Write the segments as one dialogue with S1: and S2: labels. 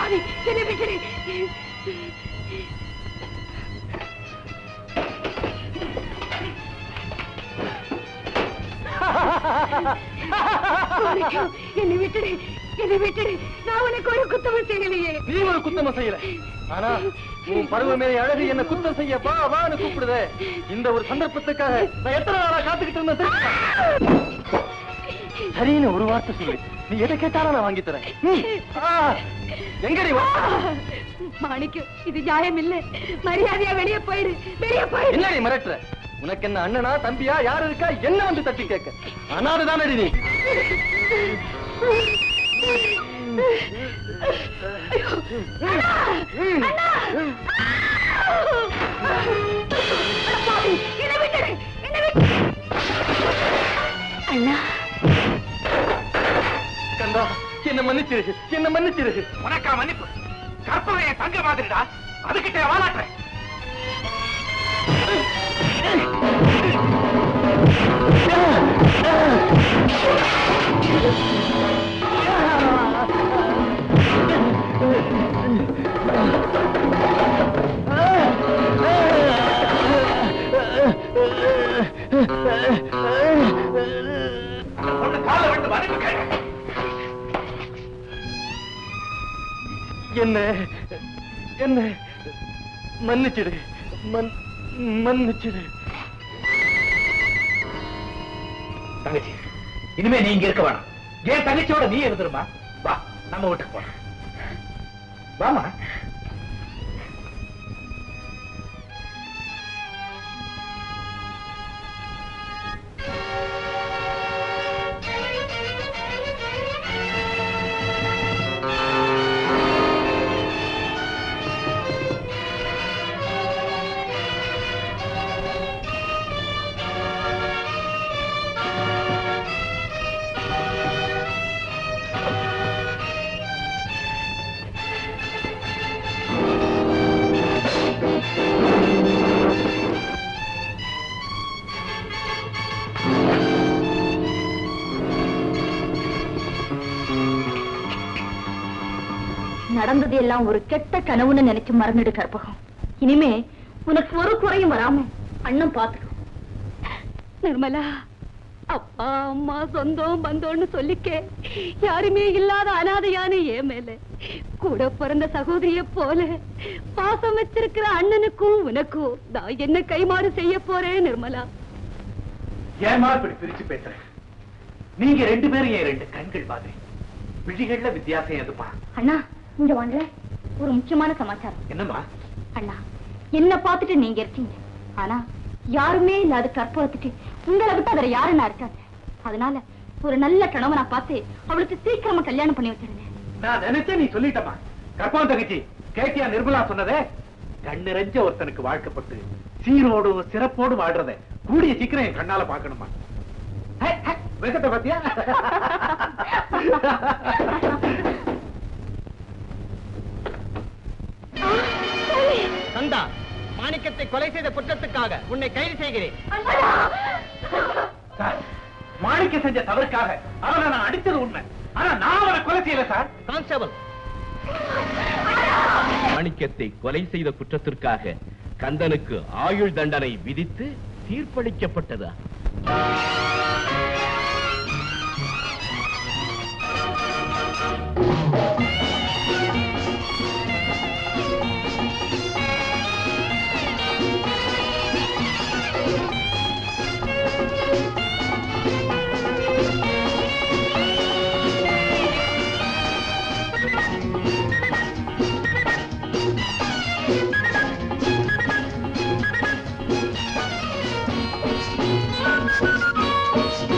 S1: பாவி என்னை விட்டுடு மாணிக்கம், என்னை விட்டுடு என்னை விட்டுடு நான் உனக்கு ஒரு குத்தமும் செய்யலையே
S2: நீ ஒரு குத்தம செய்யல ஆனா உன் பருவமே அழகு என்ன குத்தம் செய்ய வா வான்னு கூப்பிடுதே இந்த ஒரு சந்தர்ப்பத்துக்காக நான் எத்தனை நாளா காத்துக்கிட்டு இருந்தேன் தெரியுமா? சரின்னு ஒரு வார்த்தை சொல்லு நீ எதை கேட்டாலும் நான் வாங்கி தரேன் ம். ஆ, எங்கடி வா
S1: மாணிக்கம் இது நியாயம் இல்ல மரியாதையா வெளியே போயிடு வெளியே போயிடு
S2: என்னடி மிரட்டுற உனக்கு என்ன அண்ணனா தம்பியா யாரு இருக்கா என்ன வந்து தட்டி கேட்க அனாதுதானடி நீ
S1: என்னை விட்டுடு என்னை விட்டுடு அண்ணா
S2: கந்தா என்ன மன்னிச்சிரு என்ன மன்னிச்சிரு
S3: உனக்கா மன்னிப்பு கற்பனைய தங்க மாதிரிடா அதுகிட்ட வாழாட்டுறேன் ஒண்ணு காலை விட்டு மன்னிப்பு கேட்க
S2: என்ன என்ன மன்னிச்சிடு மன் மன்னிச்சிடு
S3: தங்கச்சி இனிமே நீ இங்க இருக்க வேணாம் ஏன் தங்கச்சியோட நீ இருந்துருமா வா நம்ம வீட்டுக்கு போலாம் வாமா
S1: நடந்தது எல்லாம் ஒரு கெட்ட கனவுன்னு நினைச்சு மறந்துடு கற்பகம் இனிமே உனக்கு ஒரு குறையும் வராம அண்ணன் பாத்துக்கோ நிர்மலா அப்பா அம்மா சொந்தம் பந்தோன்னு சொல்லிக்கே யாருமே இல்லாத அனாதையான ஏன் மேல கூட பிறந்த சகோதரிய போல பாசம் வச்சிருக்கிற அண்ணனுக்கும் உனக்கும் நான் என்ன கைமாறு செய்ய போறேன் நிர்மலா
S3: ஏமா இப்படி பிரிச்சு பேசுறேன் நீங்க ரெண்டு பேரும் என் ரெண்டு கண்கள் மாதிரி விழிகள்ல வித்தியாசம் எதுப்பா
S1: அண்ணா இங்க வாங்க ஒரு முக்கியமான சமாச்சாரம்
S3: என்னம்மா
S1: அண்ணா என்ன பார்த்துட்டு நீங்க இருக்கீங்க ஆனா யாருமே இல்லாத கற்பகத்துக்கு உங்களை விட்டு வேற யாருன்னா இருக்காங்க அதனால ஒரு நல்ல கணவனா பார்த்து அவளுக்கு சீக்கிரமா கல்யாணம் பண்ணி வச்சிருங்க
S3: நான் நினைச்சேன் நீ சொல்லிட்டமா கற்பம் தங்கச்சி கேட்டியா நிர்மலா சொன்னதே கண்ணிறைஞ்ச ஒருத்தனுக்கு வாழ்க்கப்பட்டு சீரோடும் சிறப்போடு வாழ்றத கூடிய சீக்கிரம் என் கண்ணால பாக்கணுமா ஹே, ஹே, வெக்கத்தை பாத்தியா
S2: கந்தா மாணிக்கத்தை கொலை செய்த குற்றத்துக்காக உன்னை கைது செய்கிறேன்
S3: சார் மாணிக்க செஞ்ச தவறுக்காக அவனை நான் அடிச்சது உண்மை ஆனா நான் அவனை கொலை செய்யல சார்
S2: கான்ஸ்டபிள்
S4: மாணிக்கத்தை கொலை செய்த குற்றத்திற்காக கந்தனுக்கு ஆயுள் தண்டனை விதித்து தீர்ப்பளிக்கப்பட்டதா
S1: ஆ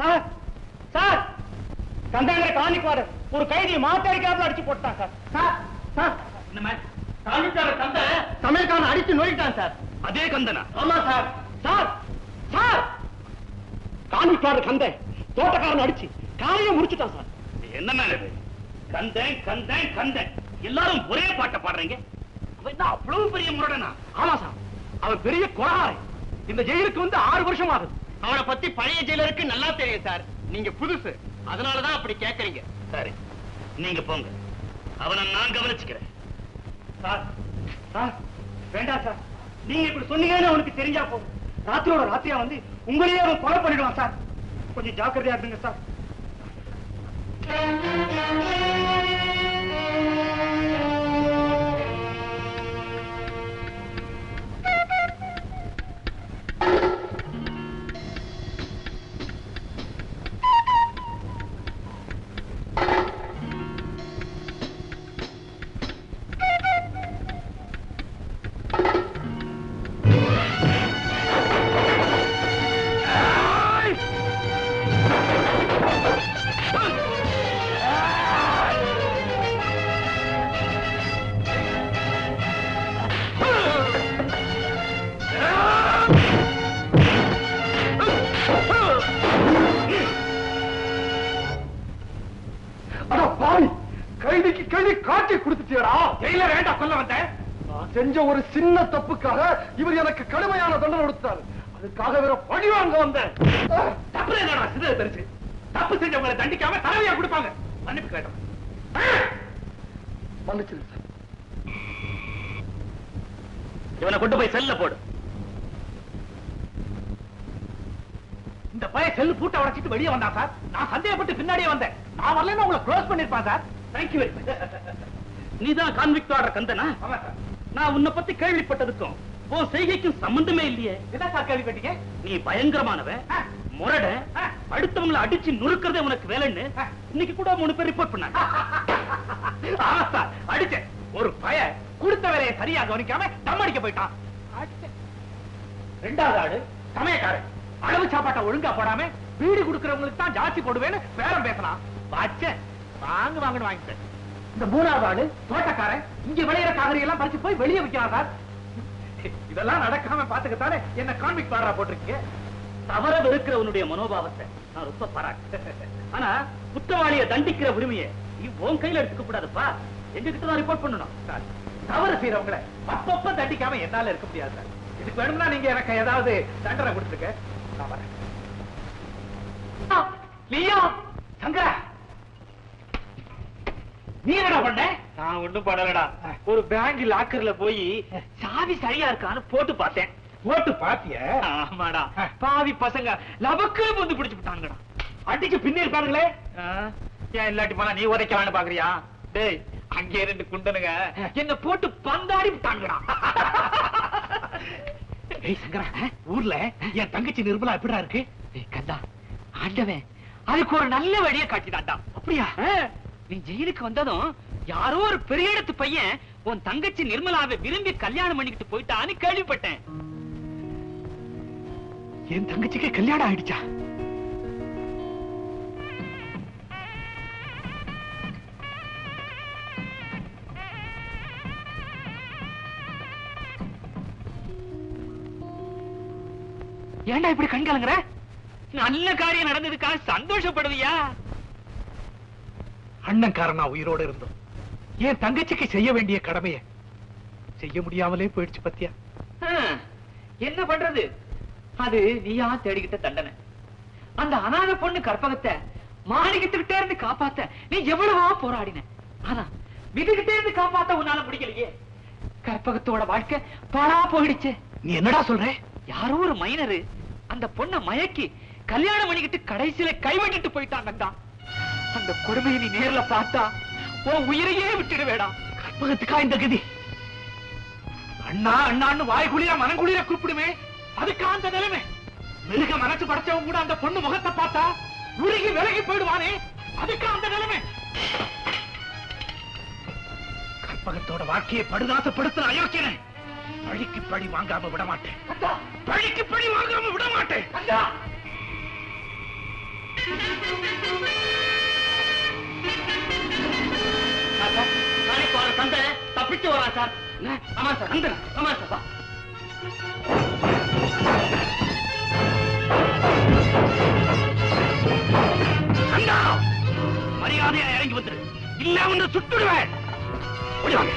S2: சார் சார் கந்தாங்கிற காணிக்குவாரு ஒரு கைதியை மாத்தாடிக்காப்புல அடிச்சு போட்டான் சார் சார் சார்
S3: தாலுக்கார கந்த
S2: சமையல்காரன் அடிச்சு நோயிட்டான் சார்
S3: அதே கந்தனா
S2: ஆமா சார் சார் சார் காணிக்காரர் கந்த தோட்டக்காரன் அடிச்சு காலையை முடிச்சுட்டான் சார்
S3: என்ன மேல இது கந்தன் கந்தன் கந்தன் எல்லாரும் ஒரே பாட்டை பாடுறீங்க அவன் என்ன அவ்வளவு பெரிய முரடனா
S2: ஆமா சார் அவர் பெரிய கொலகாரை இந்த ஜெயிலுக்கு வந்து ஆறு வருஷம் ஆகுது அவனை பத்தி பழைய ஜெயிலருக்கு நல்லா தெரியும் சார் நீங்க புதுசு அதனாலதான் அப்படி கேக்குறீங்க
S3: சரி நீங்க போங்க அவனை நான் கவனிச்சுக்கிறேன்
S2: சார் சார் வேண்டாம் சார் நீங்க இப்படி சொன்னீங்கன்னு அவனுக்கு தெரிஞ்சா போதும் ராத்திரியோட ராத்திரியா வந்து உங்களையே அவன் கொலை பண்ணிடுவான் சார் கொஞ்சம் ஜாக்கிரதையா இருங்க சார் அட பாவி கைதிக்கு கைதி காட்டி கொடுத்துட்டியடா
S3: ஜெயில வேண்டாம் கொல்ல வந்தேன்
S2: நான் செஞ்ச ஒரு சின்ன தப்புக்காக இவர் எனக்கு கடுமையான தண்டனை கொடுத்தார் அதுக்காக வேற பழி வாங்க வந்தேன்
S3: தப்பு என்னடா சிதற பெருசு தப்பு செஞ்சவங்களை தண்டிக்காம தலைவியா கொடுப்பாங்க மன்னிப்பு கேட்டோம்
S2: மன்னிச்சிருங்க சார்
S3: இவனை கொண்டு போய் செல்ல போடு இந்த பையன் செல்லு பூட்ட உடைச்சிட்டு வெளியே வந்தான் சார் நான் சந்தேகப்பட்டு பின்னாடியே வந்தேன் நான் வரலன்னு உங்களை க்ளோஸ் பண்ணிருப்பான் சார் தேங்க்யூ வெரி மச் நீதான் கான்விக்ட் ஆர்டர் கந்தனா ஆமா சார் நான் உன்னை பத்தி கேள்விப்பட்டதுக்கும் உன் செய்கைக்கும் சம்பந்தமே இல்லையே என்ன சார் கேள்விப்பட்டீங்க நீ பயங்கரமானவன் முரட அடுத்தவங்களை அடிச்சு நுறுக்கிறதே உனக்கு வேலைன்னு இன்னைக்கு கூட மூணு பேர் ரிப்போர்ட் பண்ணாங்க ஆமா சார் அடிச்சேன் ஒரு பய கொடுத்த வேலையை சரியா கவனிக்காம தம் அடிக்க போயிட்டான் அடிச்சேன். ரெண்டாவது ஆளு சமயக்காரன் அளவு சாப்பாட்டை ஒழுங்கா போடாம வீடு கொடுக்கறவங்களுக்கு தான் ஜாஸ்தி போடுவேன்னு பேரம் பேசலாம் வச்சேன் வாங்க வாங்கன்னு வாங்கிட்டேன் இந்த மூணாவது ஆளு தோட்டக்காரன் இங்க விளையிற காய்கறி எல்லாம் பறிச்சு போய் வெளியே விற்கிறான் சார் இதெல்லாம் நடக்காம பாத்துக்கத்தானே என்ன கான்விக் பாடுறா போட்டிருக்கீங்க தவற வெறுக்கிறவனுடைய மனோபாவத்தை நான் ரொம்ப பாராட்டு ஆனா குற்றவாளியை தண்டிக்கிற உரிமையை நீ உன் கையில எடுத்துக்க கூடாதுப்பா எங்க கிட்ட தான் ரிப்போர்ட் பண்ணணும் சார் தவறு செய்யறவங்கள அப்பப்ப தண்டிக்காம என்னால இருக்க முடியாது சார் இதுக்கு வேணும்னா நீங்க எனக்கு ஏதாவது தண்டனை கொடுத்துருக்க நான் வரேன் ஆ, லியோ சங்கரா நீ என்னடா பண்ண
S2: நான் ஒண்ணும் பண்ணலடா
S3: ஒரு பேங்க் லாக்கர்ல போய் சாவி சரியா இருக்கான்னு போட்டு பார்த்தேன்
S2: போட்டு பாத்திய
S3: ஆமாடா பாவி பசங்க லபக்குன்னு வந்து பிடிச்சு விட்டாங்கடா அடிச்சு பின்னி இருப்பானுங்களே ஏன் இல்லாட்டி போனா நீ உதைக்கலான்னு பாக்குறியா டேய் அங்கே ரெண்டு குண்டனுங்க என்ன போட்டு பந்தாடி விட்டாங்கடா ஏய் சங்கரா ஊர்ல என் தங்கச்சி நிர்மலா எப்படிடா இருக்கு ஏய் கந்தா ஆண்டவன் அதுக்கு ஒரு நல்ல வழியை காட்டிதான்டா அப்படியா நீ ஜெயிலுக்கு வந்ததும் யாரோ ஒரு பெரிய இடத்து பையன் உன் தங்கச்சி நிர்மலாவை விரும்பி கல்யாணம் பண்ணிக்கிட்டு போயிட்டான்னு கேள்விப்பட்டேன் என் தங்கச்சிக்கு கல்யாணம் ஆயிடுச்சா ஏன்டா இப்படி கண் கலங்குற நல்ல காரியம் நடந்ததுக்காக சந்தோஷப்படுவியா
S2: அண்ணன்காரனா உயிரோட இருந்தோம் என் தங்கச்சிக்கு செய்ய வேண்டிய கடமைய செய்ய முடியாமலே போயிடுச்சு பத்தியா
S3: ஹம், என்ன பண்றது அது நீயா தேடிக்கிட்ட தண்டனை அந்த அனாதை பொண்ணு கற்பகத்தை மாணிக்கத்துக்கிட்டே இருந்து காப்பாத்த நீ எவ்வளவோ போராடின ஆனா விதிகிட்டே இருந்து காப்பாத்த உன்னால முடியலையே கற்பகத்தோட வாழ்க்கை பாழா போயிடுச்சு
S2: நீ என்னடா சொல்ற
S3: யாரோ ஒரு மைனரு அந்த பொண்ணை மயக்கி கல்யாணம் பண்ணிக்கிட்டு கடைசியில கைவிட்டுட்டு போயிட்டாங்க தான் அந்த கொடுமையை நீ நேர்ல பார்த்தா உன் உயிரையே விட்டுடுவேடா
S2: கற்பகத்துக்கா இந்த கதி
S3: அண்ணா அண்ணான்னு வாய் குளிர மனம் குளிர கூப்பிடுமே அதுக்கு அந்த நிலைமை மிருக மனசு படைச்சவன் கூட அந்த பொண்ணு முகத்தை பார்த்தா உருகி விலகி போயிடுவானே அதுக்கு அந்த நிலைமை
S2: கற்பகத்தோட வாழ்க்கையை படுதாசப்படுத்துற அயோக்கியனை பழிக்கு பழி வாங்காம விட மாட்டேன் பழிக்கு பழி வாங்காம விட மாட்டேன் துடிச்சு வரான் சார் ஆமா சார் அந்த ஆமா சார் வா
S3: அண்ணா மரியாதையா இறங்கி வந்துரு இல்ல வந்து சுட்டுடுவேன் ஓடி வாங்க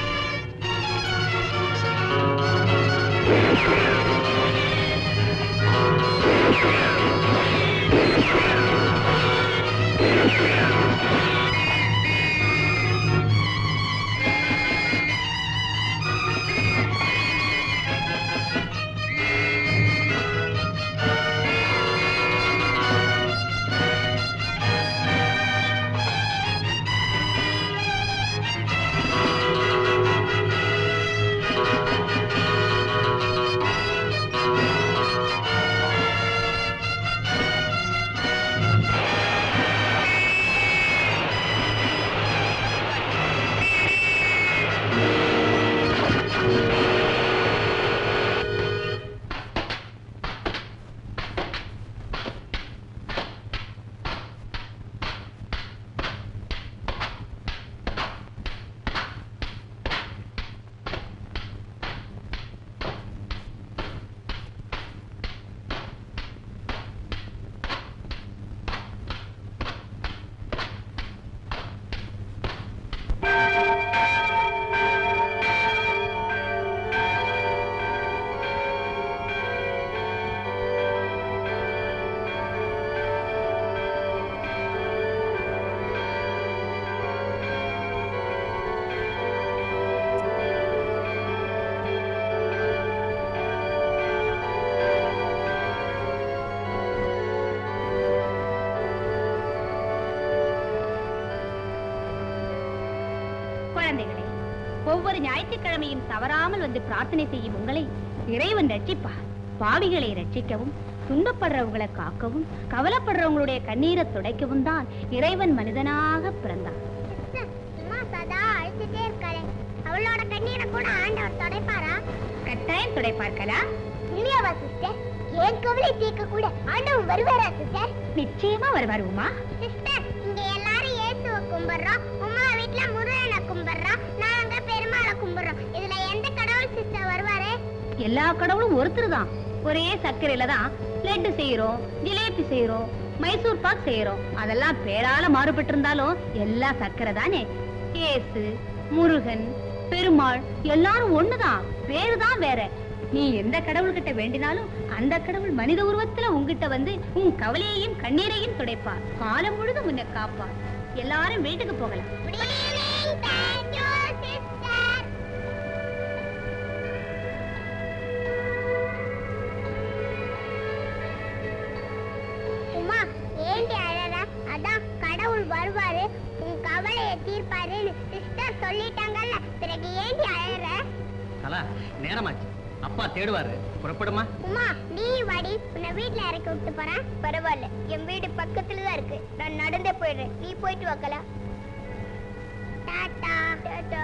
S1: குழந்தைகளே ஒவ்வொரு ஞாயிற்றுக்கிழமையும் தவறாமல் வந்து பிரார்த்தனை செய்யும் உங்களை இறைவன் ரட்சிப்பார் பாவிகளை ரட்சிக்கவும் துன்பப்படுறவங்களை காக்கவும் கவலைப்படுறவங்களுடைய கண்ணீரை துடைக்கவும் தான் இறைவன் மனிதனாக பிறந்தான்
S5: சும்மா சதா அழுத்துட்டே இருக்காளே அவளோட கண்ணீரை கூட ஆண்டவர் துடைப்பாரா
S1: கட்டாயம் துடைப்பார்களா
S5: இல்லையாவா சிஸ்டர் ஏன் கவலை தீர்க்க கூட ஆண்டவன் வருவாரா சிஸ்டர்
S1: நிச்சயமா வருவார் உமா
S5: சிஸ்டர் இங்க எல்லாரும் இயேசுவை கும்பிடுறோம் உமா வீட்ல முருகனை கும்பிடுறோம் நாங்க பெருமாளை கும்பிடுறோம் இதுல எந்த கடவுள் சிஸ்டர் வருவாரு
S1: எல்லா கடவுளும் ஒருத்தர் தான் ஒரே சர்க்கரையில தான் லட்டு செய்யறோம் ஜிலேபி செய்யறோம் மைசூர் பாக் செய்யறோம் அதெல்லாம் பேரால மாறுபட்டு இருந்தாலும் எல்லாம் சர்க்கரை தானே ஏசு முருகன் பெருமாள் எல்லாரும் ஒண்ணுதான் பேரு தான் வேற நீ எந்த கடவுள்கிட்ட வேண்டினாலும் அந்த கடவுள் மனித உருவத்துல உன்கிட்ட வந்து உன் கவலையையும் கண்ணீரையும் துடைப்பார் காலம் முழுதும் உன்னை காப்பார் எல்லாரும் வீட்டுக்கு போகலாம்
S5: Good evening, thank you, sister. Uma ஏண்டி அழற அதான் கடவுள் வருவாரு உன் கவலையை தீர்ப்பாருன்னு சிஸ்டர் சொல்லிட்டாங்கல்ல பிறகு ஏண்டி அழற
S2: கலா நேரமாச்சு அப்பா தேடுவாரு புறப்படுமா
S5: உமா நீ வாடி உன்னை வீட்ல இறக்கி விட்டு போறேன் பரவாயில்ல என் வீடு பக்கத்துல தான் இருக்கு நான் நடந்தே போயிடுறேன் நீ போயிட்டு வாக்கலா டாடா டாடா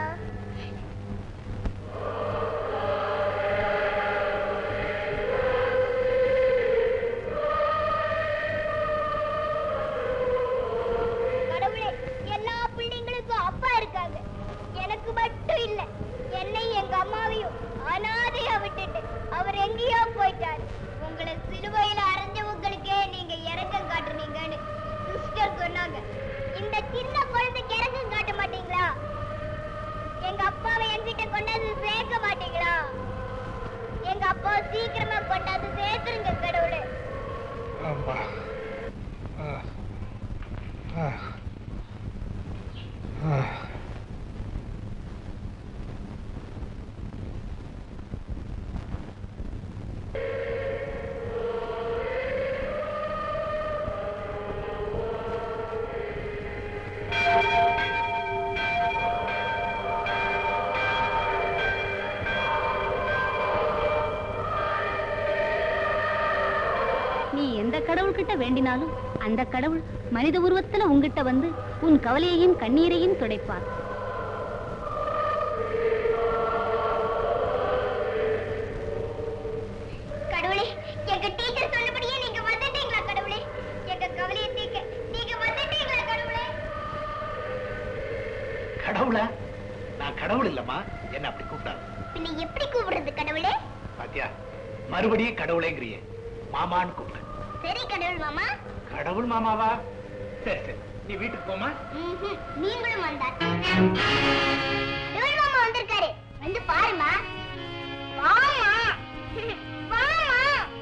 S5: கடவுளே எல்லா பிள்ளைங்களுக்கும் அப்பா இருக்காங்க எனக்கு மட்டும் இல்ல என்னை எங்க அம்மாவையும் அனாதையா விட்டுட்டு அவர் எங்கேயோ போயிட்டாரு உங்களை சிலுவையில அரைஞ்சவங்களுக்கே நீங்க இறக்கம் காட்டுனீங்கன்னு சிஸ்டர் சொன்னாங்க இந்த சின்ன குழந்தைக்கு இறக்கம் காட்ட மாட்டீங்களா எங்க அப்பாவை என்கிட்ட கொண்டாந்து சேர்க்க மாட்டீங்களா எங்க அப்பாவை சீக்கிரமா கொண்டாந்து சேர்த்துருங்க கடவுளே
S6: அம்மா ஆ. ஆ. ஆ.
S1: நீ எந்த கடவுள்கிட்ட வேண்டினாலும் அந்த கடவுள் மனித உருவத்துல உன்கிட்ட வந்து உன் கவலையையும் கண்ணீரையும் துடைப்பார்
S5: கடவுளே எங்க டீச்சர் சொன்னபடியே நீங்க வந்துட்டீங்களா கடவுளே எங்க கவலையை தீர்க்க நீங்க வந்துட்டீங்களா கடவுளே
S3: கடவுள நான் நான் கடவுள் இல்லம்மா என்ன அப்படி கூப்பிடாது
S5: பின்ன எப்படி கூப்பிடுறது கடவுளே
S3: பாத்தியா மறுபடியும் கடவுளேங்கிறியே மாமான்னு கூப்பிடு
S5: சரி கடவுள் மாமா
S3: கடவுள் மாமாவா சரி சரி நீ வீட்டுக்கு போமா
S5: ம்ஹும். நீங்களும் வந்தார் கடவுள் மாமா வந்திருக்காரு வந்து பாருமா வாமா வாமா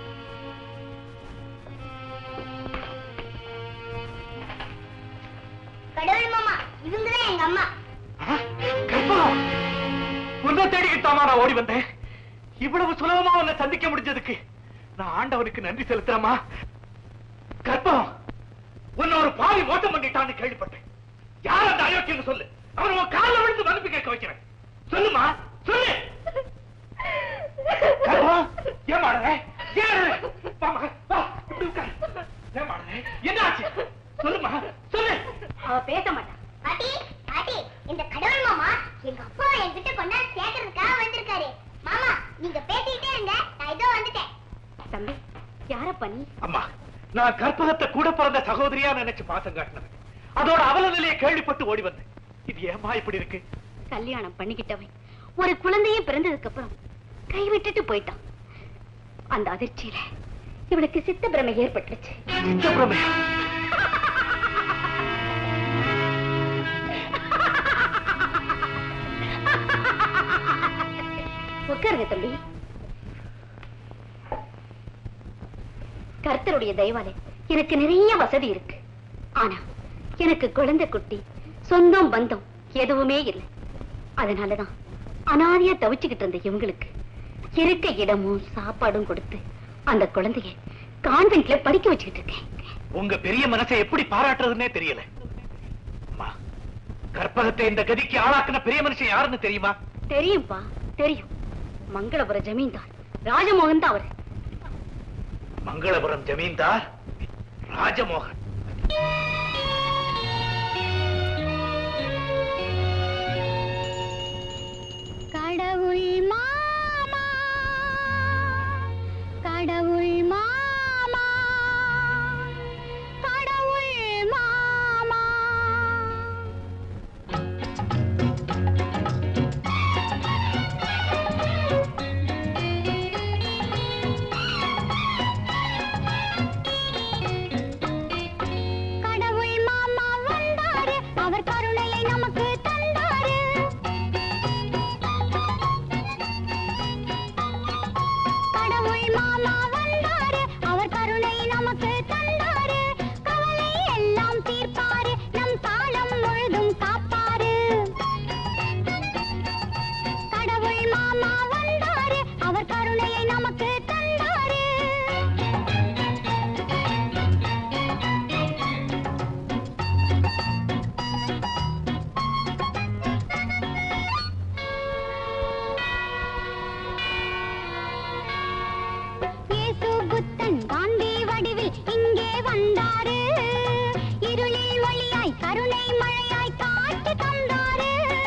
S5: கடவுள் மாமா இவங்கதான் எங்க அம்மா
S3: கற்பகம் உன்னை தேடிக்கிட்டாமா நான் ஓடி வந்தேன் இவ்வளவு சுலபமா உன்னை சந்திக்க முடிஞ்சதுக்கு நான் ஆண்டவனுக்கு நன்றி செலுத்துறேம்மா கற்பகம் உன்னை ஒரு பாவி மோசம் பண்ணிட்டான்னு கேள்விப்பட்டேன் யார் அந்த அயோக்கியன்னு சொல்லு அவன் உன் காலில் விழுந்து மன்னிப்பு கேட்க வைக்கிறேன் சொல்லுமா சொல்லு கற்பகம் ஏன் மாடுற ஏன் அழுற? வாம்மா, வா இப்படி உட்காரு ஏன் மாடுற என்ன ஆச்சு சொல்லுமா சொல்லு
S1: அவ பேச மாட்டான்
S5: பாட்டி பாட்டி இந்த கடவுள் மாமா எங்க அப்பா என்கிட்ட கொண்டாந்து சேர்க்கறதுக்காக வந்திருக்காரு மாமா நீங்க பேசிட்டே இருங்க நான் இதோ வந்துட்டேன்
S1: தம்பி யாரப்பா நீ
S3: அம்மா நான் கற்பகத்தை கூட பிறந்த சகோதரியா நினைச்சு பாசம் காட்டினது அதோட அவல நிலையை கேள்விப்பட்டு ஓடி வந்தேன் இது ஏமா இப்படி இருக்கு
S1: கல்யாணம் பண்ணிக்கிட்டவன் ஒரு குழந்தையும் பிறந்ததுக்கு அப்புறம் கைவிட்டுட்டு போயிட்டான் அந்த அதிர்ச்சியில இவளுக்கு சித்த பிரமை ஏற்பட்டுருச்சு
S3: சித்தப்பிரமையா?
S1: உட்காருங்க தம்பி கர்த்தருடைய தயவாலே எனக்கு நிறைய வசதி இருக்கு ஆனா எனக்கு குழந்தை குட்டி சொந்தம் பந்தம் எதுவுமே இல்லை அதனாலதான் அனாதையா தவிச்சுக்கிட்டு இருந்த இவங்களுக்கு இருக்க இடமும் சாப்பாடும் கொடுத்து அந்த குழந்தைய கான்வென்ட்ல படிக்க வச்சுக்கிட்டு இருக்கேன்
S3: உங்க பெரிய மனசை எப்படி பாராட்டுறதுன்னே தெரியல அம்மா கற்பகத்தை இந்த கதிக்கு ஆளாக்குன பெரிய மனுஷன் யாருன்னு தெரியுமா
S1: தெரியும்பா தெரியும் மங்களபுர ஜமீன்தார் ராஜமோகன் தான் அவரு
S3: மங்களபுரம் ஜமீன்தார் ராஜமோகன்
S5: கடவுள் மாமா கடவுள் மாமா கடவுள் மாமா கடவுள் மாமா வந்தாரு அவர் கருணையை நமக்கு தந்தாரு கடவுள் மாமா வந்தாரு அவர் கருணை நமக்கு தந்தாரு கவலை எல்லாம் தீர்ப்பாரு நம் காலம் முழுதும் காப்பாரு கடவுள் மாமா வந்தாரு அவர் கருணையை நமக்கு தந்தாரு இயேசு புத்தன் காந்தி வடிவில் இங்கே வந்தாரு இருளில் ஒளியாய் கருணை மழையாய் காட்சி தந்தாரு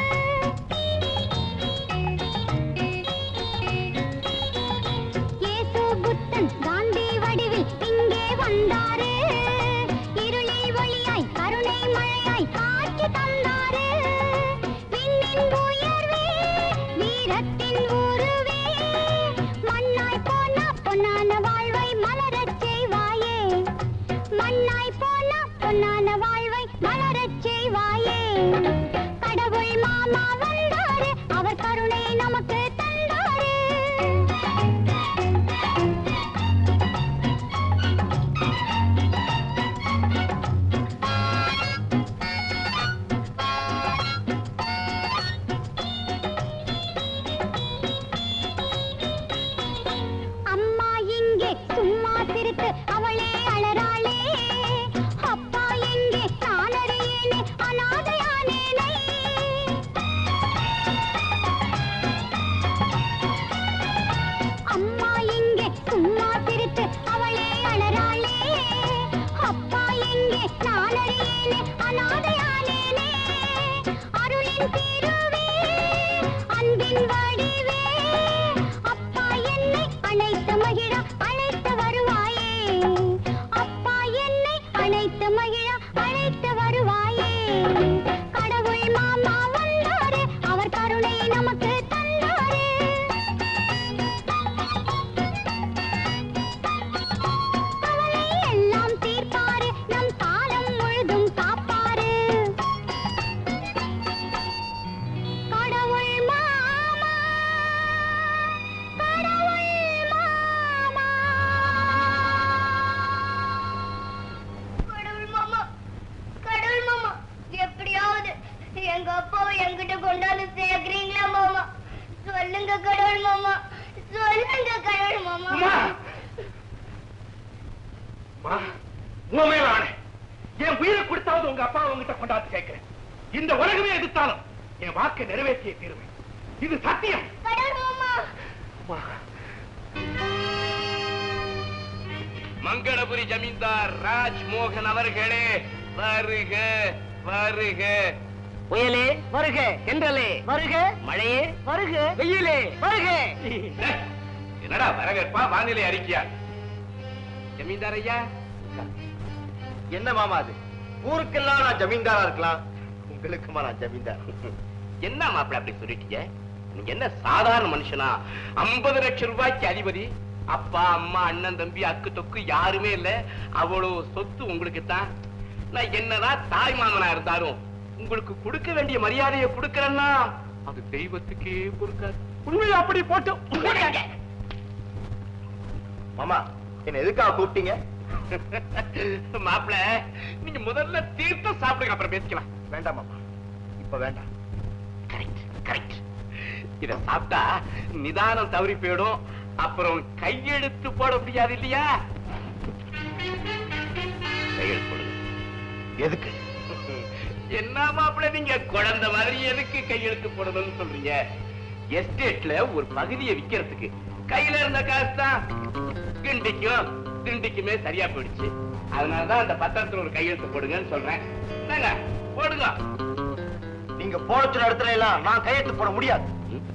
S5: இயேசு புத்தன் காந்தி வடிவில் இங்கே வந்தாரு இருளில் ஒளியாய் கருணை மழையாய் காட்சி தந்தாரு விண்ணின் உயர்வே வீரத்தின் உருவே மண்ணாய் போன பொன்னான வாழ்வை மலரச் செய்வாயே மண்ணாய் போன பொன்னான வாழ்வை மலரச் செய்வாயே கடவுள் மாமா வந்தாரு அவர் கருணை நமக்கு தந்தாரு அம்மா இங்கே சும்மா சிரித்து அவளே அழறாளே அப்பா எங்கே நான் அறியேனே அனாதையானேனே அம்மா எங்கே சும்மா சிரித்து அவளே அழறாளே அப்பா எங்கே நான் அறியேனே அனாதையானேனே அருளின் திருவே அன்பின் வடிவே அப்பா என்னை அழைத்து மகிழ அழைத்து வருவாயே அப்பா என்னை அழைத்து மகிழ அழைத்து வருவாயே கடவுள் மாமா வந்தாரு அவர் கருணை சொல்லுங்க கடவுள் மாமா சொல்லுங்க கடவுள் மாமா
S3: உமா அம்மா, உன் மேல ஆணை. என் உயிரை கொடுத்தாவது உங்க அப்பா உங்ககிட்ட கொண்டாந்து கேட்கிறேன் இந்த உலகமே எதிர்த்தாலும் என் வாக்கை நிறைவேற்றிய தீருவேன் இது சத்தியம்
S5: கடவுள் மாமா
S3: அம்மா,
S4: மங்களபுரி ஜமீன்தார் ராஜ் மோகன் அவர்களே வருக வருக
S7: புயலே வருக தென்றலே வருக மழையே வருக வெயிலே வருக
S4: டேய், என்னடா வரவேற்பா வானிலை அறிக்கையா ஜமீன்தார் ஐயா
S2: என்ன மாமா அது ஊருக்கெல்லாம் நான் ஜமீன்தாரா இருக்கலாம் உங்களுக்குமா நான் ஜமீன்தார்
S4: என்ன மாப்பிள்ள அப்படி சொல்லிட்டீங்க நீங்க என்ன சாதாரண மனுஷனா ஐம்பது லட்சம் ரூபாய்க்கு அதிபதி அப்பா அம்மா அண்ணன் தம்பி அக்கு தொக்கு யாருமே இல்ல அவ்வளவு சொத்து உங்களுக்கு தான் நான் என்னதான் தாய் மாமனா இருந்தாலும் உங்களுக்கு கொடுக்க வேண்டிய மரியாதையை கொடுக்கறேன்னா அது தெய்வத்துக்கே பொறுக்காது
S3: உண்மையை அப்படி போட்டு
S4: மூடுங்க.
S2: மாமா என்ன எதுக்காக கூப்பிட்டீங்க
S4: மாப்பிள்ள நீங்க முதல்ல தீர்த்தம் சாப்பிடுங்க அப்புறம் பேசிக்கலாம்
S2: வேண்டாம் மாமா இப்ப வேண்டாம்
S4: கரெக்ட் கரெக்ட் இத சாப்பிட்டா நிதானம் தவறி போயிடும் அப்புறம் கையெழுத்து போட முடியாது இல்லையா கையெழுத்து போடுங்க
S2: எதுக்கு
S4: என்ன மாப்பிள்ள நீங்க குழந்தை மாதிரி எதுக்கு கையெழுத்து போடணும்னு சொல்றீங்க எஸ்டேட்ல ஒரு பகுதியை விக்கிறதுக்கு கையில இருந்த காசு தான் கிண்டிக்கும் திண்டிக்குமே சரியா போயிடுச்சு அதனாலதான் அந்த பத்திரத்துல ஒரு கையெழுத்து போடுங்கன்னு சொல்றேன் என்னங்க போடுங்க
S2: நீங்க போட சொன்ன இடத்துல எல்லாம் நான் கையெழுத்து போட முடியாது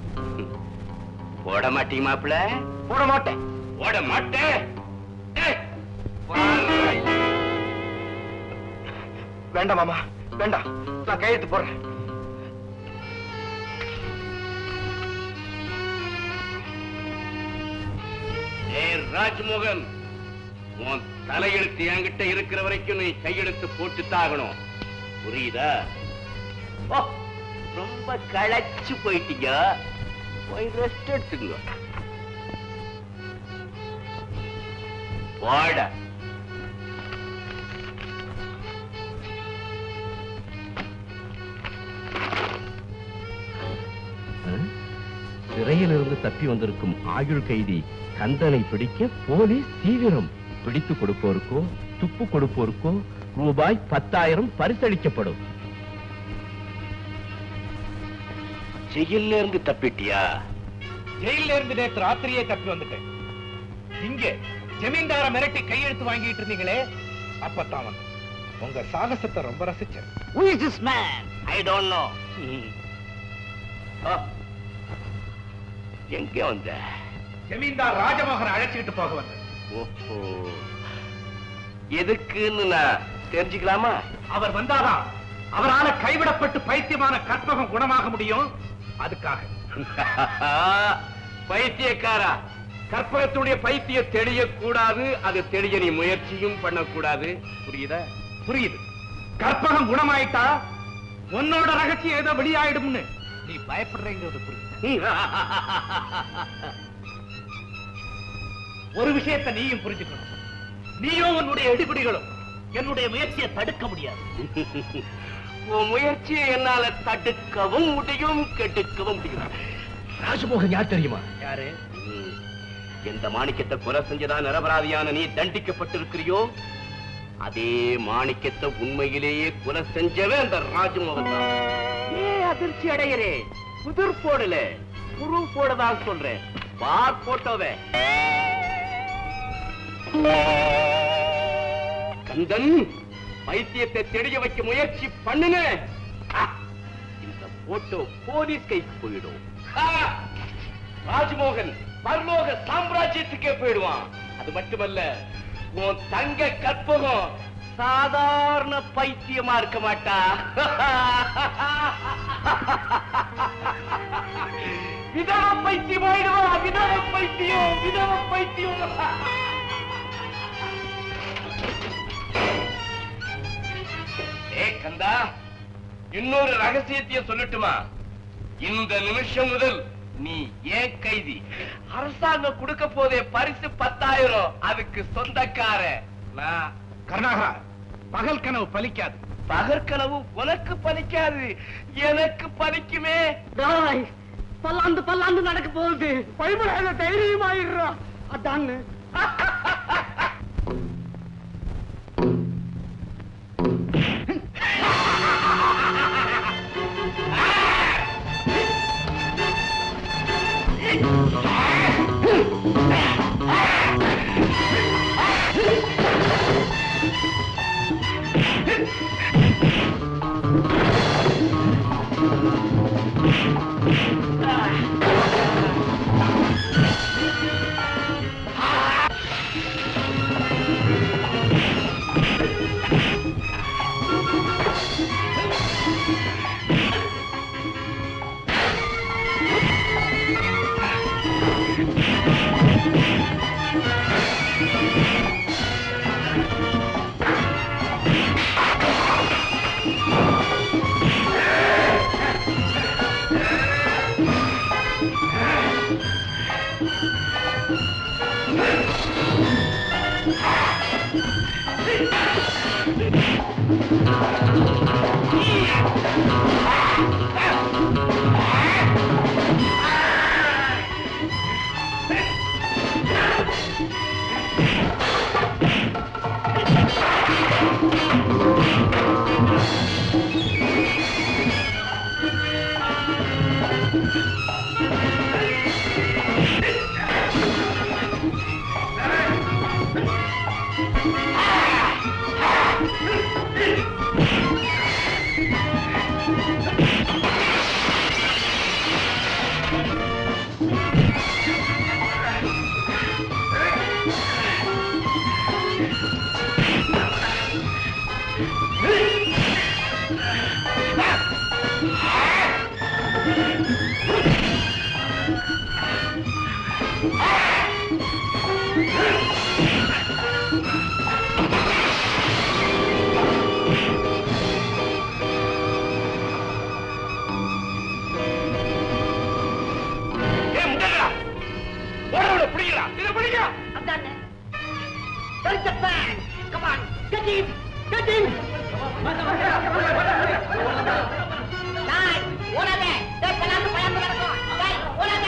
S4: போட மாட்டீங்க மாப்பிள்ள
S2: போட மாட்டேன்
S4: போட மாட்டேன் ஏய், பாரு.
S2: வேண்டாம் மாமா வேண்டாம் நான் கையெழுத்து போடுறேன்
S4: ஏய் ராஜ்மோகன் உன் தலையெழுத்து என்கிட்ட இருக்கிற வரைக்கும் நீ கையெழுத்து போட்டு தாகணும் புரியுதா ஓ, ரொம்ப களைச்சு போயிட்டீங்க போய் ரெஸ்ட் எடுத்துங்க போட சிறையிலிருந்து தப்பி வந்திருக்கும் ஆயுள் கைதி கந்தனை பிடிக்க போலீஸ் தீவிரம் பிடித்து கொடுப்போருக்கோ துப்பு கொடுப்போருக்கோ ரூபாய் பத்தாயிரம் பரிசளிக்கப்படும் ஜெயில இருந்து தப்பிட்டியா
S3: ஜெயில இருந்து நேற்று ராத்திரியே தப்பி வந்துட்டேன் இங்க ஜமீன்தார மிரட்டி கையெழுத்து வாங்கிட்டு இருந்தீங்களே அப்பதான் வந்தேன். உங்க சாகசத்தை ரொம்ப ரசிச்சேன்
S7: Who is this man?
S4: I don't know எங்க வந்த
S3: ஜமீன்தார் ராஜமோகன் அழைச்சிக்கிட்டு போக வந்தேன்
S4: ஓஹோ எதுக்குன்னு நான் தெரிஞ்சுக்கலாமா
S3: அவர் வந்தாதான் அவரால கைவிடப்பட்டு பைத்தியமான கற்பகம் குணமாக முடியும் அதுக்காக
S4: பைத்தியக்காரா கற்பகத்துடைய பைத்தியம் தெளியக்கூடாது அது தெளிய நீ முயற்சியும் பண்ணக்கூடாது புரியுதா
S3: புரியுது கற்பகம் குணமாயிட்டா உன்னோட ரகசியம் ஏதோ வெளியாயிடும்னு நீ பயப்படுறேங்கிறது புரியுது ஒரு விஷயத்தை நீயும் புரிஞ்சுக்கணும் நீயும் உன்னுடைய எடுபிடிகளும் என்னுடைய முயற்சியை தடுக்க முடியாது
S4: உன் முயற்சியை என்னால தடுக்கவும் முடியும் கெடுக்கவும் முடியும் ராஜமோகன் யார் தெரியுமா
S3: யாரு
S4: ம். எந்த மாணிக்கத்தை கொலை செஞ்சதா நிரபராதியான நீ தண்டிக்கப்பட்டிருக்கிறியோ அதே மாணிக்கத்தை உண்மையிலேயே கொலை செஞ்சவன் அந்த ராஜமோகன் தான் ஏ அதிர்ச்சி அடைகிறே புதிர் போடல புரு போடதான் சொல்றேன் பார் போட்டோவே கந்தன் பைத்தியத்தை தெரிய வைக்க முயற்சி பண்ணுன ஆ, இந்த போட்டோ போலீஸ் கைக்கு போயிடும் ஆ, ராஜ்மோகன் பரலோக சாம்ராஜ்யத்துக்கே போயிடுவான் அது மட்டுமல்ல உன் தங்க கற்பகம் சாதாரண பைத்தியமா இருக்க மாட்டா விதவ பைத்தியம் ஆயிடுவா விதவ பைத்தியம் விதவ பைத்தியம் ஏ கந்தா இன்னொரு ரகசியத்தையும் சொல்லட்டுமா இந்த நிமிஷம் முதல் நீ ஏன் கைதி அரசாங்கம் கொடுக்க போதே பரிசு பத்தாயிரம் அதுக்கு சொந்தக்கார நான்
S3: கருணாகரா பகல் கனவு பலிக்காது
S4: பகற்கனவு உனக்கு பலிக்காது எனக்கு பலிக்குமே
S7: டாய் பல்லாந்து பல்லாந்து நடக்க போகுது
S6: பயப்படாத தைரியமாயிடுறா அதான்னு
S4: ஏய், முண்டங்களா. ஓடவுட, பிடிங்களா? இதை பிடிங்க.
S7: அதானே There's the fan. Come on, get him, get him. டேய், ஓடாத. டேய், பல்லாந்து பல்லாந்து நடக்கும். டேய், ஓடாத.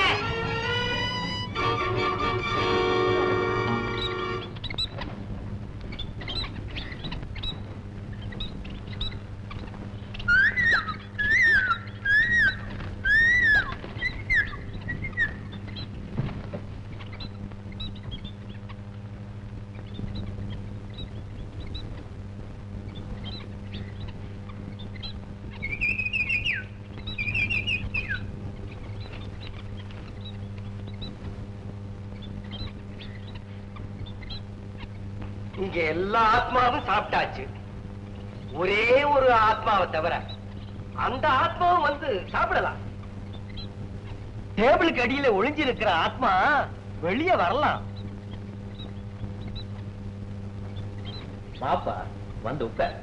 S8: இங்க எல்லா ஆத்மாவும் சாப்பிட்டாச்சு ஒரே ஒரு ஆத்மாவை தவிர அந்த ஆத்மாவும் வந்து சாப்பிடலாம் டேபிளுக்கு அடியில ஒளிஞ்சிருக்கிற ஆத்மா வெளியே வரலாம் பாப்பா வந்து உட்கார்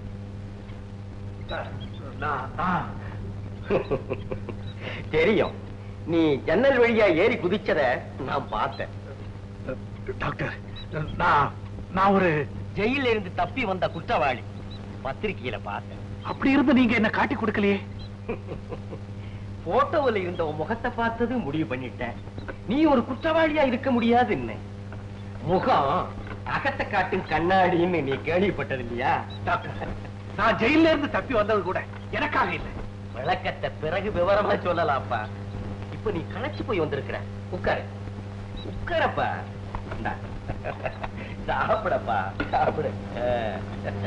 S8: தெரியும் நீ ஜன்னல் வழியா ஏறி குதிச்சத நான் பார்த்தேன்
S3: டாக்டர் நான் நான் ஒரு
S8: ஜெயில இருந்து தப்பி வந்த குற்றவாளி பத்திரிக்கையில பார்த்தேன்
S3: அப்படி இருந்து நீங்க என்ன காட்டி கொடுக்கலையே
S8: போட்டோவில் இருந்த உன் முகத்தை பார்த்தது முடிவு பண்ணிட்டேன் நீ ஒரு குற்றவாளியா இருக்க முடியாதுன்னு முகம் அகத்தை காட்டும் கண்ணாடின்னு நீ கேள்விப்பட்டது இல்லையா
S3: டாக்டர் நான் ஜெயில இருந்து தப்பி வந்தது கூட எனக்காக இல்லை
S8: விளக்கத்தை பிறகு விவரமா சொல்லலாம்ப்பா இப்ப நீ களைச்சு போய் வந்திருக்கிற உட்காரு உட்காரப்பா இந்தா. சாப்பிடப்பா சாப்பிடு அஹ்.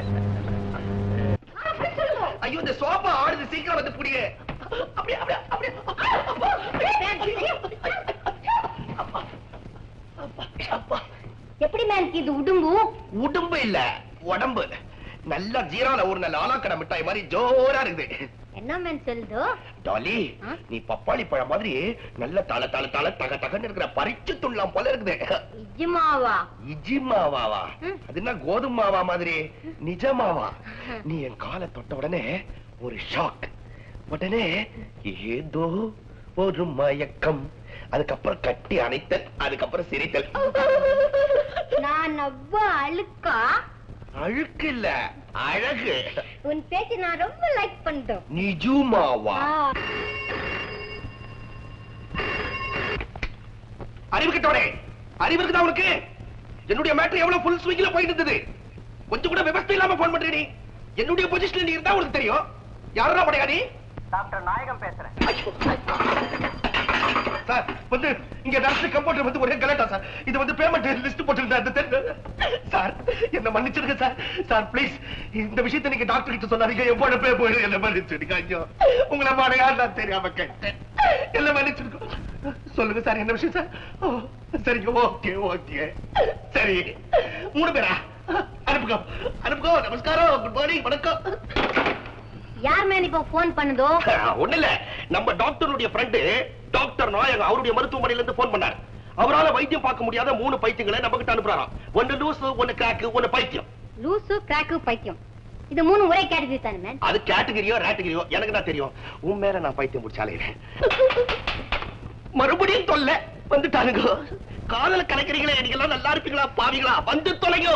S4: ஐயோ இந்த சோபா ஆடுது சீக்கிரம் வந்து புடிங்க அப்படியே அப்படியே அப்படியே அப்பா, அப்பா. அப்பா, அப்பா.
S5: எப்படி மேன் இது உடும்பு
S4: உடம்பு இல்ல உடம்பு நல்ல ஜீரால ஒரு நல்ல ஆலாக்கடை மிட்டாய் மாதிரி ஜோரா இருக்குது
S5: என்ன மேன் சொல்லுதோ
S4: டாலி
S5: ஆ?
S4: நீ பப்பாளி பழம் மாதிரி நல்ல தல தல தல தக தகன்னு இருக்கிற பறிச்சு துள்ளலாம் போல இருக்குது
S5: இஜ்மாவா
S4: இஜி மாவாவா
S5: ம்.
S4: அது என்ன கோதுமை மாவா மாதிரி நிஜமாவா நீ என் காலை தொட்ட உடனே ஒரு ஷாக் உடனே ஏதோ ஒரு மயக்கம் அதுக்கப்புறம் கட்டி அணைத்தல் அதுக்கப்புறம் சிரித்தல்
S5: நான் அவ்வளோ அழுக்கா
S4: அழுக்கு இல்ல அழகு
S5: உன் பேச்சு நான் ரொம்ப லைக் பண்ணிட்டோம்
S4: நிஜுமாவா அறிவு கிட்டவனே அறிவு இருக்குதா உனக்கு என்னுடைய மேட்டர் எவ்வளவு ஃபுல் ஸ்விங்ல போயிட்டு இருந்தது கொஞ்சம் கூட விவசாயம் இல்லாம போன் பண்ற நீ என்னுடைய பொசிஷன்ல நீ இருந்தா உனக்கு தெரியும் யாரா படையா நீ
S7: டாக்டர் நாயகம் பேசுறேன்
S4: சார் வந்து இங்க நர்ஸ் கம்பவுண்டர் வந்து ஒரே கலாட்டா சார் இது வந்து பேமெண்ட் லிஸ்ட் போட்டுருந்தா அது தெரியல சார் என்ன மன்னிச்சிருங்க சார் சார் ப்ளீஸ் இந்த விஷயத்தை நீங்க டாக்டர் கிட்ட சொல்லாதீங்க என் பொண்ணு போய் என்ன மன்னிச்சிடுங்க ஐயோ உங்களை மாதிரி யார் நான் தெரியாம கேட்டேன் என்ன மன்னிச்சிருக்கோம் சொல்லுங்க சார் என்ன விஷயம் சார் ஓ, சரிங்க ஓகே ஓகே சரி மூணு பேரா அனுப்புங்க அனுப்புங்க நமஸ்காரம் குட் மார்னிங் வணக்கம்
S5: யார் மேன் இப்போ போன் பண்ணுதோ
S4: ஒண்ணு இல்ல நம்ம டாக்டருடைய ஃப்ரெண்டு டாக்டர் நாயகம் அவருடைய மருத்துவமனையில இருந்து போன் பண்ணார் அவரால வைத்தியம் பார்க்க முடியாத மூணு பைத்தியங்களை நம்ம கிட்ட அனுப்புறாராம் ஒன்னு லூஸ் ஒன்னு கிராக்கு ஒன்னு பைத்தியம்
S5: லூசு கிராக்கு பைத்தியம் இது மூணு ஒரே கேட்டகரி தானே மேன்
S4: அது கேட்டகிரியோ ரேட்டகிரியோ எனக்கு தான் தெரியும் உன் மேல நான் பைத்தியம் முடிச்சாலே மறுபடியும் தொல்லை வந்துட்டானுங்க காதல கலைக்கிறீங்களே நீங்க எல்லாம் நல்லா இருப்பீங்களா பாவீங்களா வந்து தொலைங்க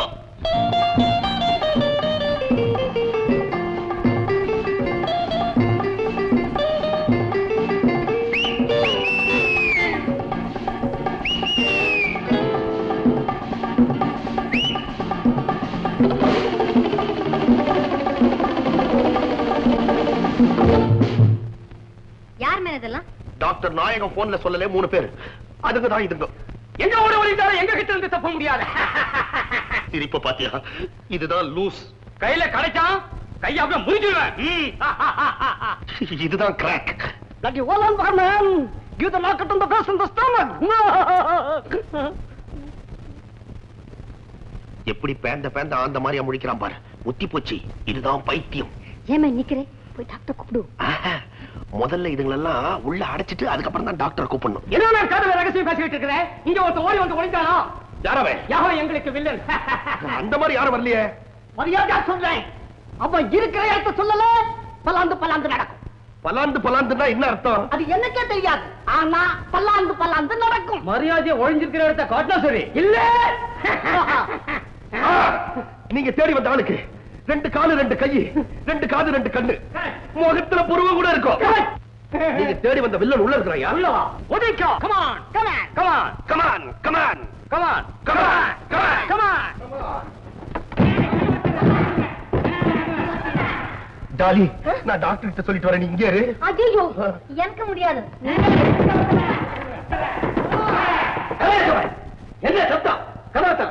S5: யார் மேன் இதெல்லாம்
S4: டாக்டர் நாயகம் போன்ல சொல்லல மூணு பேர் அதுக்கு தான் இதுங்க
S7: எங்க ஓட ஓடிட்டாலும் எங்க கிட்ட இருந்து தப்ப முடியாது
S4: சிரிப்ப பாத்தியா இதுதான் லூஸ்
S7: கையில கிடைச்சான் கைய அப்படியே முறிஞ்சிடுவேன்
S4: இதுதான் crack
S7: Like you all on fire, man. Give the locket on the breast and the stomach.
S4: எப்படி பேந்த பேந்த ஆந்த மாதிரியா முழிக்கிறான் பாரு முத்தி போச்சு இதுதான் பைத்தியம்
S5: ஏன் மேன் நிக்கிறேன் போய் டாக்டர் கூப்பிடு
S4: ஆஹா, முதல்ல இதுங்களெல்லாம் உள்ள அடைச்சிட்டு அதுக்கப்புறம் தான் டாக்டர் கூப்பிடணும்
S7: என்ன நான் காதல ரகசியம் பேசிட்டு இருக்கிறேன் இங்க ஒருத்த ஓடி வந்து ஒளிஞ்சானா
S4: யாரவே
S7: யாரோ எங்களுக்கு வில்லன்
S4: அந்த மாதிரி யாரும் வரலையே
S7: மரியாதையா சொல்றேன் அவன் இருக்கிற இடத்த சொல்லல பல்லாந்து பல்லாந்து நடக்கும்
S4: பலாந்து பலாந்துன்னா என்ன அர்த்தம்
S7: அது எனக்கே தெரியாது ஆனா பல்லாந்து பல்லாந்து நடக்கும் மரியாதையை ஒழிஞ்சிருக்கிற இடத்த காட்டினா சரி இல்ல
S4: ஆ, நீங்க தேடி வந்த ஆளுக்கு ரெண்டு காலு ரெண்டு கை ரெண்டு காது ரெண்டு கண்ணு முகத்துல புருவம் கூட இருக்கும் நீங்க தேடி வந்த வில்லன் உள்ள இருக்கிறாயா
S7: உள்ளவா உதைக்கோ come on come on come on
S4: come on come on
S7: come on
S4: come on come on
S7: come on
S4: Dolly நான் டாக்டர் கிட்ட சொல்லிட்டு வரேன் நீ இங்கே இரு
S5: ஐயோ எனக்கு முடியாது
S7: என்ன சத்தம் கதாத்தல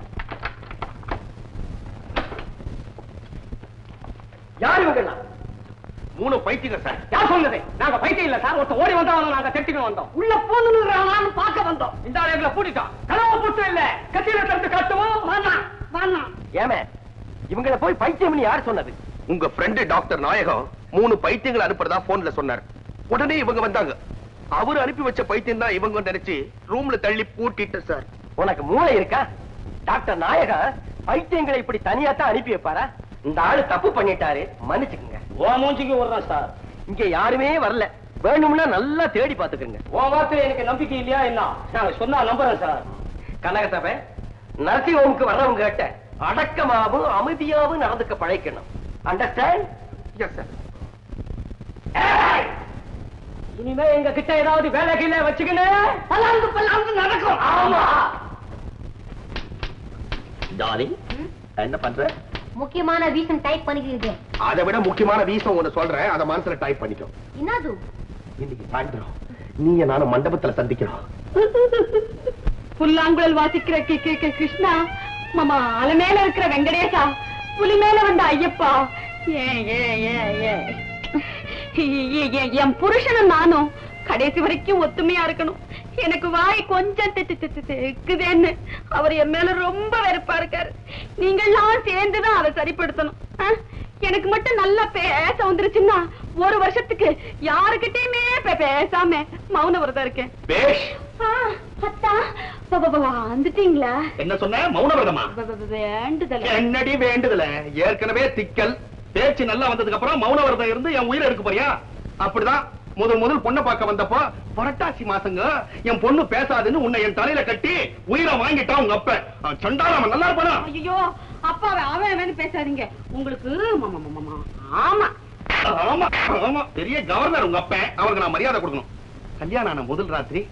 S7: யார் இவங்க
S4: மூணு பைத்தியங்க சார்
S7: யார் சொன்னது நாங்க பைத்தியம் இல்ல சார் ஒருத்தன் ஓடி வந்தவன நாங்க திட்டிட்டு வந்தோம் உள்ள போன்னு பார்க்க வந்தோம் இந்த ஆளு எங்களை பூட்டிட்டோம் கனவு புட்டு இல்ல கத்தியில திறந்து காட்டுவோம் வேணாம் வேணாம்
S8: ஏமே இவங்கள போய் பைத்தியம்னு யார் சொன்னது
S4: உங்க ஃப்ரெண்டு டாக்டர் நாயகம் மூணு பைத்தியங்களை அனுப்புறதா போன்ல சொன்னார் உடனே இவங்க வந்தாங்க அவரு அனுப்பி வச்ச பைத்தியம் தான் இவங்க நினைச்சு ரூம்ல தள்ளி பூட்டிட்டு சார்
S8: உனக்கு மூளை இருக்கா டாக்டர் நாயகா பைத்தியங்களை இப்படி தனியா தான் அனுப்பி வைப்பாரா இந்த ஆளு தப்பு பண்ணிட்டாரு மன்னிச்சுக்குங்க
S7: ஓ மூஞ்சிக்கு விடுறேன் சார்
S8: இங்க யாருமே வரல வேணும்னா நல்லா தேடி பாத்துக்கங்க
S7: உன் வார்த்தையில எனக்கு நம்பிக்கை இல்லையா என்ன நான் சொன்னா நம்புறேன் சார்
S8: கனகசபை நர்சிங் ஹோமுக்கு வர்றவங்க கிட்ட அடக்கமாவும் அமைதியாவும் நடந்துக்க பழைக்கணும் அண்டர்ஸ்டாண்ட்
S4: எஸ் சார்
S7: இனிமே எங்க கிட்ட ஏதாவது வேலை கீழே வச்சுக்கின்னு பல்லாந்து பல்லாந்து நடக்கும் ஆமா
S4: டாலி என்ன பண்ற
S5: முக்கியமான ரீசன் டைப் பண்ணிக்கிறீங்க
S4: அதை விட முக்கியமான ரீசன் ஒண்ணு சொல்றேன் அதை மனசுல டைப் பண்ணிக்கோ
S5: என்னது
S4: இன்னைக்கு சாயந்தரம் நீங்க நானும் மண்டபத்துல சந்திக்கிறோம்
S1: புல்லாங்குழல் வாசிக்கிற கி- கி- கி- கிருஷ்ணா மாமா அலை மேல இருக்கிற வெங்கடேசா புலி மேல வந்த ஐயப்பா ஏன், ஏன், ஏன், ஏன். எ- எ- எ- என் புருஷனும் நானும் கடைசி வரைக்கும் ஒத்துமையா இருக்கணும் எனக்கு வாய் கொஞ்சம் தெத்து தெத்து தெக்குதேன்னு அவர் என் மேல ரொம்ப வெறுப்பா இருக்காரு நீங்கெல்லாம் சேர்ந்துதான் அதை சரிப்படுத்தணும் ஆ? எனக்கு மட்டும் நல்லா பேச வந்துருச்சுன்னா ஒரு வருஷத்துக்கு யாருக்கிட்டயுமே பே- பேசாம மௌன விரதம் இருக்கேன்
S4: பேஷ்
S1: ஆ, அத்தா ப- ப- ப- வந்துட்டீங்களா
S4: என்ன சொன்ன மௌனவிரதமா
S1: ப- ப- ப- வேண்டுதல்
S4: என்னடி வேண்டுதல ஏற்கனவே திக்கல் பேச்சு நல்லா வந்ததுக்கு அப்புறம் மௌன விரதம் இருந்து என் உயிரை எடுக்க போறியா அப்படிதான் முதல் முதல் பொண்ணை பார்க்க வந்தப்போ புரட்டாசி மாசங்க என் பொண்ணு பேசாதுன்னு உன்னை என் தலையில கட்டி உயிரை வாங்கிட்டான் உங்க அப்ப அவன் சண்டாள அவன் நல்லா இருப்பானா
S1: ஐயோ அப்பா அவன் அவன் பேசாதீங்க உங்களுக்கு ம- ம- ம- ம- ஆமா
S4: ஆமா ஆமா பெரிய கவர்னர் உங்க அப்ப அவருக்கு நான் மரியாதை கொடுக்கணும் கல்யாணம் ஆன முதல் ராத்திரி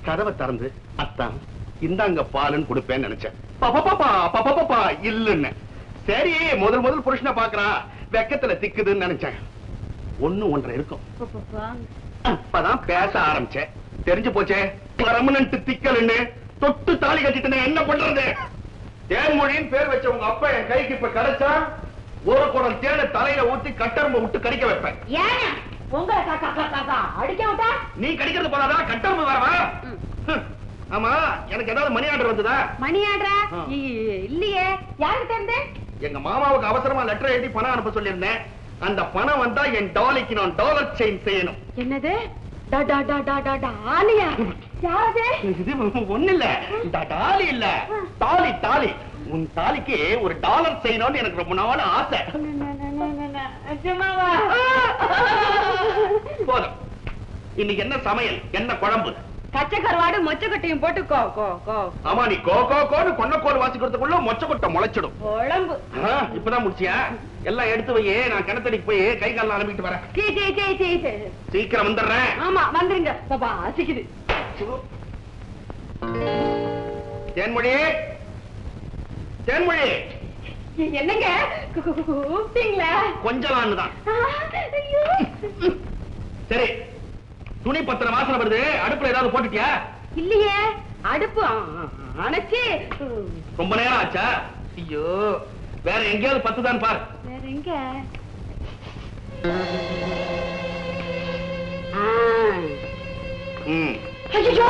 S9: கதவை திறந்து அத்தான் இந்தாங்க பாலுன்னு கொடுப்பேன்னு நினைச்சேன் பாப்பா பாப்பா பாப்பா பாப்பா இல்லன்னு சரி முதல் முதல் புருஷனை பாக்குறா வெக்கத்துல திக்குதுன்னு நினைச்சேன் ஒண்ணு ஒன்றரை இருக்கும் அப்பதான் பேச ஆரம்பிச்சேன் தெரிஞ்சு போச்சே பர்மனன்ட் திக்கல்னு தொட்டு தாலி கட்டிட்டு என்ன பண்றது தேன்மொழின்னு பேர் வச்ச உங்க அப்பா என் கைக்கு இப்ப கிடைச்சா ஒரு குடம் தேனை தலையில ஊத்தி கட்டரும்ப விட்டு கடிக்க வைப்பேன்
S1: ஏன் உங்களை காக்கா காக்கா காக்கா அடிக்க விட்டா
S9: நீ கடிக்கிறது போதாதா கட்டரும்பு வரவா ஹம். ஆமா எனக்கு ஏதாவது மணி ஆர்டர் வந்ததா
S1: மணி ஆடுறா
S9: ஆ.
S1: இல்லையே யாருக்கு இருந்து
S9: எங்க மாமாவுக்கு அவசரமா லெட்டர் எழுதி பணம் அனுப்ப சொல்லியிருந்தேன் அந்த பணம் வந்தா என் டாலிக்கு நான் டாலர் செயின் செய்யணும்
S1: என்னது டா டா டா டா டா டா ஆலியா யாரது
S9: இது ஒண்ணு இல்ல இந்த டாலி இல்ல டாலி டாலி உன் தாலிக்கு ஒரு டாலர் செய்யணும்னு எனக்கு ரொம்ப நாள் ஆசை
S1: நிஜமாவா?
S9: போதும் இன்னைக்கு என்ன சமையல் என்ன குழம்பு
S1: பச்சை கருவாடு மொச்சக்கட்டையும் போட்டு கோ கோ கோ
S9: ஆமா நீ கோ கோ கோன்னு கொன்னக்கோல் வாசிக்கிறதுக்குள்ள மொச்ச கொட்டை முளைச்சிடும்
S1: குழம்பு
S9: ஆ, இப்பதான் முடிச்சியா எல்லாம் எடுத்து வையே நான் கிணத்தடிக்கு போய் கை காலம் அனுப்பிட்டு வரேன்
S1: சீ சீ சீ சீ சீ.
S9: சீக்கிரம் வந்துடுறேன்
S1: ஆமா வந்துருங்க பாப்பா அசிக்குது
S9: தேன்மொழி தேன்மொழி
S1: எ- என்னங்க கூ- கூ- கூ- கூப்பிட்டீங்களா
S9: கொஞ்சலான்னு தான்
S1: ஆ, ஐயோ.
S9: சரி துணி பத்திர வாசனை வருது அடுப்புல ஏதாவது போட்டுட்டியா
S1: இல்லையே அடுப்பு ஆ, ஆ, அணைச்சு ம்,
S9: ரொம்ப நேரம் ஆச்சா ஐயோ வேற எங்கேயாவது பத்துதான் பார்
S1: வேற எங்க ஆ.
S9: ம்
S1: ஐயையோ!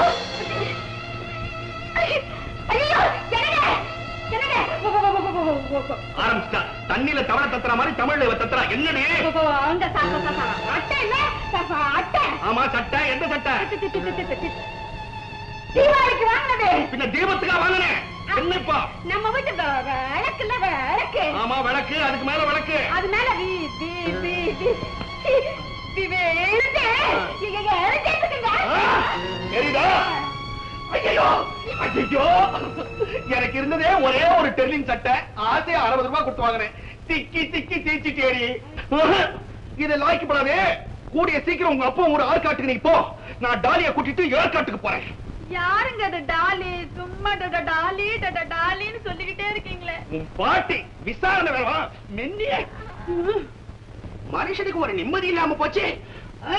S1: ஐயையோ! என்னங்க? என்னங்க? போ, போ, போ, போ, போ, போ, போ, போ.
S9: ஆரம்பிச்சிட்டா தண்ணியில தவளை தத்துற மாதிரி தமிழ்ல இவ தத்துறா என்னடி
S1: போ, போ, அங்க சா, சா, சா, சா. அட்டை இல்ல? சா, சா, அட்டை.
S9: ஆமா சட்டை எந்த சட்டை
S1: தி, தி, தி, தி, தி, தி. தீபாவளிக்கு வாங்கினது
S9: பின்ன தீபத்துக்கா வாங்கினேன் என்னப்பா
S1: நம்ம வீட்டு வ- விளக்கு இல்ல விளக்கு
S9: ஆமா விளக்கு அதுக்கு மேல விளக்கு
S1: அது மேல V we we we we- வி- எழுத்து எ- எ- எ- எழுத்து இருக்குங்க.
S9: ஆ, தெரியுதா ஐயோ ஐயோ எனக்கு இருந்ததே ஒரே ஒரு டெர்லிங் சட்டை ஆசையா அறுபது ரூபாய் கொடுத்து வாங்கினேன் திக்கி திக்கி தீச்சி தேடி இது லாய்க்கப்படாதே கூடிய சீக்கிரம் உங்க அப்பா ஒரு ஆற்காட்டுக்கு நீ போ நான் டாலிய கூட்டிட்டு ஏற்காட்டுக்கு போறேன்
S1: யாருங்க அது டாலி சும்மா டட டாலி டட டாலின்னு சொல்லிக்கிட்டே இருக்கீங்களே
S9: உன் பாட்டி விசாரணை வேணா மென்னிய மனுஷனுக்கு ஒரு நிம்மதி இல்லாம போச்சு ஆ?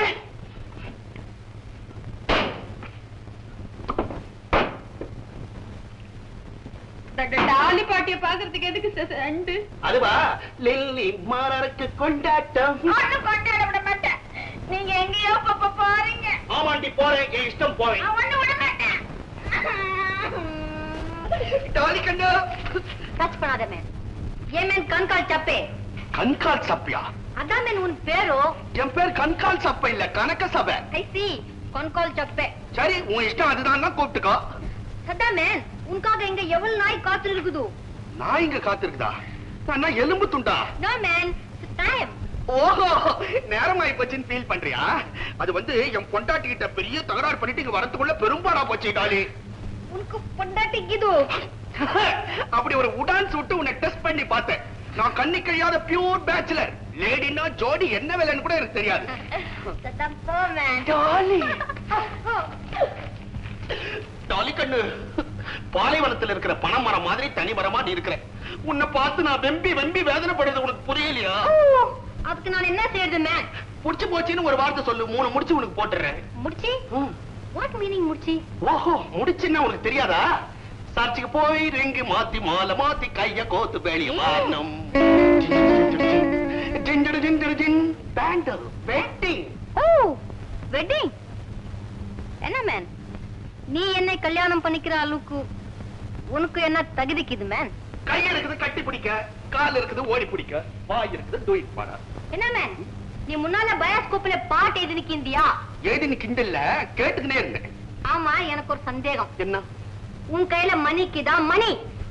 S1: டட டாலி பாட்டிய பாக்குறதுக்கு எதுக்கு ச- ச- ரெண்டு
S9: அதுவா லில்லி மாறருக்கு கொண்டாட்டம்
S1: ஒண்ணும் கொண்டாட விட மாட்டேன் நீங்க எங்கேயோ பாப்ப பாருங்க
S9: ஆமாண்டி போறேன் என் இஷ்டம் போறேன்
S1: நான் ஒண்ணும் விட மாட்டேன்
S9: டாலி கண்ணா
S1: டச் பண்ணாத மேன் ஏன் மேன் கண்கால் சப்பே
S9: கண்கால் சப்பையா
S1: அதான் மேன் உன் பேரோ
S9: என் பேர் கண்கால் சப்பை இல்ல கணக்க சபை
S1: ஐசி கண்கால் சப்பே
S9: சரி உன் இஷ்டம் அதுதான் கூப்பிட்டுக்கோ
S1: சதா மேன் உனக்காக இங்க எவ்வளவு நாய் காத்து இருக்குது
S9: நான் இங்க காத்திருக்குதா நான் எலும்பு துண்டா
S1: நோ மேன் டைம்
S9: ஓஹோ நேரமாயி போச்சுன்னு ஃபீல் பண்றியா அது வந்து என் பொண்டாட்டி கிட்ட பெரிய தகராறு பண்ணிட்டு இங்க வரதுக்குள்ள பெரும்பாடா போச்சு டாலி
S1: உனக்கு பொண்டாட்டிக்குது
S9: அப்படி ஒரு உடான் சுட்டு உன்னை டெஸ்ட் பண்ணி பார்த்தேன் நான் கண்ணி கழியாத பியூர் பேச்சுலர் லேடினா ஜோடி என்ன வேலைன்னு கூட எனக்கு தெரியாது
S1: சதா போ மேன்
S9: டாலி டாலி கண்ணு பாலைவனத்துல இருக்கிற பனைமரம் மாதிரி தனி மரமா நீ இருக்கிற உன்னை பார்த்து நான் வெம்பி வெம்பி வேதனைப்படுறது உனக்கு புரியலையா
S1: அதுக்கு நான் என்ன செய்யறது மேன்
S9: புடிச்சு போச்சுன்னு ஒரு வார்த்தை சொல்லு மூணு முடிச்சு உனக்கு போட்டுறேன்
S1: முடிச்சி வாட் மீனிங் முடிச்சி
S9: ஓஹோ முடிச்சுன்னா உனக்கு தெரியாதா சர்ச்சுக்கு போய் ரிங்கு மாத்தி மாலை மாத்தி கைய கோத்து வெளிய வாரணம் ஜிஞ்சடு ஜிஞ்சடு ஜின் பேண்டல் வெட்டிங்
S1: ஓ வெட்டிங் என்ன மேன் நீ என்னை கல்யாணம் பண்ணிக்கிற அளவுக்கு உனக்கு என்ன தகுதிக்குது மேன்
S9: கை இருக்குது கட்டி பிடிக்க கால் இருக்குது ஓடி பிடிக்க வாய் இருக்குது டூயிட் பாட
S1: என்ன மேன் நீ முன்னால பயாஸ்கோப்ல பாட்டு எழுதி நிக்கிந்தியா
S9: எழுதி நீ கிண்டல்ல கேட்டுக்கினே இருந்தேன்
S1: ஆமா எனக்கு ஒரு சந்தேகம்
S9: என்ன
S1: உன் கையில மணிக்குதா மணி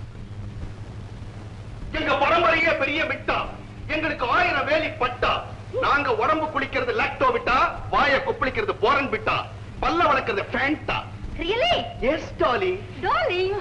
S9: எங்க பரம்பரையே பெரிய விட்டா எங்களுக்கு ஆயிரம் வேலி பட்டா நாங்க உடம்பு குளிக்கிறது லாக்டோ விட்டா வாய கொப்பளிக்கிறது போரன் விட்டா பல்ல வளர்க்கறது ஃபேண்டா
S1: really
S9: yes Dolly
S1: darling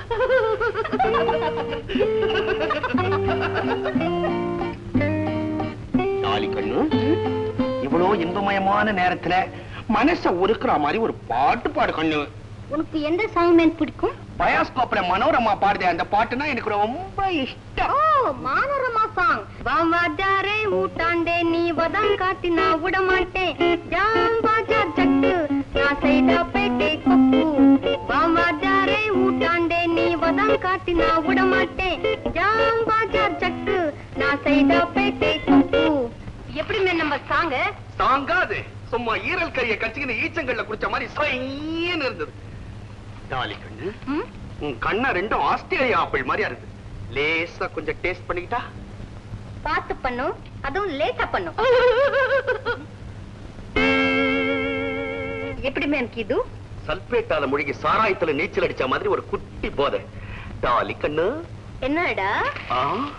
S9: Dolly கண்ணு இவ்வளவு இன்பமயமான நேரத்துல மனச உருக்குற மாதிரி ஒரு பாட்டு பாடு கண்ணு
S5: உனக்கு எந்த சாங் மேன் பிடிக்கும்
S9: பயாஸ்கோப்ல மனோரமா பாடுதே அந்த பாட்டுனா எனக்கு ரொம்ப இஷ்டம்
S5: ஓ மானரமா சாங் பாவாஜாரே ஊட்டாண்டே நீ வதம் காட்டி நான் விட மாட்டேன் ஜாம் பாஜார் ஜட்டு நான் சைடா பேட்டே கொப்பு பாவாஜாரே ஊட்டாண்டே நீ வதம் காட்டி நான் விட மாட்டேன் ஜாம் பாஜார் ஜட்டு நான் சைடா பேட்டே கொப்பு எப்படி மேம் நம்ம சாங்
S9: தாங்காது சும்மா ஈரல் கறியை கச்சிக்கின ஈச்சங்கள்ல குடிச்ச மாதிரி சொயின்னு இருந்தது டாலி கண்ணு உன் கண்ணா ரெண்டும் ஆஸ்திரேலியா ஆப்பிள் மாதிரியா இருக்கு லேசா கொஞ்சம் டேஸ்ட் பண்ணிக்கிட்டா
S5: பார்த்து பண்ணும் அதுவும் லேட்டா பண்ணும் எப்படி மேம் இது
S9: சல்பேட்டால முழுகி சாராயத்துல நீச்சல் அடிச்ச மாதிரி ஒரு குட்டி போதை டாலி கண்ணு
S5: என்னடா
S9: ஆ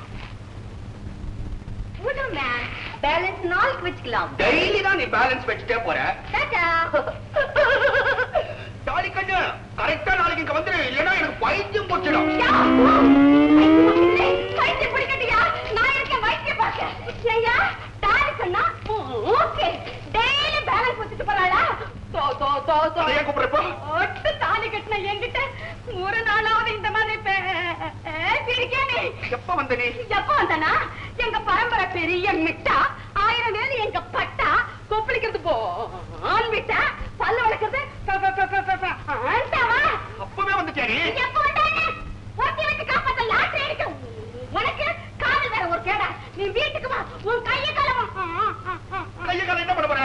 S5: விடு மேம் பேலன்ஸ் நாளைக்கு வச்சுக்கலாம்
S9: டெய்லி தான் நீ பேலன்ஸ் வச்சுட்டே போற
S5: டாடா
S9: டாலி கண்ணு கரெக்டா நாளைக்கு இங்க வந்துரு இல்லைன்னா எனக்கு பைத்தியம் போட்டுடும்
S5: வைத்தியம் பிடிக்கட்டியா நான் இருக்கேன் வைத்தியம் பார்க்க ஐயா டாடி சொன்னா ஓகே டெய்லி பேலன்ஸ் வச்சுட்டு போறாளா தோ தோ தோ தோ
S9: அதை ஏன் கூப்பிடுறப்போ
S5: ஒட்டு தாலி கட்டின என்கிட்ட ஒரு நாளாவது இந்த மாதிரி பேசியிருக்கே நீ
S9: எப்ப வந்த நீ
S5: எப்ப வந்தனா எங்க பரம்பரை பெரிய மிட்டா ஆயிரம் வேலு எங்க பட்டா கொப்பளிக்கிறது போ ஆண் விட்டா பல்ல வளர்க்கறது ப- ப- ப- ப- ப- ப- ஆண்டாவா
S9: அப்பவே வந்துட்டே நீ
S5: எப்ப வந்தானே ஒருத்தி வச்சு காப்பாத்த லாட்டரி அடிக்க உனக்கு காதல் வேற ஒரு கேடா நீ வீட்டுக்கு வா உன் கைய காலமா
S9: கைய கால என்ன பண்ண போற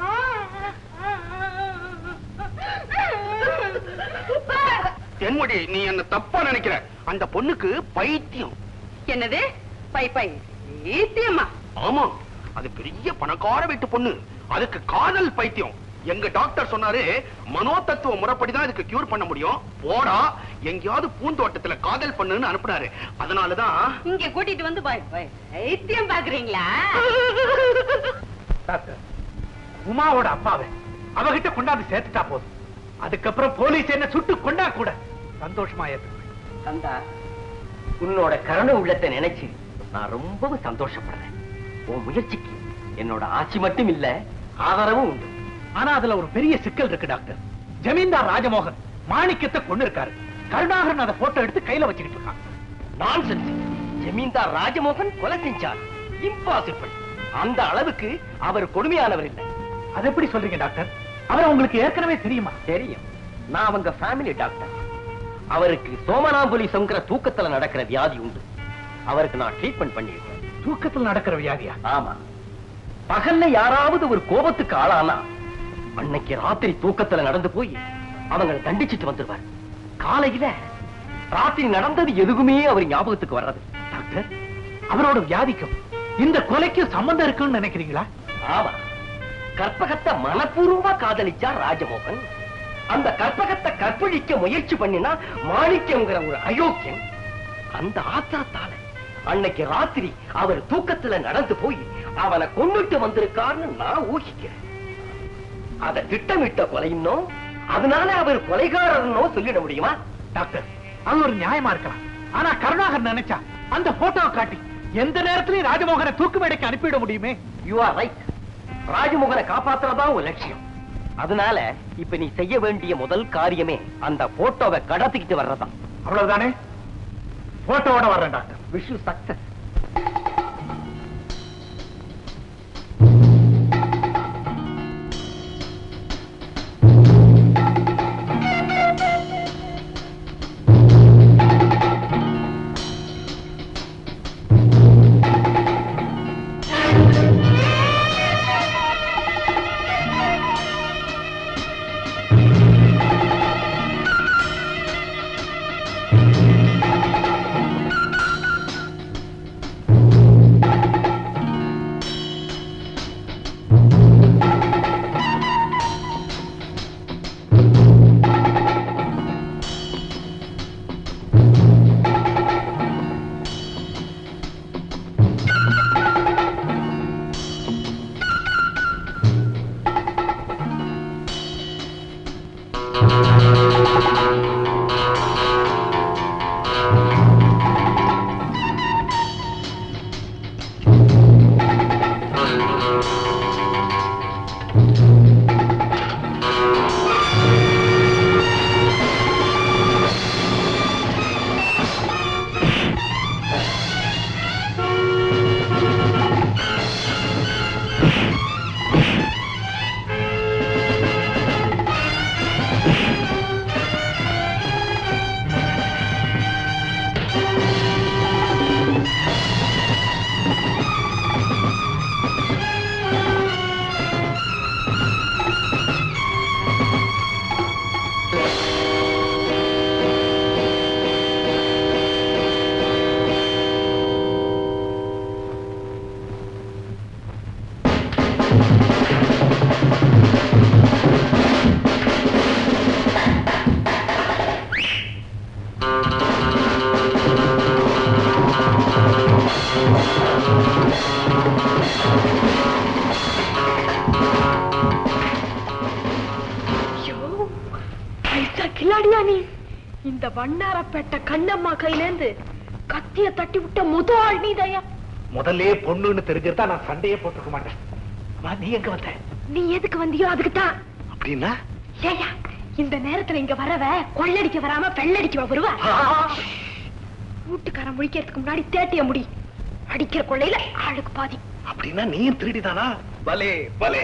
S9: தென்முடி நீ என்ன தப்பா நினைக்கிற அந்த பொண்ணுக்கு பைத்தியம்
S1: என்னது பை பை ஈத்தியம்மா
S9: ஆமா அது பெரிய பணக்கார வீட்டு பொண்ணு அதுக்கு காதல் பைத்தியம் எங்க டாக்டர் சொன்னாரு மனோதத்துவ முறைப்படிதான் இதுக்கு கியூர் பண்ண முடியும் போடா எங்கேயாவது பூந்தோட்டத்துல காதல் பண்ணுன்னு அனுப்புனாரு அதனாலதான்
S1: இங்க கூட்டிட்டு வந்து பை பை ஐத்தியம் பாக்குறீங்களா
S3: டாக்டர் உமாவோட அப்பாவை அவகிட்ட கொண்டாந்து சேர்த்துட்டா போதும் அதுக்கப்புறம் போலீஸ் என்ன சுட்டு கொண்டா கூட சந்தோஷமா ஏத்துக்குவேன்
S8: கந்தா உன்னோட கருணை உள்ளத்தை நினைச்சு நான் ரொம்பவும் சந்தோஷப்படுறேன் உன் முயற்சிக்கு என்னோட ஆட்சி மட்டும் இல்ல ஆதரவும் உண்டு
S3: ஆனா அதுல ஒரு பெரிய சிக்கல் இருக்கு டாக்டர் ஜமீன்தார் ராஜமோகன் மாணிக்கத்தை கொண்டு இருக்காரு கருணாகரன் அதை போட்டோ எடுத்து கையில வச்சுக்கிட்டு இருக்கான்
S8: நான்சென்ஸ் ஜமீன்தார் ராஜமோகன் கொலை செஞ்சார் இம்பாசிபிள் அந்த அளவுக்கு அவர் கொடுமையானவர் இல்லை
S3: அது எப்படி சொல்றீங்க டாக்டர் அவரை உங்களுக்கு ஏற்கனவே தெரியுமா
S8: தெரியும் நான் அவங்க ஃபேமிலி டாக்டர் அவருக்கு சோமனாம்புலிசங்கிற தூக்கத்துல நடக்கிற வியாதி உண்டு அவருக்கு நான் ட்ரீட்மெண்ட் பண்ணியிருக்கேன்
S3: தூக்கத்தில் நடக்கிற வியாதியா
S8: ஆமா பகல்ல யாராவது ஒரு கோபத்துக்கு ஆளானா அன்னைக்கு ராத்திரி தூக்கத்துல நடந்து போய் அவங்களை தண்டிச்சிட்டு வந்துருவார் காலையில ராத்திரி நடந்தது எதுவுமே அவர் ஞாபகத்துக்கு வர்றது
S3: டாக்டர் அவரோட வியாதிக்கும் இந்த கொலைக்கும் சம்பந்தம் இருக்குன்னு நினைக்கிறீங்களா
S8: ஆமா கற்பகத்தை மனப்பூர்வமா காதலிச்சார் ராஜமோகன் அந்த கற்பகத்தை கற்பழிக்க முயற்சி பண்ணினா மாணிக்கங்கிற ஒரு அயோக்கியன் அந்த ஆத்திரத்தால அன்னைக்கு ராத்திரி அவர் தூக்கத்துல நடந்து போய் அவனை கொன்னுட்டு வந்திருக்காருன்னு நான் ஊகிக்கிறேன் அதை திட்டமிட்ட கொலைன்னோ அதனால அவர் கொலைகாரனோ சொல்லிட முடியுமா
S3: டாக்டர் அது ஒரு நியாயமா இருக்கலாம் ஆனா கருணாகர் நினைச்சா அந்த போட்டோவை காட்டி எந்த நேரத்திலையும் ராஜமோகனை தூக்கு மேடைக்கு அனுப்பிவிட முடியுமே
S8: யூ ஆர் ரைட் ராஜமோகனை காப்பாத்துறதா ஒரு லட்சியம் அதனால இப்ப நீ செய்ய வேண்டிய முதல் காரியமே அந்த போட்டோவை கடத்திக்கிட்டு வர்றதான்
S3: அவ்வளவுதானே போட்டோவோட வர்றேன் டாக்டர்
S8: விஷு சக்சஸ்
S1: வண்ணாரப்பேட்டை கண்ணம்மா கையிலேந்து கத்திய தட்டி விட்ட முத ஆள் நீதையா
S3: முதல்ல பொண்ணுன்னு தெரிஞ்சிருந்தா நான் சண்டையே போட்டுக்க மாட்டேன் அம்மா, நீ எங்க வந்த
S1: நீ எதுக்கு வந்தியோ அதுக்கு தான்
S3: அப்படின்னா
S1: ஏயா இந்த நேரத்துல இங்க வரவ கொள்ளடிக்க வராம பெள்ளடிக்க வருவா வீட்டுக்காரன் முழிக்கிறதுக்கு முன்னாடி தேட்டிய முடி அடிக்கிற கொள்ளையில ஆளுக்கு பாதி
S3: அப்படின்னா நீயும் திருடிதானா பலே பலே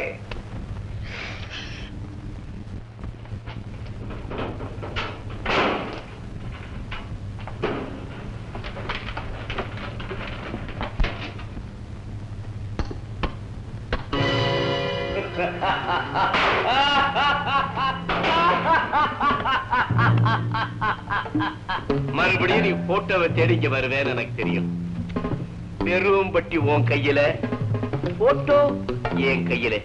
S4: மறுபடியும் நீ போட்டோவை தேடிக்க வருவேன்னு எனக்கு தெரியும் பெரும் பட்டி உன் கையில போட்டோ என் கையில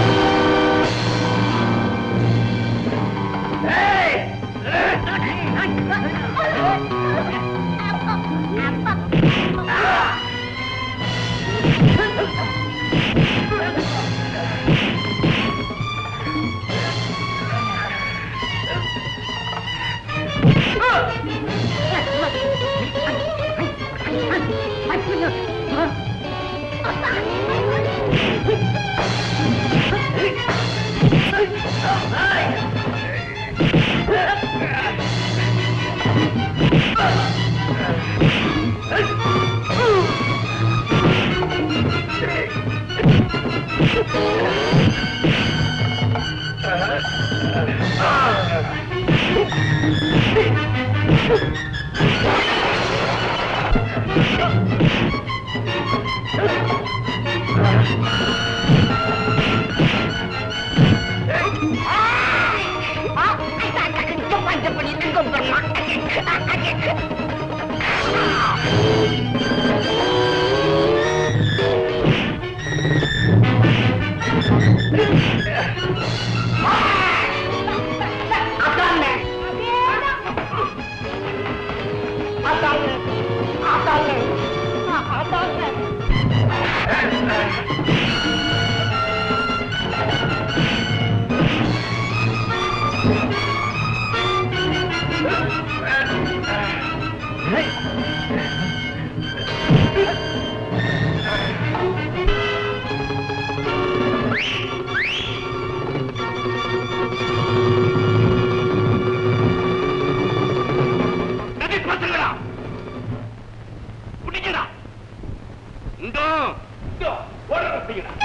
S4: பசங்களா பிடிக்கடா இந்தோ இந்தோ ஓடுற பிடிக்கடா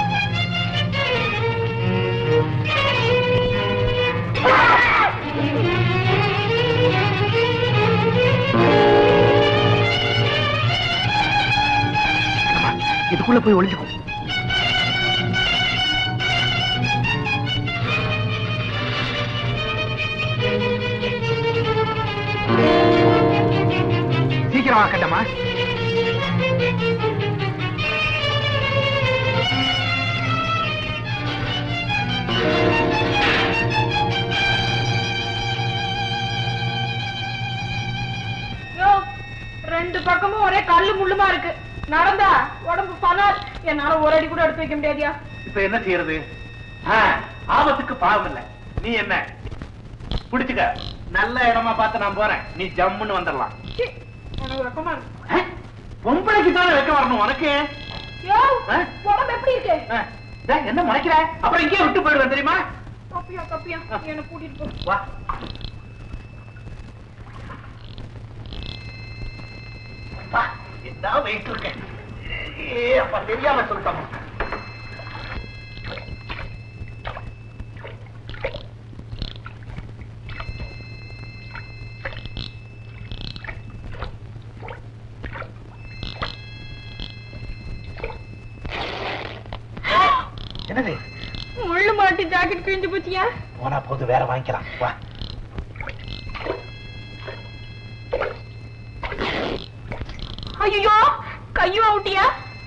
S3: இதுக்குள்ள போய் ஒளிஞ்சுக்கோ சீக்கிரம் ஆக்கட்டமா
S1: ரெண்டு பக்கமும் ஒரே கல்லு முள்ளுமா இருக்கு நடந்தா உடம்பு பனார் என்னால ஒரு அடி கூட எடுத்து வைக்க முடியாதியா
S3: இப்ப என்ன செய்யறது ஆ, ஆபத்துக்கு பாவம் இல்ல நீ என்ன பிடிச்சுக்க நல்ல இடமா பார்த்து நான் போறேன் நீ ஜம்முன்னு வந்துடலாம்
S1: சீ, எனக்கு வெக்கமா இருக்கு
S3: ஆ? பொம்பளைக்கு தானே வைக்க வரணும் உனக்கு
S1: யோ,
S3: ஆ?
S1: உடம்பு எப்படி இருக்கு
S3: ஆ, டேய், என்ன முளைக்கிற அப்புறம் இங்கே விட்டு போயிடுவேன் தெரியுமா
S1: கப்பியா கப்பியா என்ன கூட்டிட்டு போ
S3: வா வா, என்ன வெயிட் இருக்கேன் ஏ அப்பா தெரியாம சொல்லிட்டோம் என்னது
S1: முள்ளு மாட்டி ஜாக்கெட் கிழிஞ்சு போச்சியா
S3: போனா போது வேற வாங்கிக்கலாம் வா
S1: ஐயோ கையும் அவுட்டியா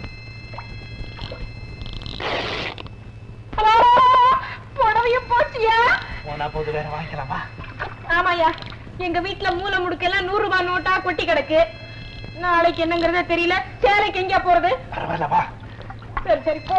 S1: புடவைய போச்சியா
S3: போனா போது வேற வாங்கிக்கலாம் வா
S1: ஆமாயா எங்க வீட்டுல மூல முடுக்கெல்லாம் நூறு ரூபாய் நோட்டா கொட்டி கிடக்கு நாளைக்கு என்னங்கறதே தெரியல சேலைக்கு எங்க போறது
S3: பரவாயில்ல வா
S1: சரி சரி போ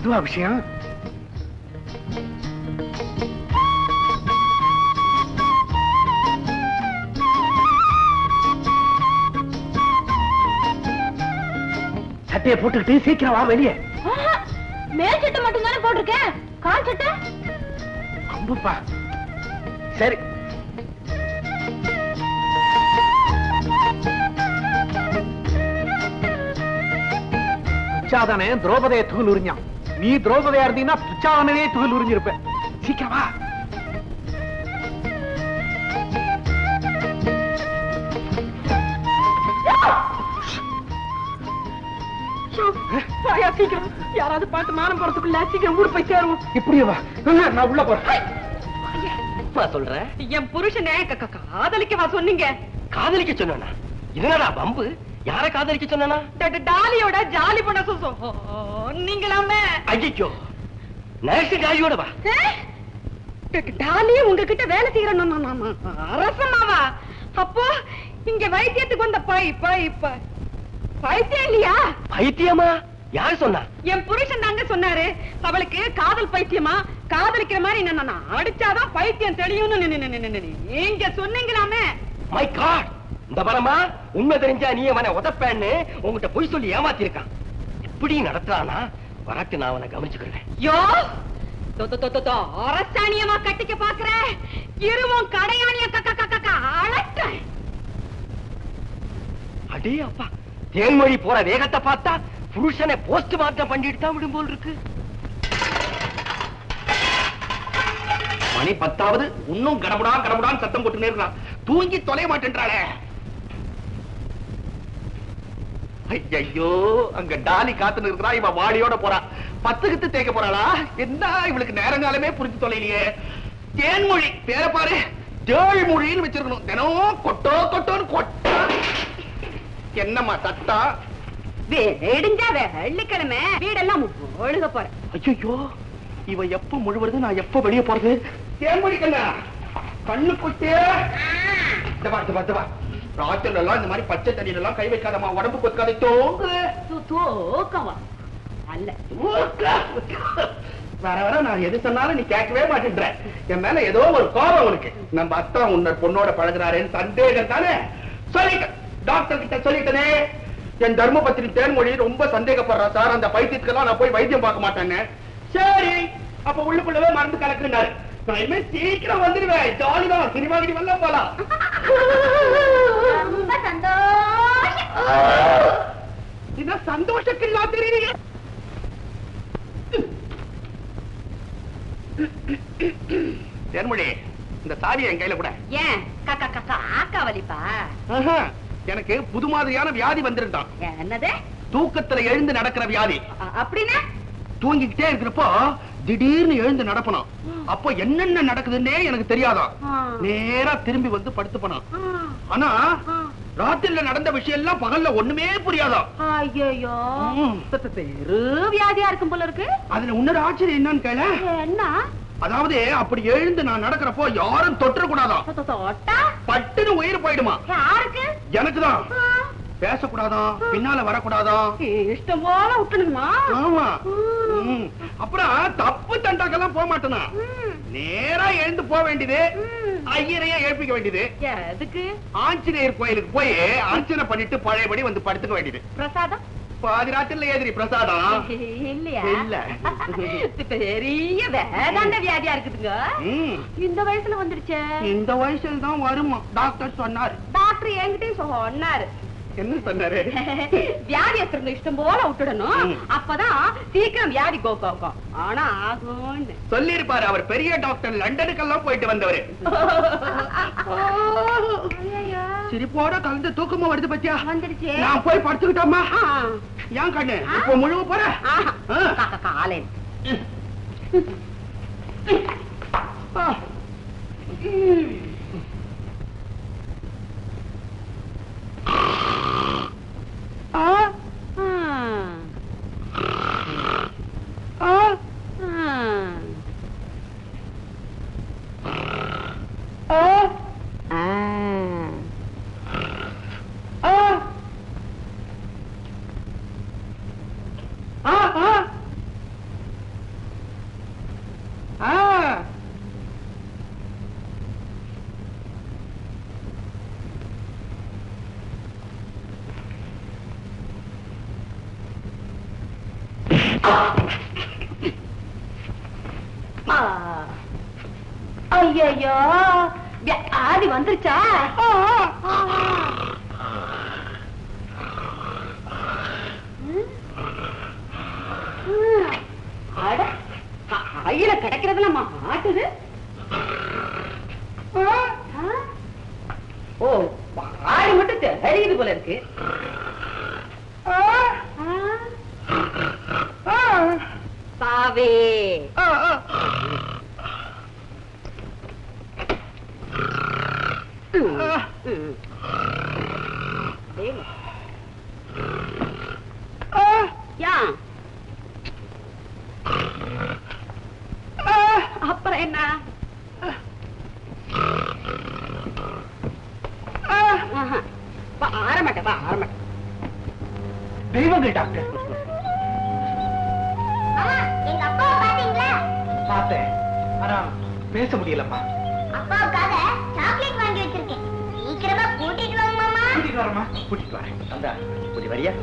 S3: அதுவா விஷயம் சட்டையை போட்டுக்கிட்டு சீக்கிரம் வா வெளியே
S1: ஆஹா, மேல் சட்டை மட்டும் தானே போட்டிருக்கேன் கால் சட்டை
S3: அம்புப்பா சரி துச்சாதனே திரௌபதியை துகில் உறிஞ்சான் நீ திரௌபதியா இருந்தீங்கன்னா துச்சாதனவே துகில் உறிஞ்சிருப்ப சீக்கிரம் வா
S7: வாயா சீக்கிரம் யாராவது பார்த்து மானம் போறதுக்குள்ள சீக்கிரம் ஊர் போய் சேருவோம்
S3: இப்படியே வா நான் உள்ள போறேன்
S8: சொல்ற
S7: என் புருஷனை க- க- காதலிக்கவா சொன்னீங்க
S8: காதலிக்க சொன்னா இதனடா பம்பு யார காதலிக்க சொன்னா
S7: ட- ட- டாலியோட ஜாலி பண்ண சொ- சொ- நீங்களாமே
S8: ஐயோ நர்ஸ் டாலியோட வா
S7: ஏ? ட- ட- டாலி உங்ககிட்ட வேலை செய்யறேன் அரசமாவா அப்போ இங்க வைத்தியத்துக்கு வந்த பை பை பை பைத்தியம் இல்லையா
S8: பைத்தியமா யார் சொன்னா
S7: என் புருஷன் தாங்க சொன்னாரு அவளுக்கு காதல் பைத்தியமா காதலிக்கிற மாதிரி நான் நான் அடிச்சாதான் பைத்தியம் தெளியும்னு நி- நி- நி- நி- நி- நீங்க சொன்னீங்களாமே
S8: மை காட் இந்த பரமா உண்மை தெரிஞ்சா நீ அவனை உதப்பேன்னு உங்ககிட்ட பொய் சொல்லி ஏமாத்தி இருக்கான் இப்படி நடத்துறானா வரட்டு நான் அவனை கவனிச்சுக்கிறேன்
S7: யோ தொ- தொ- தொ- தொ- தொ, அரசாணியமா கட்டிக்க பாக்குற இருவும் கடையாணிய க- க- க- க- க- அழட்டேன்
S8: அடே அப்பா தேன்மொழி போற வேகத்தை பார்த்தா புருஷனை போஸ்ட் மார்ட்டம் பண்ணிட்டு தான் விடும் போல் இருக்கு
S9: மணி பத்தாவது இன்னும் கடமுடா கடமுடான்னு சத்தம் போட்டு இருக்கான் தூங்கி தொலைய மாட்டேன்றாளே ஐயோ அங்க டாலி காத்துன்னு இருக்கிறா இவன் வாடியோட போறா பத்துக்கிட்டு தேய்க்க போறாளா என்ன இவளுக்கு நேரங்காலமே புரிஞ்சு தொலைலையே தேன்மொழி பேர பாரு தேழ்மொழின்னு வச்சிருக்கணும் தினம் கொட்டோ கொட்டோன்னு கொட்டா என்னம்மா சத்தா
S7: வேடிஞ்சா வெள்ளிக்கிழமை வீடெல்லாம் ஒழுக போறேன்
S9: ஐயோ இவ எப்ப முழுவதும் நான் எப்ப வெளியே போறது தேன்மொழி கண்ணா கண்ணு குட்டியே இந்த வா இந்த வா இந்த வா ராத்திரில எல்லாம் இந்த மாதிரி பச்சை தண்ணியில எல்லாம் கை வைக்காதம்மா உடம்பு கொத்தாதே தோங்கு
S7: தூக்கவா அல்ல
S9: வர வர நான் எது சொன்னாலும் நீ கேட்கவே மாட்டேன்ற என் மேல ஏதோ ஒரு கோபம் உனக்கு நம்ம அத்தா உன்ன பொண்ணோட பழகுறாருன்னு சந்தேகம் தானே சொல்லிட்டேன் டாக்டர் கிட்ட சொல்லிட்டனே என் தர்மபத்திரி தேன்மொழி ரொம்ப சந்தேகப்படுறா சார் அந்த பைத்தியத்துக்கெல்லாம் நான் போய் வைத்தியம் பார்க்க மாட்டேன்னு சரி அப்ப உள்ளுக்குள்ளவே மருந்து கலக்குனாரு நான் இனிமே சீக்கிரம் வந்துடுவேன் ஜாலிதான் சினிமா கிடி வரலாம் போலாம்
S5: ரொம்ப சந்தோஷம்
S9: இது சந்தோஷக்கில்லா தெரியுறீங்க தேன்மொழி இந்த சாவி என் கையில கூட
S7: ஏன் கக்கா கக்கா ஆக்கா வலிப்பா
S9: ஆஹா, எனக்கு புது மாதிரியான வியாதி வந்திருந்தான்
S7: என்னது
S9: தூக்கத்துல எழுந்து நடக்கிற வியாதி
S7: அ- அப்படின்னா
S9: தூங்கிக்கிட்டே இருக்கிறப்போ திடீர்னு எழுந்து நடப்பணும் அப்போ என்னென்ன நடக்குதுன்னே எனக்கு தெரியாதாம்
S7: ஆ.
S9: நேரா திரும்பி வந்து படுத்து போனான்
S7: ஆ,
S9: ஆனா
S7: ஆ.
S9: ராத்திரில நடந்த விஷயம் எல்லாம் பகல்ல ஒண்ணுமே புரியாதாம்
S7: ஐயோ
S9: ம்.
S7: பெரு வியாதியா இருக்கும் போல இருக்கு
S9: அதுல இன்னொரு ஆச்சரியம் என்னன்னு கேள
S7: என்ன
S9: அதாவது அப்படி எழுந்து நான் நடக்கிறப்போ யாரும் தொற்ற கூடாதாம்
S7: தொ- தொ- தொட்டா
S9: பட்டுன்னு உயிர் போயிடுமா
S7: யாருக்கு
S9: எனக்குதான்
S7: ஆ,
S9: பேசக்கூடாதாம் பின்னால வரக்கூடாதாம்
S7: இஷ்டம் போல விட்டுணுமா
S9: ஆமா ம். அப்புறம் தப்பு தண்டாக்கெல்லாம் போக மாட்டேனா நேரா எழுந்து போக வேண்டியது ஐயரையே எழுப்பிக்க வேண்டியது
S7: எதுக்கு
S9: ஆஞ்சநேயர் கோயிலுக்கு போய் அர்ச்சனை பண்ணிட்டு பழையபடி வந்து படுத்துக்க வேண்டியது
S7: பிரசாதம்
S9: பாதி ராத்திரில ஏதிரி பிரசாதம்
S7: இல்லையா
S9: இல்ல.
S7: பெரிய வேதாந்த வியாதியா இருக்குதுங்க
S9: ம்.
S7: இந்த வயசுல வந்துருச்சே
S9: இந்த வயசுல தான் வருமா டாக்டர் சொன்னாரு
S7: டாக்டர் என்கிட்டயும் சொன்னாரு
S9: என்ன சொன்னாரு
S7: வியாதியஸ்தருங்க இஷ்டம் போல விட்டுடணும்
S9: ம்.
S7: அப்பதான் சீக்கிரம் வியாதி கோக்கும் ஆனா ஆகும்னு
S9: சொல்லிருப்பாரு அவர் பெரிய டாக்டர் லண்டனுக்கெல்லாம் போயிட்டு வந்தவரு
S7: ஐயையோ,
S9: சிரிப்போட கலந்து தூக்கமா வருது பத்தியா
S7: வந்துருச்சே
S9: நான் போய் படுத்துக்கிட்டோமா
S7: ஆ,
S9: ஏன் கண்ணு
S7: ஆ.
S9: இப்ப முழுவ போற
S7: ஆஹா,
S9: ஆ.
S7: கா- கா- காலையில
S9: ஆ. ஆ.
S7: ஆ,
S9: ஆ.
S7: ஆ.
S9: ஆ.
S7: ஆ.
S9: ஆ. ஆ. ஆ.
S1: ஐயோ ஆதி வந்துருச்சா அட அயில கிடைக்கிறதுல மாட்டுது ஓ ஆடி மட்டும் தெரியுது போல இருக்கு பாவே யா அப்புறம் என்ன ஆஹா. வா, ஆரமாட்டேன் வா ஆரமாட்டேன்
S3: தெய்வங்கள் டாக்டர்
S5: மாமா எங்க அப்பாவை பாத்தீங்களா
S3: பார்த்தேன் ஆனா பேச முடியலம்மா
S5: அப்பாவுக்காக சாக்லேட் வாங்கி வச்சிருக்கேன் சீக்கிரமா கூட்டிட்டு வாங்க மாமா
S3: கூட்டிட்டு வரமா கூட்டிட்டு வரேன்
S8: அந்த புடி வரியா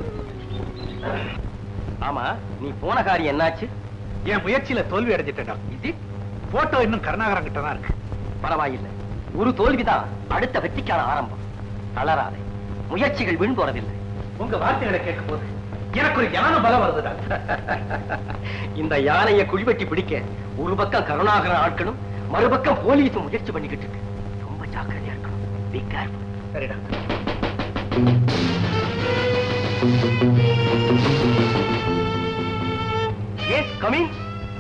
S8: ஆமா நீ போன காரியம் என்னாச்சு
S3: என் முயற்சியில தோல்வி அடைஞ்சிட்டேன் டாக்டர்.
S8: இது
S3: போட்டோ இன்னும் கருணாகரன் கிட்ட தான் இருக்கு
S8: பரவாயில்லை ஒரு தோல்விதான் அடுத்த வெற்றிக்கான ஆரம்பம் தளராதே முயற்சிகள் வீண் போறதில்லை
S3: உங்க வார்த்தைகளை கேட்கும் போது எனக்கு ஒரு ஞான பலம் வருது டாக்டர்
S8: இந்த யானையை குழிவெட்டி பிடிக்க ஒரு பக்கம் கருணாகரன் ஆட்களும் மறுபக்கம் போலீஸும் முயற்சி பண்ணிக்கிட்டு இருக்கு ரொம்ப ஜாக்கிரதையா இருக்கணும் Be careful.
S3: சரி டாக்டர்
S8: Yes, come in.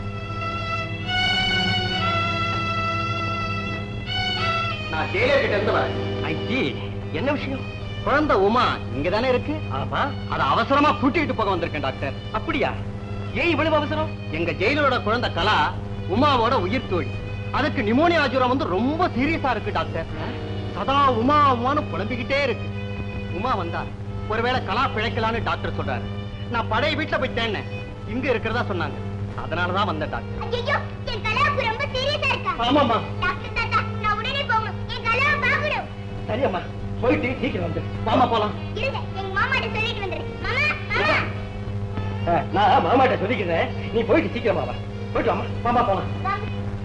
S9: நான் ஜெயிலர் கிட்ட இருந்து வரேன்
S8: ஐயே, என்ன விஷயம்
S9: குழந்தை உமா இங்க தானே இருக்கு
S8: ஆமா
S9: அத அவசரமா கூட்டிட்டு போக வந்திருக்கேன் டாக்டர்
S8: அப்படியா ஏன் இவ்வளவு அவசரம்
S9: எங்க ஜெயிலரோட குழந்தை கலா உமாவோட உயிர் தோழி அதுக்கு நிமோனியா ஜுரம் வந்து ரொம்ப சீரியஸா இருக்கு டாக்டர் சதா உமா உமான்னு புலம்பிக்கிட்டே இருக்கு உமா வந்தா ஒருவேளை கலா பிழைக்கலான்னு டாக்டர் சொல்றாரு நான் பழைய வீட்டுல போய் தேடினேன் இங்க இருக்கிறதா சொன்னாங்க அதனாலதான் வந்தேன் டாக்டர்
S5: ஐயோ என் கலாவுக்கு ரொம்ப சீரியஸா இருக்கா
S9: ஆமாமா
S5: டாக்டர் தாத்தா நான் உடனே போகணும் என் கலாவை பார்க்கணும்
S8: சரியம்மா போயிட்டு சீக்கிரம் வந்து
S9: வாமா போலாம்
S5: இருங்க எங்க மாமாட்ட சொல்லிட்டு வந்துடுறேன் மாமா மாமா
S8: நான் மாமாட்ட சொல்லிக்கிறேன் நீ போயிட்டு சீக்கிரமா வா போயிட்டு வாமா மாமா போலாம்
S5: வாங்க.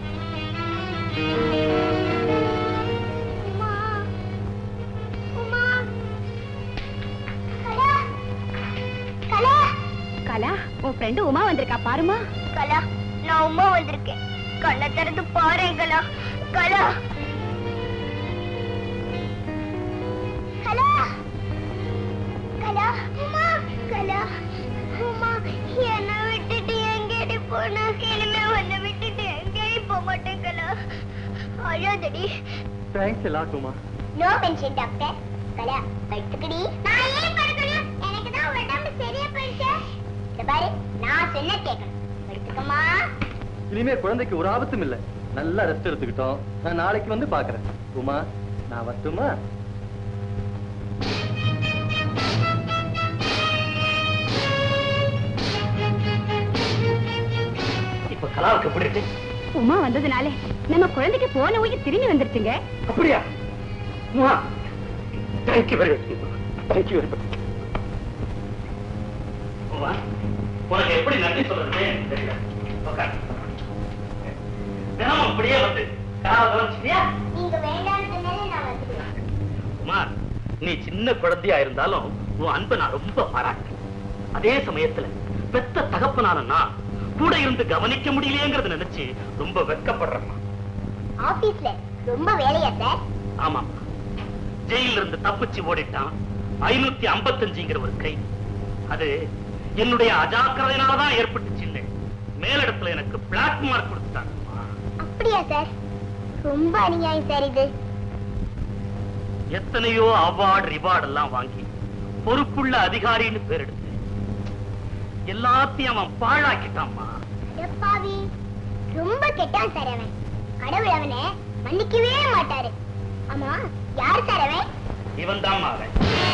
S5: உமா உமா கலா கலா
S1: கலா உன் ஃப்ரெண்டு உமா வந்திருக்கா பாருமா
S5: கலா நான் உமா வந்திருக்கேன் கண்ணை திறந்து பாரு கலா கலா கலா கலா உமா கலா உமா என்னை விட்டுட்டு எங்கேடி போன இனிமே உன்னை விட்டுட்டு எங்கேடி போக மாட்டேன் கலா அழாதடி
S2: தேங்க்ஸ் எல்லாம் Uma
S5: no mention doctor Kala படுத்துக்கடி நான் ஏன் படுக்கணும் எனக்கு தான் உடம்பு சரியா போயிடுச்சு இந்த பாரு நான் சொன்ன கேட்கணும் படுத்துக்கமா
S2: இனிமே குழந்தைக்கு ஒரு ஆபத்தும் இல்ல நல்லா ரெஸ்ட் எடுத்துக்கிட்டோம் நான் நாளைக்கு வந்து பாக்குறேன் உமா நான் வரட்டுமா
S8: இப்ப கலாவுக்கு எப்படி இருக்கு
S1: உமா வந்ததுனாலே நம்ம குழந்தைக்கு போன உயிர் திரும்பி வந்துருச்சுங்க
S8: அப்படியா Uma thank you very thank you very Uma உனக்கு எப்படி நன்றி சொல்றது தெரியல உட்கார். தினமும் அப்படியே வந்து கலாவை கவனிச்சிட்டியா
S5: நீங்க வேண்டாம்னு சொன்னாலே நான் வந்துடுவேன்
S8: குமார் நீ சின்ன குழந்தையா இருந்தாலும் உன் அன்பை நான் ரொம்ப பாராட்டேன் அதே சமயத்துல பெத்த தகப்பனான நான் கூட இருந்து கவனிக்க முடியலையேங்கிறத நினைச்சு ரொம்ப வெட்கப்படுறேம்மா
S5: ஆபீஸ்ல ரொம்ப வேலையா சார்
S8: ஆமாம் ஜெயில இருந்து தப்பிச்சு ஓடிட்டான் ஐநூத்தி ஐம்பத்தஞ்சுங்கிற ஒரு கை அது என்னுடைய அஜாக்கிரதையினாலதான் ஏற்பட்டுச்சு இல்லை மேலிடத்துல எனக்கு பிளாக் மார்க் கொடுத்துட்டாங்க
S5: அப்படியா சார் ரொம்ப அநியாயம் சார் இது
S8: எத்தனையோ அவார்டு ரிவார்டு எல்லாம் வாங்கி பொறுப்புள்ள அதிகாரின்னு பேர் எடுத்து எல்லாத்தையும் அவன் பாழாக்கிட்டான்மா
S5: அடப்பாவி ரொம்ப கெட்டான் சார் அவன் கடவுள் அவனை மன்னிக்கவே மாட்டாரு ஆமா யார் சார் அவன்
S8: இவன் தான் அவன்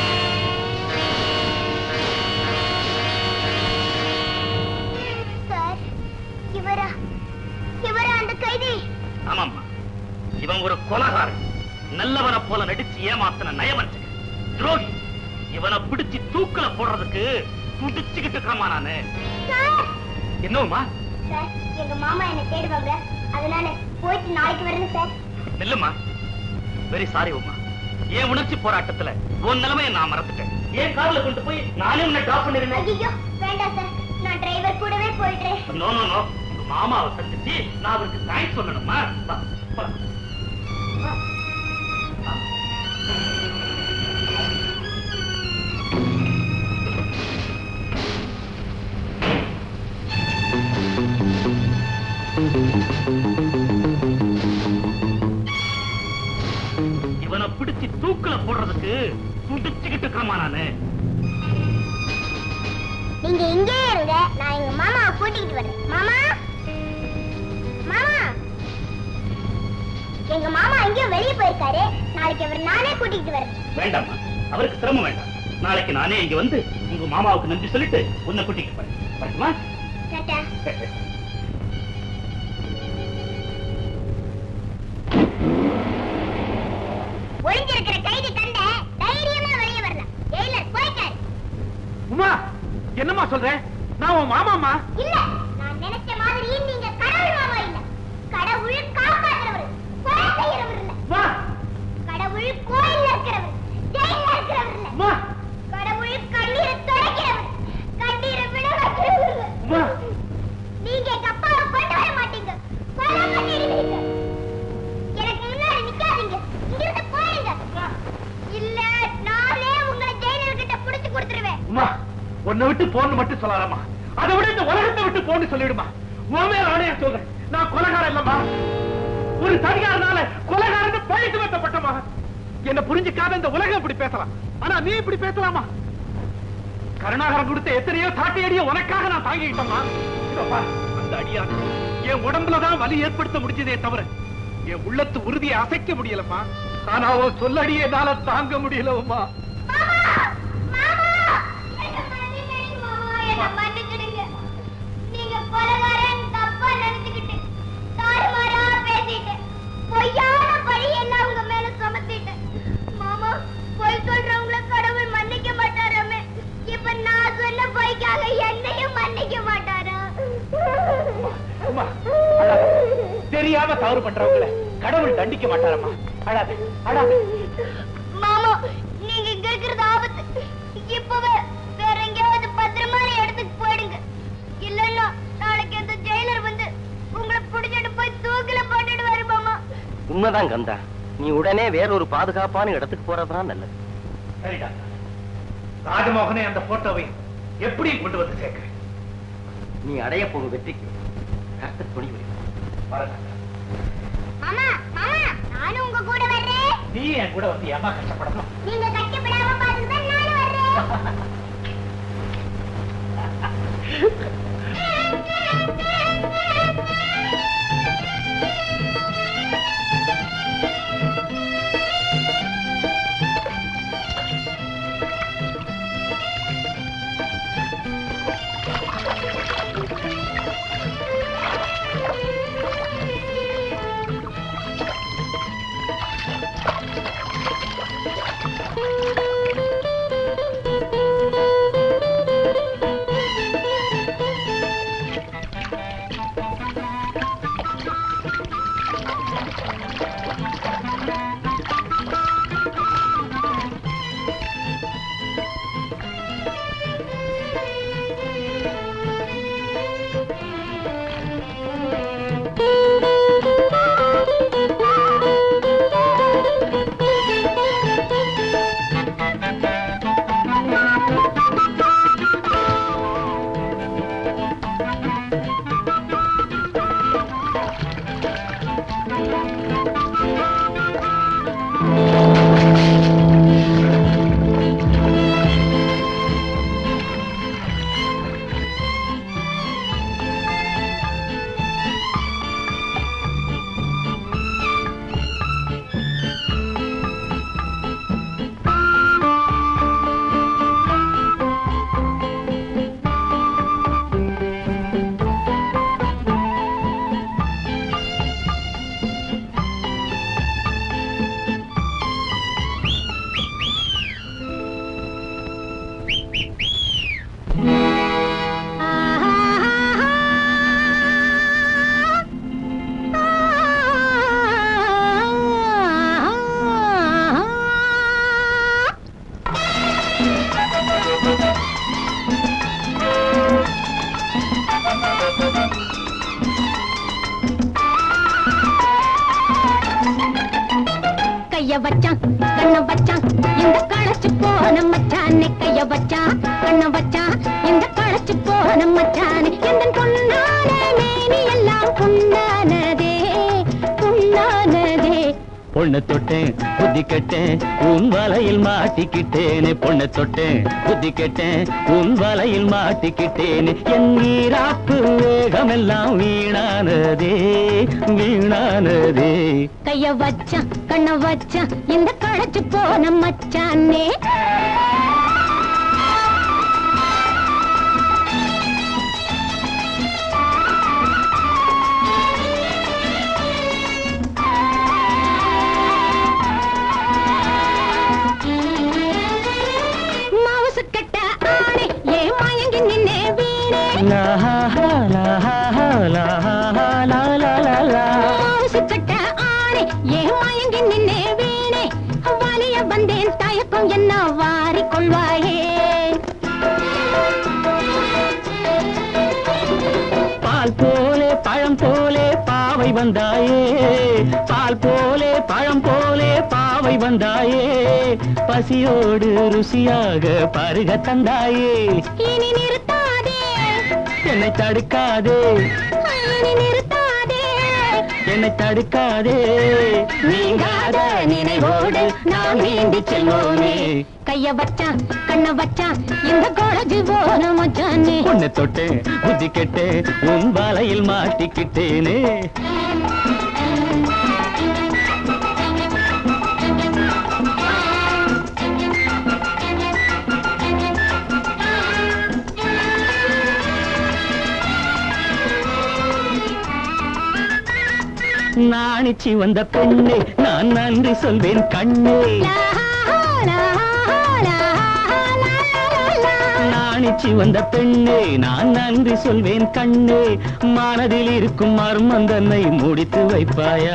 S5: சார் இவரா இவரா அந்த கைதி
S8: ஆமாம்மா இவன் ஒரு கொலகாரன் நல்லவனை போல நடிச்சு ஏமாத்தின நயமனுஷன் துரோகி இவனை பிடிச்சு தூக்கல போடுறதுக்கு துடிச்சுக்கிட்டு இருக்காமா நானு
S5: சார்
S8: என்னம்மா
S5: சார் எங்க மாமா என்ன தேடுவாங்க அதனால போயிட்டு நாளைக்கு வரேன் சார்
S8: நில்லுமா வெரி சாரி உமா என் உணர்ச்சி போராட்டத்துல உன் நிலைமையை நான் மறந்துட்டேன் என் கார்ல கொண்டு போய் நானே உன்னை டாப் பண்ணிருந்தேன்
S5: ஐயோ வேண்டாம் சார் நான் டிரைவர் கூடவே போயிடுறேன்
S8: நோ நோ நோ உங்க மாமாவை சந்திச்சு நான் அவருக்கு தேங்க்ஸ் சொல்லணுமா வா, போலாம். இவனை பிடிச்சு தூக்குல போடுறதுக்கு துடிச்சுக்கிட்டு இருக்கிறமா நானு
S5: நீங்க இங்கே இருங்க நான் எங்க மாமாவை கூட்டிட்டு வரேன் மாமா மாமா எங்க மாமா எங்கேயோ வெளியே போயிருக்காரு நாளைக்கு அவர் நானே கூட்டிட்டு வரேன்
S8: வேண்டாம்மா அவருக்கு சிரமம் வேண்டாம் நாளைக்கு நானே இங்க வந்து உங்க மாமாவுக்கு நன்றி சொல்லிட்டு உன்னை கூட்டிட்டு போறேன் வரட்டுமா
S5: டாடா ஒளிஞ்சிருக்கிற கைதி கண்ட தைரியமா வெளியே வரலாம் ஜெயிலர் போயிட்டாரு
S3: உமா என்னம்மா சொல்ற நான் உன் மாமாமா
S5: இல்ல நான் நினைச்ச மாதிரி நீங்க கடவுள் மாமா இல்ல கடவுள் காப்பாற்றுறவர் கொலை செய்யறவர் இல்ல
S3: வா
S5: கடவுள் கோயில்ல இருக்கிறவர் ஜெயில்ல இருக்கிறவர் இல்ல
S3: உமா
S5: கடவுள் கண்ணீரை துடைக்கிறவர் கண்ணீரை விட வைக்கிறவர் இல்ல
S3: உமா
S5: நீங்க எங்க அப்பாவை கொண்டு வர மாட்டீங்க கொலை பண்ணிடுவீங்க எனக்கு முன்னாடி நிக்காதீங்க இங்கிருந்து போயிடுங்க இல்ல நானே உங்களை ஜெயிலர் கிட்ட புடிச்சு கொடுத்துருவேன்
S3: உமா உன்னை விட்டு போன்னு மட்டும் சொல்லாதம்மா அதை விட இந்த உலகத்தை விட்டு போன்னு சொல்லிடுமா உன் மேல ஆணையா சொல்றேன் நான் கொலைகாரன் இல்லம்மா ஒரு தனியாரனால கொலைகாரன் பழி சுமத்தப்பட்டமா என்ன புரிஞ்சுக்காத இந்த உலகம் இப்படி பேசலாம் ஆனா நீ இப்படி பேசலாமா கருணாகரம் கொடுத்த எத்தனையோ சாட்டை அடிய உனக்காக நான் தாங்கிக்கிட்டோமா இதோ பார், அந்த அடியான் என் உடம்புலதான் வலி ஏற்படுத்த முடிஞ்சதே தவிர என் உள்ளத்து உறுதியை அசைக்க முடியலம்மா ஆனா உன் சொல்லடியே என்னால தாங்க முடியலம்மா
S5: என்ன மன்னிச்சிடுங்க நீங்க கொலைகாரன் தப்பா நினைச்சுக்கிட்டு தாறுமாறா பேசிட்டு பொய்யான பழி எல்லாம் உங்க மேல சுமத்திட்டேன் மாமா பொய் சொல்றவங்கள கடவுள் மன்னிக்க மாட்டாராமே இப்ப நான் சொன்ன பொய்க்காக என்னையும் மன்னிக்க மாட்டாரா
S3: அம்மா, அழாத. தெரியாம தவறு பண்றவங்கள கடவுள் தண்டிக்க மாட்டாரம்மா அழாத அழாத
S5: மாமா நீங்க இங்க இருக்கிறது ஆபத்து இப்பவே வேற எங்கேயாவது பத்திரமான இடத்துக்கு போயிடுங்க இல்லன்னா நாளைக்கு அந்த ஜெயிலர் வந்து உங்களை புடிச்சிட்டு போய் தூக்கில போட்டுடுவாரு மாமா
S8: உண்மைதான் கந்தா நீ உடனே வேறொரு பாதுகாப்பான இடத்துக்கு போறதுதான் நல்லது
S3: சரிடா ராஜமோகனே அந்த போட்டோவை எப்படி கொண்டு வந்து சேர்க்கிறேன்
S8: நீ அடைய போகும் வெற்றிக்கு கர்த்தர் துணை புரிவார். வரேன்.
S5: மாமா மாமா நானும் உங்க கூட வர்றேன்
S3: நீ என் கூட வந்து ஏமா கஷ்டப்படணும்
S5: நீங்க கஷ்டப்படாம பாத்துக்கிட்டா நானும் வர்றேன்
S10: கைய வச்சான் கண்ண வச்சான் இந்த களைச்சு போன மச்சானே கைய வச்சான் கண்ண வச்சான் இந்த களைச்சு போன மச்சானே எந்த பொன்னான மேனி எல்லாம் புண்ணானதே புண்ணானதே
S11: பொண்ணு தொட்டேன் புத்தி கெட்டேன் உன் வலையில் மாட்டிக்கிட்டேனே பொண்ணு தொட்டேன் புத்தி கெட்டேன் உன் வலையில் மாட்டிக்கிட்டேனே என் நீராப்பு வேகமெல்லாம் வீணானதே வீணானதே
S10: கைய வச்சான் கண்ண வச்சான் இந்த களைச்சு போன மச்சானே மவுசு கட்ட ஆணை ஏ மயங்கி நின்னே வீணே
S11: லாஹா, லாஹா, லாஹா, லா, லா, லா, லா.
S10: மவுசு கட்ட ஆணை ஏ மயங்கி நின்னே வீணே வலிய வந்தேன் தயக்கம் என்ன வாரிக் கொள்வாயே
S11: பால் போலே பழம் போலே பாவை வந்தாயே பால் போலே பழம் போலே பாவை வந்தாயே பசியோடு ருசியாக பருக தந்தாயே
S10: இனி நிறுத்தாதே
S11: என்னை தடுக்காதே
S10: இனி நிறுத்தாதே
S11: என்னை தடுக்காதே நீங்காத நினைவோடு நான் நீந்தி செல்வோமே
S10: கைய வச்சான் கண்ண வச்சான் இந்த காலேஜ் போன மச்சானே
S11: உன்னை தொட்டேன் புத்தி கெட்டேன் உன் வலையில் மாட்டிக்கிட்டேனே நாணிச்சி வந்த பெண்ணே நான் நன்றி சொல்வேன் கண்ணே நாணிச்சி வந்த பெண்ணே நான் நன்றி சொல்வேன் கண்ணே மனதில் இருக்கும் மர்மம் தன்னை முடித்து வைப்பாயா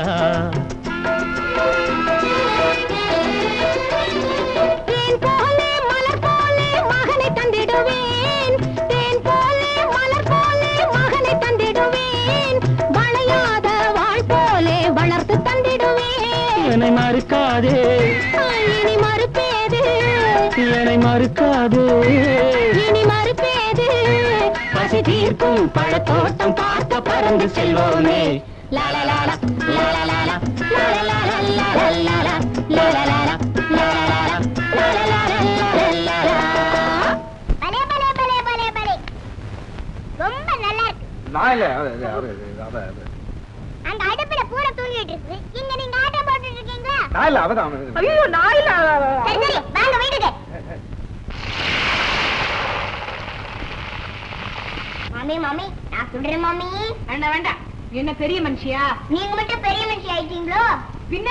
S10: தேன் போலே மலர் போலே மகனை தந்திடுவேன் தேன் போலே மலர் போலே மகனை தந்திடுவேன் வளையாத வாழ் போலே வளர்த்து தந்திடுவேன்
S11: என்னை மறுக்காதே
S10: இனி மறுப்பேது
S11: என்னை மறுக்காதே
S10: இனி மறுப்பேது
S11: பசி தீர்க்கும் பழத்தோட்டம் பார்க்க பறந்து செல்வோமே
S10: லாலலாலா, லாலலாலா, லாலலாலா, லாலலாலா, லாலலாலா, லாலலாலா, லாலலாலா, லாலலாலா.
S5: பலே பலே பலே பலே பலே ரொம்ப நல்லா இருக்கு
S3: நான் இல்ல அவ- அவ- அவ- அவ- அவ-
S5: அந்த அடுப்புல பூரா தூங்கிட்டு இருக்கு இங்க நீங்க ஆட்டம் போட்டுட்டு இருக்கீங்களா
S3: நான் இல்ல அவதான் அவன்
S1: ஐயோ நான் இல்ல
S5: சரி சரி வாங்க வீட்டுக்கு மாமி மாமி நான் சொல்றேன் மாமி
S1: வேண்டாம் வேண்டாம் என்ன பெரிய மனுஷியா
S5: நீங்க மட்டும் பெரிய மனுஷி ஆயிட்டீங்களோ
S1: பின்ன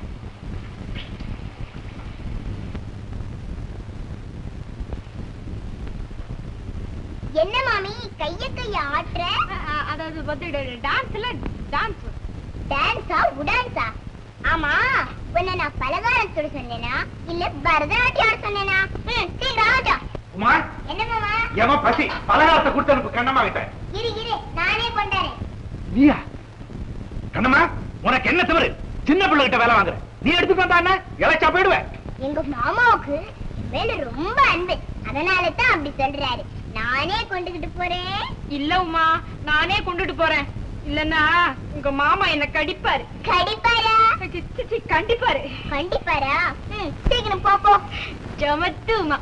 S5: என்ன மாமி கைய கைய ஆட்டுற
S1: அதாவது வந்து டான்ஸ்ல டான்ஸ்
S5: டான்ஸா உடான்ஸா ஆமா உன்னை நான் பலகாரம் சுட சொன்னேனா இல்ல பரதநாட்டியம் ஆட சொன்னேனா ம், சீக்கிரம் ஆகட்டும்
S3: குமார்
S5: என்ன மாமா
S3: எவன் பசி பலகாரத்தை கொடுத்து அனுப்பு கண்ணம்மா கிட்ட
S5: இரு இரு நானே கொண்டாரேன்
S3: நீயா கண்ணம்மா உனக்கு என்ன தவறு சின்ன பிள்ளை கிட்ட வேலை வாங்குற நீ எடுத்துட்டு வந்தா என்ன இழைச்சா போயிடுவேன்
S5: எங்க மாமாவுக்கு மேல ரொம்ப அன்பு அதனால தான் அப்படி சொல்றாரு நானே கொண்டுகிட்டு போறேன்
S1: இல்ல உமா நானே கொண்டுட்டு போறேன் இல்லன்னா உங்க மாமா என்ன கடிப்பாரு
S5: கடிப்பாரா
S1: சி, சி, சி, கண்டிப்பாரு
S5: கண்டிப்பாரா ம், சீக்கிரம் போ போ
S1: ஜமத்து உமா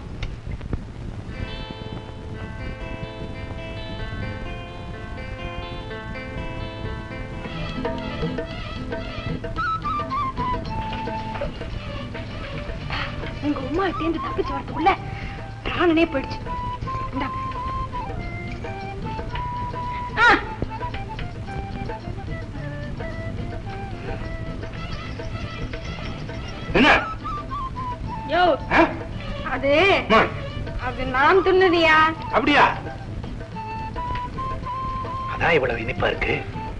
S1: உங்க உமா தேர்ந்து தப்பிச்சு வரதுக்குள்ள பிராணனே போயிடுச்சு இந்தாங்க. ஆ,
S3: என்ன
S1: யோ
S3: ஆ?
S1: அது
S3: அம்மா,
S1: அது நான் துண்ணுதியா
S3: அப்படியா அதான் இவ்வளவு இனிப்பா இருக்கு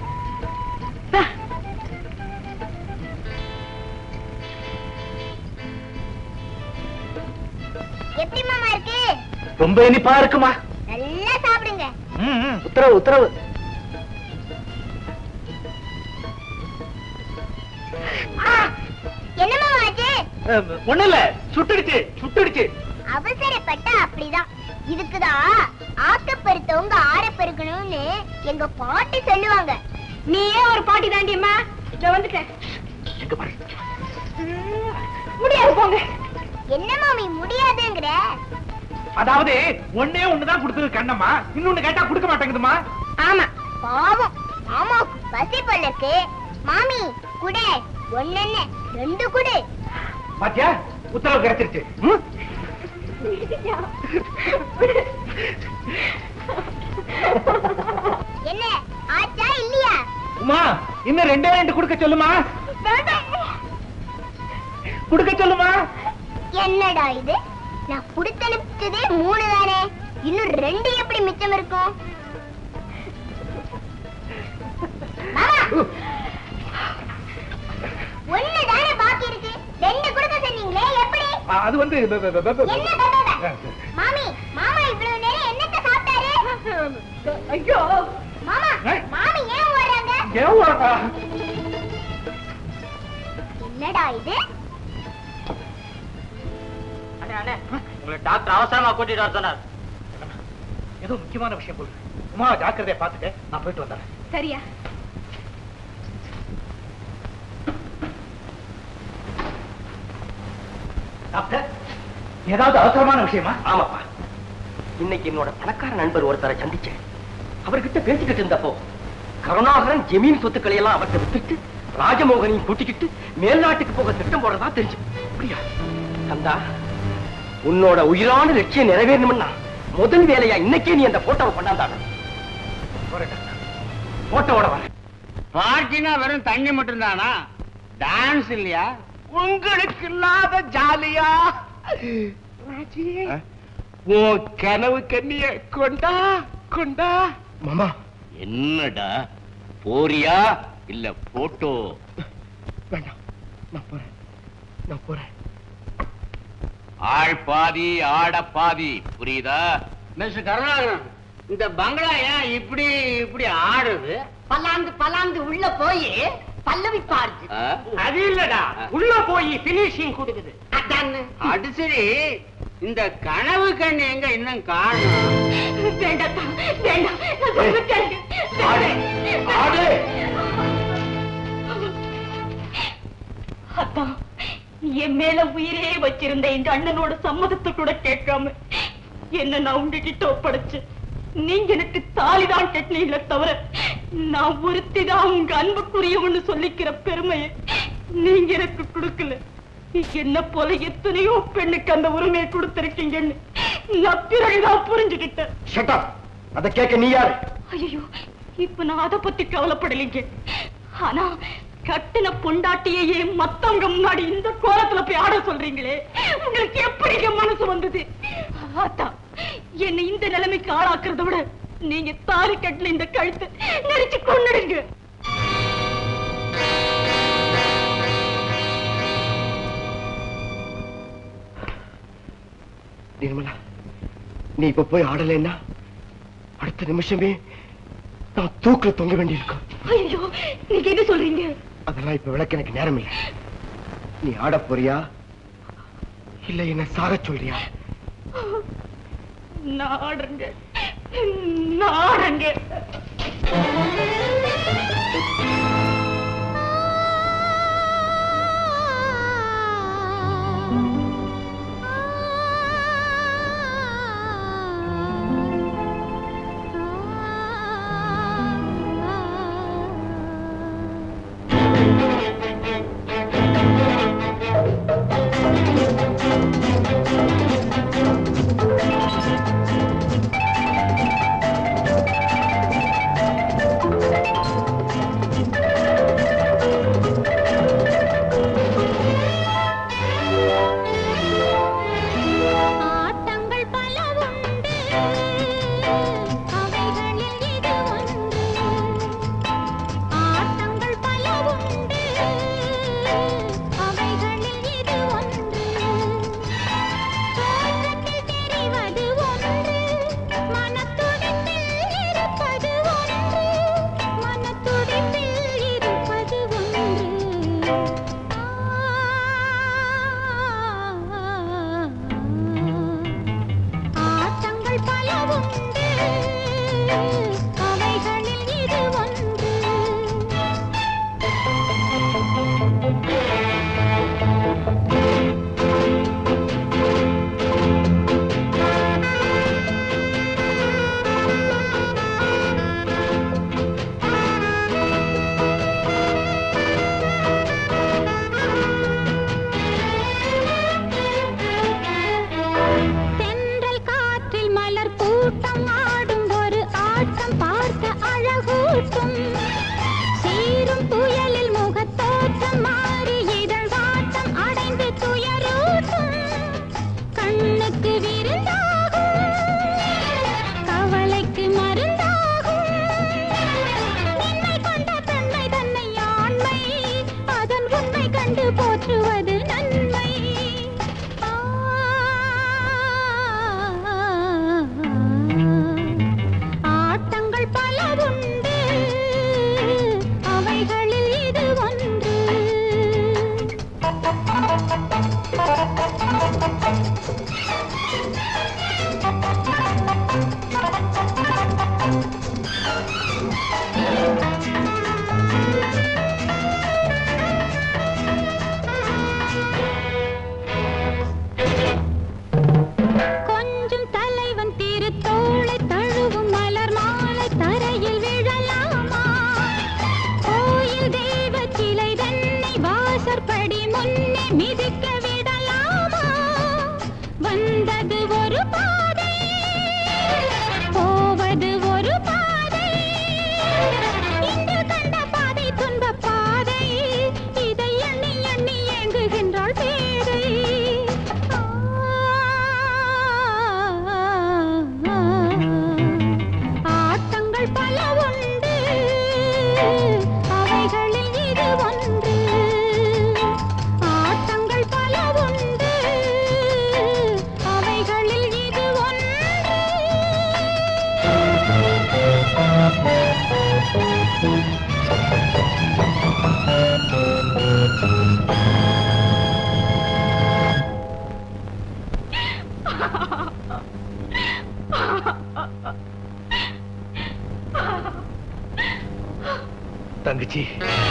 S5: எப்படி மாமா இருக்கு
S3: ரொம்ப இனிப்பா இருக்குமா
S5: நல்லா சாப்பிடுங்க
S3: ம், ம், உத்தரவு உத்தரவு
S5: என்ன மாமா ஆச்சு
S3: ஒண்ணு இல்ல சுட்டுடுச்சு சுட்டுடுச்சு
S5: அவசரப்பட்டா அப்படிதான் இதுக்குதான் ஆக்க பெருத்தவங்க ஆற பெருக்கணும்னு எங்க பாட்டி சொல்லுவாங்க
S1: நீயே ஒரு பாட்டி தாண்டியம்மா நான் வந்துட்டேன்
S3: எங்க பாரு
S1: முடியாது போங்க
S5: என்ன மாமி முடியாதுங்கிற
S3: அதாவது ஒண்ணே ஒண்ணுதான் கொடுத்தது கண்ணம்மா இன்னொன்னு கேட்டா கொடுக்க மாட்டேங்குதுமா
S5: ஆமா பாவம் மாமாவுக்கு பசி போல இருக்கு மாமி குடு ஒண்ணு ரெண்டு குடு
S3: பாத்தியா உத்தரவு கிடைச்சிருச்சு ம்?
S5: என்ன ஆச்சா இல்லையா
S3: உமா இன்னும் ரெண்டே ரெண்டு கொடுக்க சொல்லுமா கொடுக்க சொல்லுமா
S5: என்னடா இது நான் குடுத்தனுப்பிச்சதே மூணு தானே இன்னும் ரெண்டு எப்படி மிச்சம் இருக்கும் மாமா, ஒண்ணு தானே பாக்கி இருக்கு ரெண்டு கொடுக்க சொன்னீங்களே எப்படி
S3: ஆ, அது வந்து ப- ப- ப- ப-
S5: என்ன பே, பே, பே? மாமி மாமா இவ்வளவு நேரம் என்னத்த சாப்பிட்டாரு
S1: ஐயோ
S5: மாமா
S3: ஏய்.
S5: மாமி ஏன் ஓடுறாங்க
S3: ஏன் வரா?
S5: என்னடா இது
S7: உங்களை டாக்டர் அவசரமா கூட்டிட்டு வர சொன்னார்
S3: ஏதோ முக்கியமான விஷயம் போல உமா ஜாக்கிரதையா பாத்துக்க நான் போயிட்டு வந்தேன்
S1: சரியா
S3: டாக்டர் ஏதாவது அவசரமான விஷயமா
S8: ஆமாப்பா இன்னைக்கு என்னோட பணக்கார நண்பர் ஒருத்தரை சந்திச்சேன் அவர்கிட்ட பேசிக்கிட்டு இருந்தப்போ கருணாகரன் ஜமீன் சொத்துக்களை எல்லாம் அவர்கிட்ட வித்துட்டு ராஜமோகனையும் கூட்டிக்கிட்டு மேல்நாட்டுக்கு போக திட்டம் போடுறதா தெரிஞ்சு அப்படியா கந்தா உன்னோட உயிரான லட்சியம் நிறைவேறணும்னா முதல் வேலையா இன்னைக்கே நீ அந்த போட்டோவை கொண்டாந்தாங்க
S3: போட்டோட வரேன்
S6: பார்ட்டினா வெறும் தண்ணி மட்டும் தானா டான்ஸ் இல்லையா
S8: உங்களுக்கு இல்லாத ஜாலியா உன் கனவு கண்ணிய கொண்டா கொண்டா மாமா
S4: என்னடா போறியா இல்ல போட்டோ
S8: வேண்டாம் நான் போறேன் நான் போறேன்
S4: ஆள் பாதி ஆட பாதி புரியுதா
S6: மிஸ்டர் கருணாகரன் இந்த பங்களா ஏன் இப்படி இப்படி ஆடுது
S1: பல்லாந்து பல்லாந்து உள்ள போய் பல்லவி பாருது
S4: ஆ?
S6: அது இல்லடா
S7: உள்ள போய் பினிஷிங் கொடுக்குது
S1: அதான்னு
S6: அது சரி இந்த கனவு கண்ணு எங்க இன்னும் காணும்
S1: வேண்டாம் வேண்டாம் நான் சொல்றது கேளுங்க.
S8: ஆடு
S1: அதான் என் மேல உயிரே வச்சிருந்த எங்க அண்ணனோட சம்மதத்தை கூட கேட்காம என்ன நான் உங்ககிட்ட ஒப்படைச்சு நீங்க எனக்கு தாலிதான் கட்டினீங்களே தவிர நான் ஒருத்திதான் உங்க அன்புக்குரியவன்னு சொல்லிக்கிற பெருமையை நீங்க எனக்கு கொடுக்கல என்ன போல எத்தனையோ பெண்ணுக்கு அந்த உரிமையை கொடுத்திருக்கீங்கன்னு நான் பிறகுதான் புரிஞ்சுக்கிட்டேன்
S8: ஷட் அப் அத கேட்க நீ யாரு
S1: ஐயோ இப்ப நான் அத பத்தி கவலைப்படலைங்க ஆனா கட்டின பொண்டாட்டியையே மத்தவங்க முன்னாடி இந்த கோலத்துல போய் ஆட சொல்றீங்களே உங்களுக்கு எப்படிங்க மனசு வந்தது அதான் என்னை இந்த நிலைமைக்கு ஆளாக்குறத விட நீங்க தாலி கட்டின இந்த கழுத்தை நெரிச்சு கொன்னுடுங்க
S8: நிர்மலா நீ இப்ப போய் ஆடலைன்னா அடுத்த நிமிஷமே நான் தூக்குல தொங்க வேண்டியிருக்கும்
S1: ஐயோ நீங்க என்ன சொல்றீங்க
S8: அதெல்லாம் இப்ப விளக்க எனக்கு நேரம் இல்லை நீ ஆட போறியா இல்ல என்ன சாக சொல்றியா
S1: நாடுங்க நாடுங்க
S5: ஆ
S10: வாசற்படி முன்னே மிதிக்க விடலாமா வந்தது ஒரு பாதை போவது ஒரு பாதை இன்று கண்ட பாதை துன்ப பாதை இதை எண்ணி எண்ணி ஏங்குகின்றாள் பேதை ஆட்டங்கள் பல உண்டு அவைகளில் இது ஒன்று ஆட்டங்கள் பல உண்டு அவைகளில் இது
S3: தங்கச்சி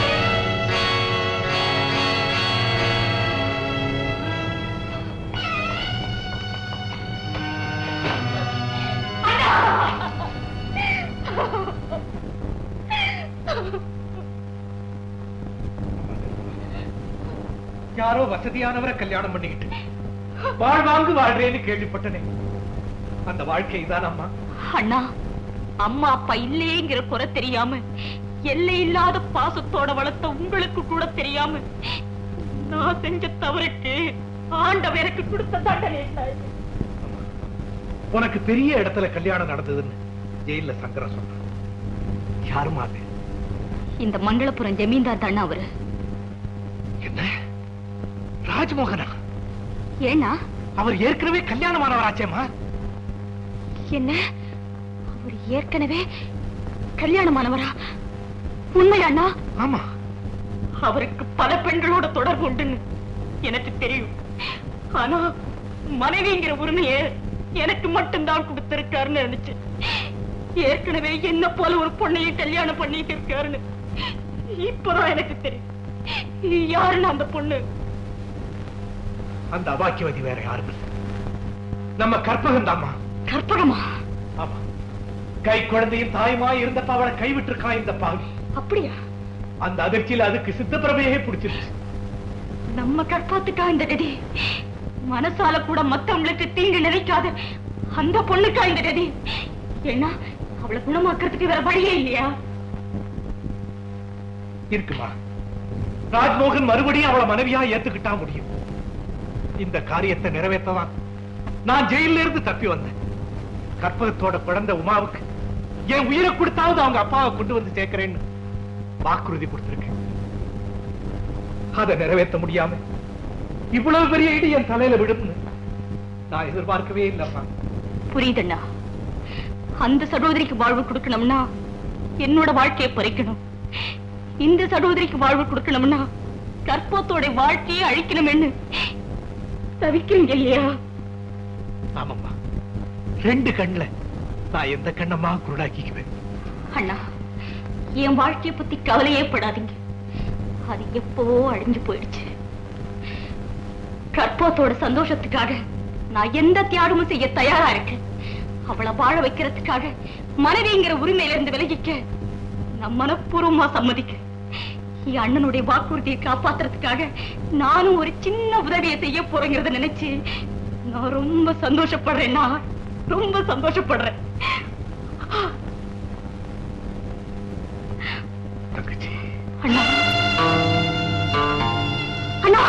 S3: யாரோ வசதியானவரை கல்யாணம் பண்ணிக்கிட்டு வாழ்வாங்கு வாழ்றேன்னு கேள்விப்பட்டனே அந்த வாழ்க்கை தான் அம்மா
S1: அண்ணா அம்மா அப்பா இல்லையேங்கிற குறை தெரியாம எல்லை இல்லாத பாசத்தோட வளர்த்த உங்களுக்கு கூட தெரியாம நான் செஞ்ச தவறுக்கு ஆண்டவர் எனக்கு கொடுத்த தண்டனை என்ன?
S3: உனக்கு பெரிய இடத்துல கல்யாணம் நடந்ததுன்னு ஜெயில சங்கரம் சொன்னான் யாருமா அது
S1: இந்த மங்களபுரம் ஜமீன்தார் தானே அவரு
S3: என்ன ராஜ்மோகனா
S1: ஏன்னா
S3: அவர் ஏற்கனவே கல்யாணமானவராச்சேமா
S1: என்ன அவர் ஏற்கனவே கல்யாணமானவரா உண்மை அண்ணா
S3: ஆமா
S1: அவருக்கு பல பெண்களோட தொடர்பு உண்டுன்னு எனக்கு தெரியும் ஆனா மனைவிங்கிற உரிமைய எனக்கு மட்டும்தான் கொடுத்திருக்காருன்னு நினைச்சேன் ஏற்கனவே என்ன போல ஒரு பொண்ணையும் கல்யாணம் பண்ணிட்டு இருக்காருன்னு இப்பதான் எனக்கு தெரியும் யாருன்னு அந்த பொண்ணு
S3: அந்த அபாக்கியவதி வேற யாரும் இல்ல நம்ம கற்பகம் தாம்மா
S1: கற்பகமா
S3: ஆமா கை குழந்தையும் தாயுமா இருந்தப்ப அவளை கைவிட்டிருக்கான் இந்த பாவி
S1: அப்படியா
S3: அந்த அதிர்ச்சியில அதுக்கு சித்தப்பிரமையே பிடிச்சிருச்சு
S1: நம்ம கற்பாத்துக்கா இந்த கதி மனசால கூட மத்தவங்களுக்கு தீங்கு நினைக்காத அந்த பொண்ணுக்கா இந்த கதி ஏன்னா அவளை குணமாக்குறதுக்கு வேற வழியே இல்லையா
S3: இருக்குமா ராஜ்மோகன் மறுபடியும் அவளை மனைவியா ஏத்துக்கிட்டா முடியும் இந்த காரியத்தை நிறைவேற்றதான் நான் ஜெயில இருந்து தப்பி வந்தேன் கற்பகத்தோட பிறந்த உமாவுக்கு என் உயிரை கொடுத்தாவது அவங்க அப்பாவை கொண்டு வந்து சேர்க்கிறேன்னு வாக்குறுதி கொடுத்திருக்கேன் அதை நிறைவேற்ற முடியாம இவ்வளவு பெரிய இடி என் தலையில விடும்னு நான் எதிர்பார்க்கவே இல்லப்பா
S1: புரியுதண்ணா அந்த சகோதரிக்கு வாழ்வு கொடுக்கணும்னா என்னோட வாழ்க்கையை பறிக்கணும் இந்த சகோதரிக்கு வாழ்வு கொடுக்கணும்னா கற்பத்தோட வாழ்க்கையை அழிக்கணும்னு தவிக்கிறீங்க இல்லையா
S3: ஆமாம்மா ரெண்டு கண்ணுல நான் எந்த கண்ணம்மா குருடாக்கிக்குவேன்
S1: அண்ணா என் வாழ்க்கைய பத்தி கவலையே படாதீங்க அது எப்பவோ அழிஞ்சு போயிடுச்சு கற்பத்தோட சந்தோஷத்துக்காக நான் எந்த தியாகமும் செய்ய தயாரா இருக்கேன் அவளை வாழ வைக்கிறதுக்காக மனைவிங்கிற உரிமையில இருந்து விலகிக்க நான் மனப்பூர்வமா சம்மதிக்கிறேன் என் அண்ணனுடைய வாக்குறுதியை காப்பாத்துறதுக்காக நானும் ஒரு சின்ன உதவியை செய்ய போறேங்கிறத நினைச்சு நான் ரொம்ப சந்தோஷப்படுறேன்னா ரொம்ப சந்தோஷப்படுறேன்
S3: தங்கச்சி
S1: அண்ணா அண்ணா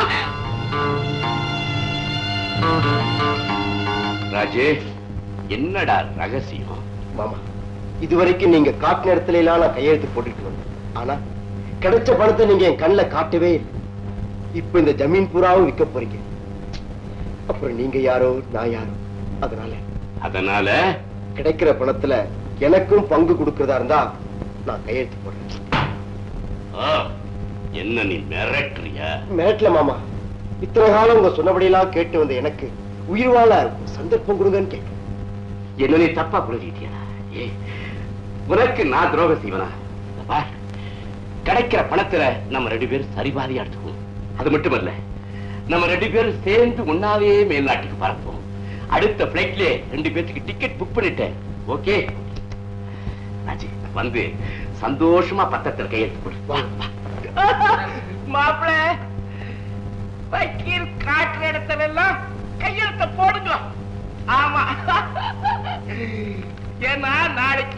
S4: ராஜே என்னடா ரகசியம்
S8: மாமா இதுவரைக்கும் நீங்க காட்டு நேரத்துல எல்லாம் நான் கையெழுத்து போட்டுட்டு வந்தேன் ஆனா கிடைச்ச பணத்தை நீங்க என் கண்ணுல காட்டவே இல்லை இப்ப இந்த ஜமீன் பூராவும் விற்க போறீங்க அப்புறம் நீங்க யாரோ நான் யாரோ அதனால
S4: அதனால
S8: கிடைக்கிற பணத்துல எனக்கும் பங்கு கொடுக்கறதா இருந்தா நான் கையெழுத்து போடுறேன்
S4: ஆ, என்ன நீ மிரட்டுறியா
S8: மிரட்டல மாமா இத்தனை காலம் உங்க சொன்னபடியெல்லாம் கேட்டு வந்த எனக்கு உயிர் வாழ ஒரு சந்தர்ப்பம் கொடுங்கன்னு கேட்கிறேன்
S4: என்ன நீ தப்பா புரிஞ்சுக்கிட்டியா ஏ உனக்கு நான் துரோகம் செய்வனா இத பார், கிடைக்கிற பணத்துல நம்ம ரெண்டு பேரும் சரிபாதியா எடுத்துக்குவோம் அது மட்டுமல்ல நம்ம ரெண்டு பேரும் சேர்ந்து ஒன்னாவே மேல்நாட்டுக்கு பறப்போம் அடுத்த பிளைட்லயே ரெண்டு பேத்துக்கு டிக்கெட் புக் பண்ணிட்டேன் ஓகே ராஜி வந்து சந்தோஷமா பத்திரத்துல கையெழுத்து போடு வா வா
S7: மாப்பிள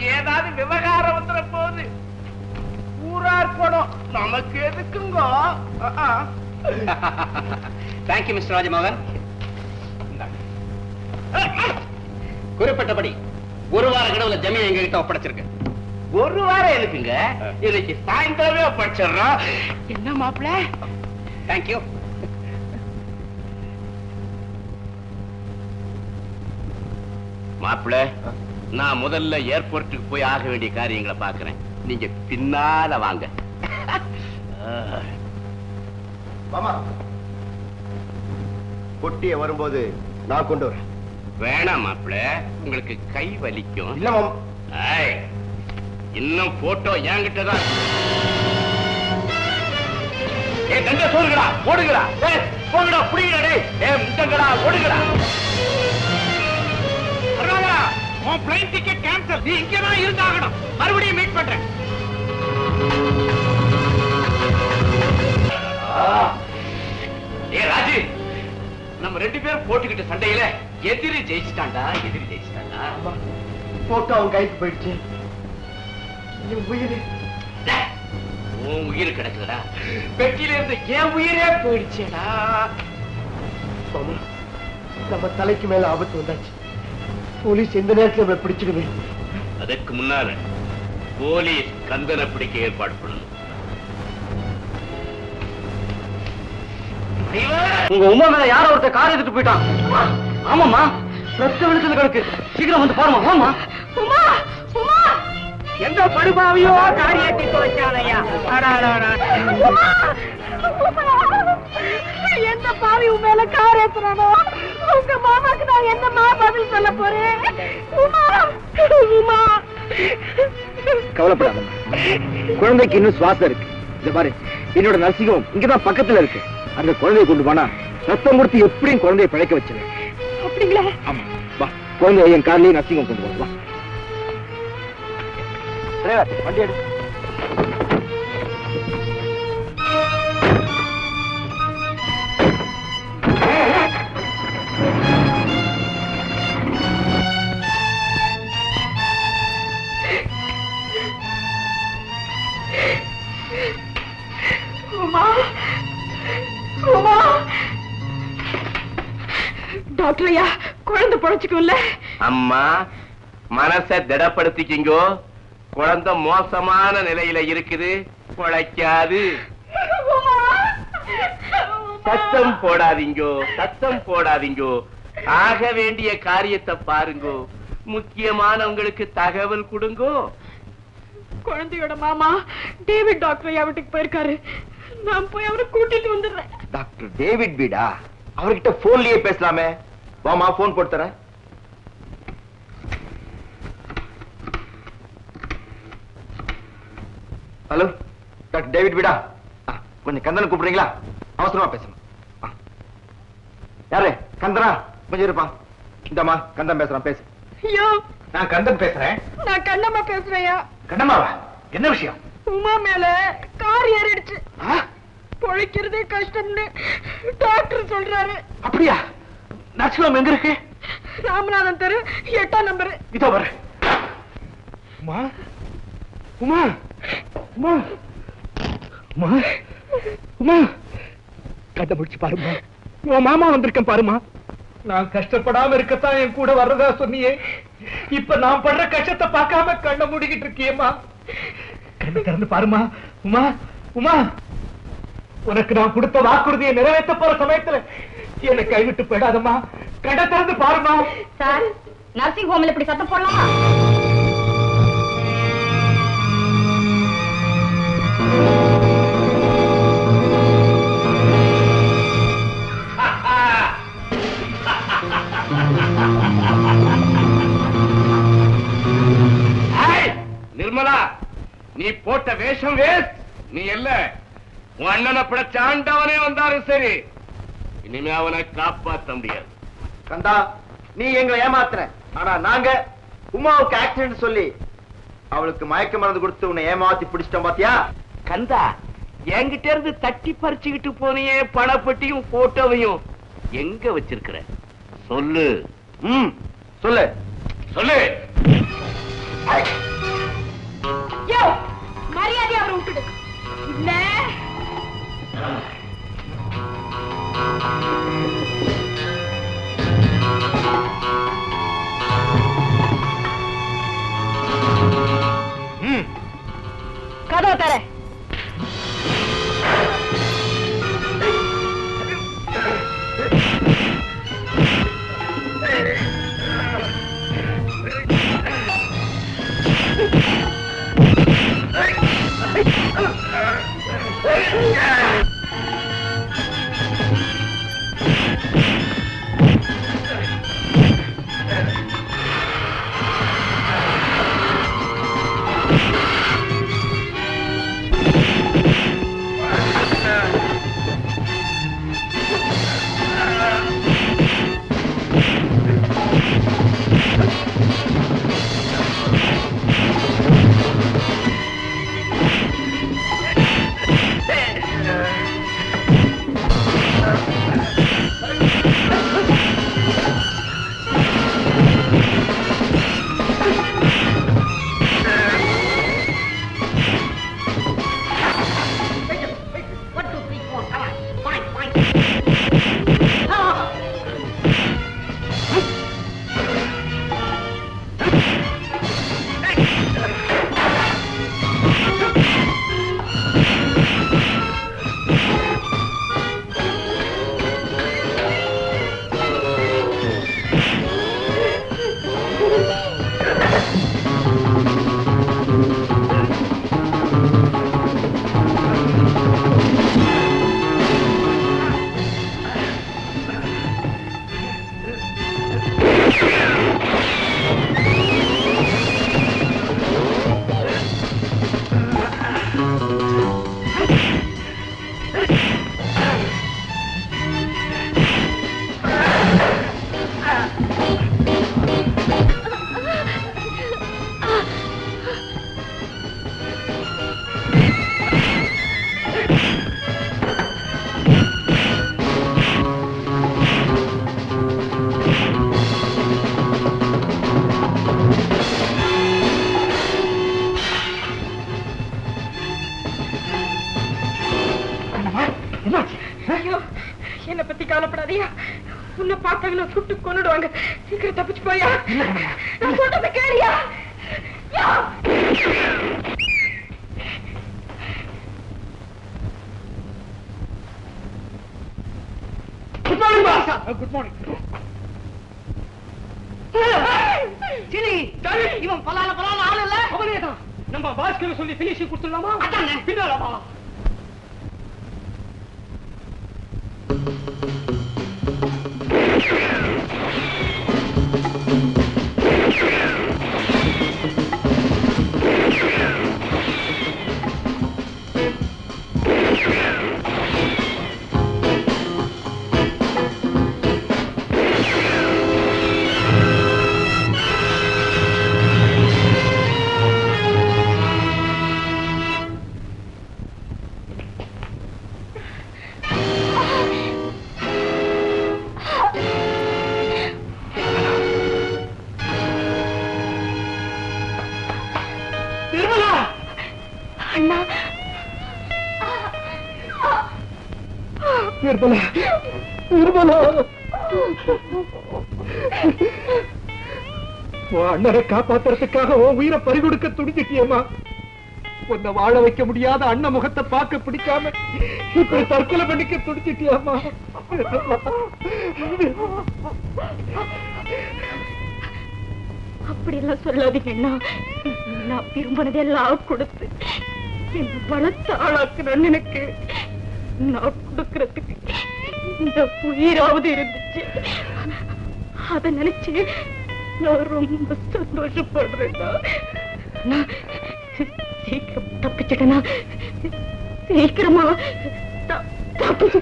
S4: நாளைக்கு ஏதாவது விவகாரம் வந்துட போகுது ஊரார் படம் நமக்கு எதுக்குங்க
S8: தேங்க்யூ மிஸ்டர் ராஜமோகன் குறிப்பிட்டபடி ஒரு வார கடவுல ஜமீன் எங்க கிட்ட ஒப்படைச்சிருக்கு
S4: ஒரு வாரம் எதுக்குங்க இன்னைக்கு சாயந்தரமே படிச்சிடுறோம் என்ன மாப்பிள்ள
S8: தேங்க்யூ
S4: மாப்பிள்ள நான் முதல்ல ஏர்போர்ட்டுக்கு போய் ஆக வேண்டிய காரியங்களை பாக்குறேன் நீங்க பின்னால வாங்க
S9: மாமா பொட்டிய வரும்போது நான் கொண்டு வரேன்
S4: வேணாம் மாப்பிள்ள உங்களுக்கு கை வலிக்கும்
S9: இல்ல மாமா
S4: ஏய், இன்னும் போட்டோ என்கிட்ட தான் ஏ தண்ட சோறுகடா ஓடுங்கடா ஏய் போங்கடா புடிங்கடா டேய் ஏ முட்டங்கடா ஓடுங்கடா அருணாகரா உன் பிளைன் டிக்கெட் கேன்சல் நீ இங்க தான் இருந்தாகணும் மறுபடியும் மீட் பண்றேன் ஏ ராஜு நம்ம ரெண்டு பேரும் போட்டுக்கிட்ட சண்டையில எதிரி ஜெயிச்சிட்டான்டா எதிரி ஜெயிச்சிட்டான்டா
S9: போட்டோ அவன் கைக்கு போயிடுச்சு என் உயிர்
S4: டேய், உன் உயிர் கிடக்குதுடா பெட்டியில இருந்து என் உயிரே போயிடுச்சேடா
S9: மாமா நம்ம தலைக்கு மேல ஆபத்து வந்தாச்சு போலீஸ் எந்த நேரத்துல நம்மளை பிடிச்சிடுவே
S4: அதுக்கு முன்னால போலீஸ் கந்தனை பிடிக்க ஏற்பாடு பண்ணணும்
S7: உங்க உமா மேல யாரோ ஒருத்தர் கார் எடுத்துட்டு போயிட்டான் ஆமாமா ரத்த வெளிச்சது கிடக்கு சீக்கிரம் வந்து பாருமா ஆமா
S1: உமா உமா
S6: எந்த படுபாவியோ காரியத்தை தொலைச்சானையா
S1: உமா! எந்த பாவி உன் மேல கார் ஏத்துறானோ உங்க மாமாக்கு நான் என்னமா பதில் சொல்ல போறேன் உமா உமா
S2: கவலைப்படாதம்மா குழந்தைக்கு இன்னும் சுவாசம் இருக்கு இந்த பாரு என்னோட நர்சிங்கம் இங்கதான் பக்கத்துல இருக்கு அந்த குழந்தையை கொண்டு போனா ரத்தம் கொடுத்து எப்படியும் குழந்தையை பிழைக்க வச்சிருவேன்
S1: அப்படிங்களா
S2: ஆமா வா குழந்தைய என் கார்லயே நர்சிங்கம் கொண்டு போ வா டிரைவர் வண்டி எடு
S1: உமா உமா டாக்டர் ஐயா குழந்தை பொழைச்சுக்கும்ல
S4: அம்மா மனச திடப்படுத்திக்கிங்கோ குழந்தை மோசமான நிலையில இருக்குது பொழைக்காது சத்தம் போடாதீங்கோ சத்தம் போடாதீங்கோ ஆக வேண்டிய காரியத்தை பாருங்கோ முக்கியமானவங்களுக்கு தகவல் கொடுங்கோ
S1: குழந்தையோட மாமா டேவிட் டாக்டர் ஐயா வீட்டுக்கு போயிருக்காரு நான் போய் அவரை கூட்டிட்டு வந்துடுறேன்
S2: டாக்டர் டேவிட் பீடா அவர்கிட்ட போன்லயே பேசலாமே வாமா போன் போட்டு தரேன் ஹலோ டாக்டர் டேவிட் பீடா ஆ, கொஞ்சம் கந்தனை கூப்பிடுறீங்களா அவசரமா பேசணும் ஆ. யாரு கந்தனா கொஞ்சம் இருப்பா இந்தம்மா கந்தன் பேசுறான் பேசு
S1: ஐயோ
S3: நான் கந்தன் பேசுறேன்
S1: நான் கண்ணம்மா பேசுறேயா
S3: கண்ணம்மாவா என்ன விஷயம்
S1: உமா மேல கார் ஏறிடுச்சு பொழைக்கிறதே கஷ்டம்னு டாக்டர் சொல்றாரு
S3: அப்படியா நர்சிங்ஹோம் எங்க இருக்கு
S1: ராமநாதன் தெரு எட்டாம் நம்பர்
S3: இதோ வர உமா உமா உமா உமா உமா கதை முடிச்சு பாருமா உன் மாமா வந்திருக்கேன் பாருமா நான் கஷ்டப்படாம இருக்கத்தான் என் கூட வர்றதா சொன்னியே இப்ப நான் படுற கஷ்டத்தை பார்க்காம கண்ணை மூடிக்கிட்டு இருக்கியேம்மா கண்ணை திறந்து பாருமா உமா உமா உனக்கு நான் கொடுத்த வாக்குறுதியை நிறைவேற்ற போற சமயத்துல என்னை கைவிட்டு போயிடாதம்மா கண்ணை திறந்து பாருமா
S1: சார் நர்சிங் ஹோம்ல இப்படி சத்தம் போடலாமா
S4: ஏய், நிர்மலா நீ போட்ட வேஷம் வேஸ்ட் நீ இல்ல உன் அண்ணனை பிடிச்ச ஆண்டவனே வந்தாலும் சரி இனிமே அவனை காப்பாத்த முடியாது
S2: கந்தா நீ எங்களை ஏமாத்துற ஆனா நாங்க உமாவுக்கு ஆக்சிடென்ட் சொல்லி அவளுக்கு மயக்க மருந்து கொடுத்து உன்னை ஏமாத்தி பிடிச்சிட்டோம் பாத்தியா
S4: கந்தா என்கிட்ட இருந்து தட்டி பறிச்சுக்கிட்டு போனியே பணப்பட்டியும் போட்டோவையும் எங்க வச்சிருக்கிற சொல்லு
S2: ம் சொல்லு
S4: சொல்லு
S2: ஐ,
S1: மரியாதை அவரை விட்டுடு இல்ல கதவை தர ஐயோ என்ன பத்தி கவலைப்படாதீயா உன்னை பார்த்தாங்கன்னா சுட்டு கொன்னுடுவாங்க சீக்கிரம் தப்பிச்சு போயா நான் சொல்றத கேளியா yeah
S7: good morning boss good morning சிலி இவன் பலால பலால ஆள் இல்ல அவனே தான் நம்ம பாஸ்கர் சொல்லி பினிஷிங் கொடுத்துடலாமா பின்னால வா நிர்மலா
S1: அண்ணா
S7: நிர்மலா நிர்மலா உன் அண்ணனை காப்பாத்துறதுக்காக உன் உயிரை பறிகொடுக்க துடிச்சிட்டியம்மா உன்னை வாழ வைக்க முடியாத அண்ணன் முகத்தை பார்க்க பிடிக்காம இப்படி தற்கொலை பண்ணிக்க துடிச்சிட்டியம்மா
S1: அப்படி எல்லாம் சொல்லாதீங்க அண்ணா நான் விரும்பினதெல்லாம் கொடுத்து என் பலத்தை ஆளாக்குறேன்னு எனக்கு நான் கொடுக்கறதுக்கு இந்த உயிராவது இருந்துச்சு அத நினைச்சு நான் ரொம்ப சந்தோஷப்படுறேன்னா நான் சீக்கிரம் தப்பிச்சிட்டேனா சீக்கிரமா த- தப்பிச்சு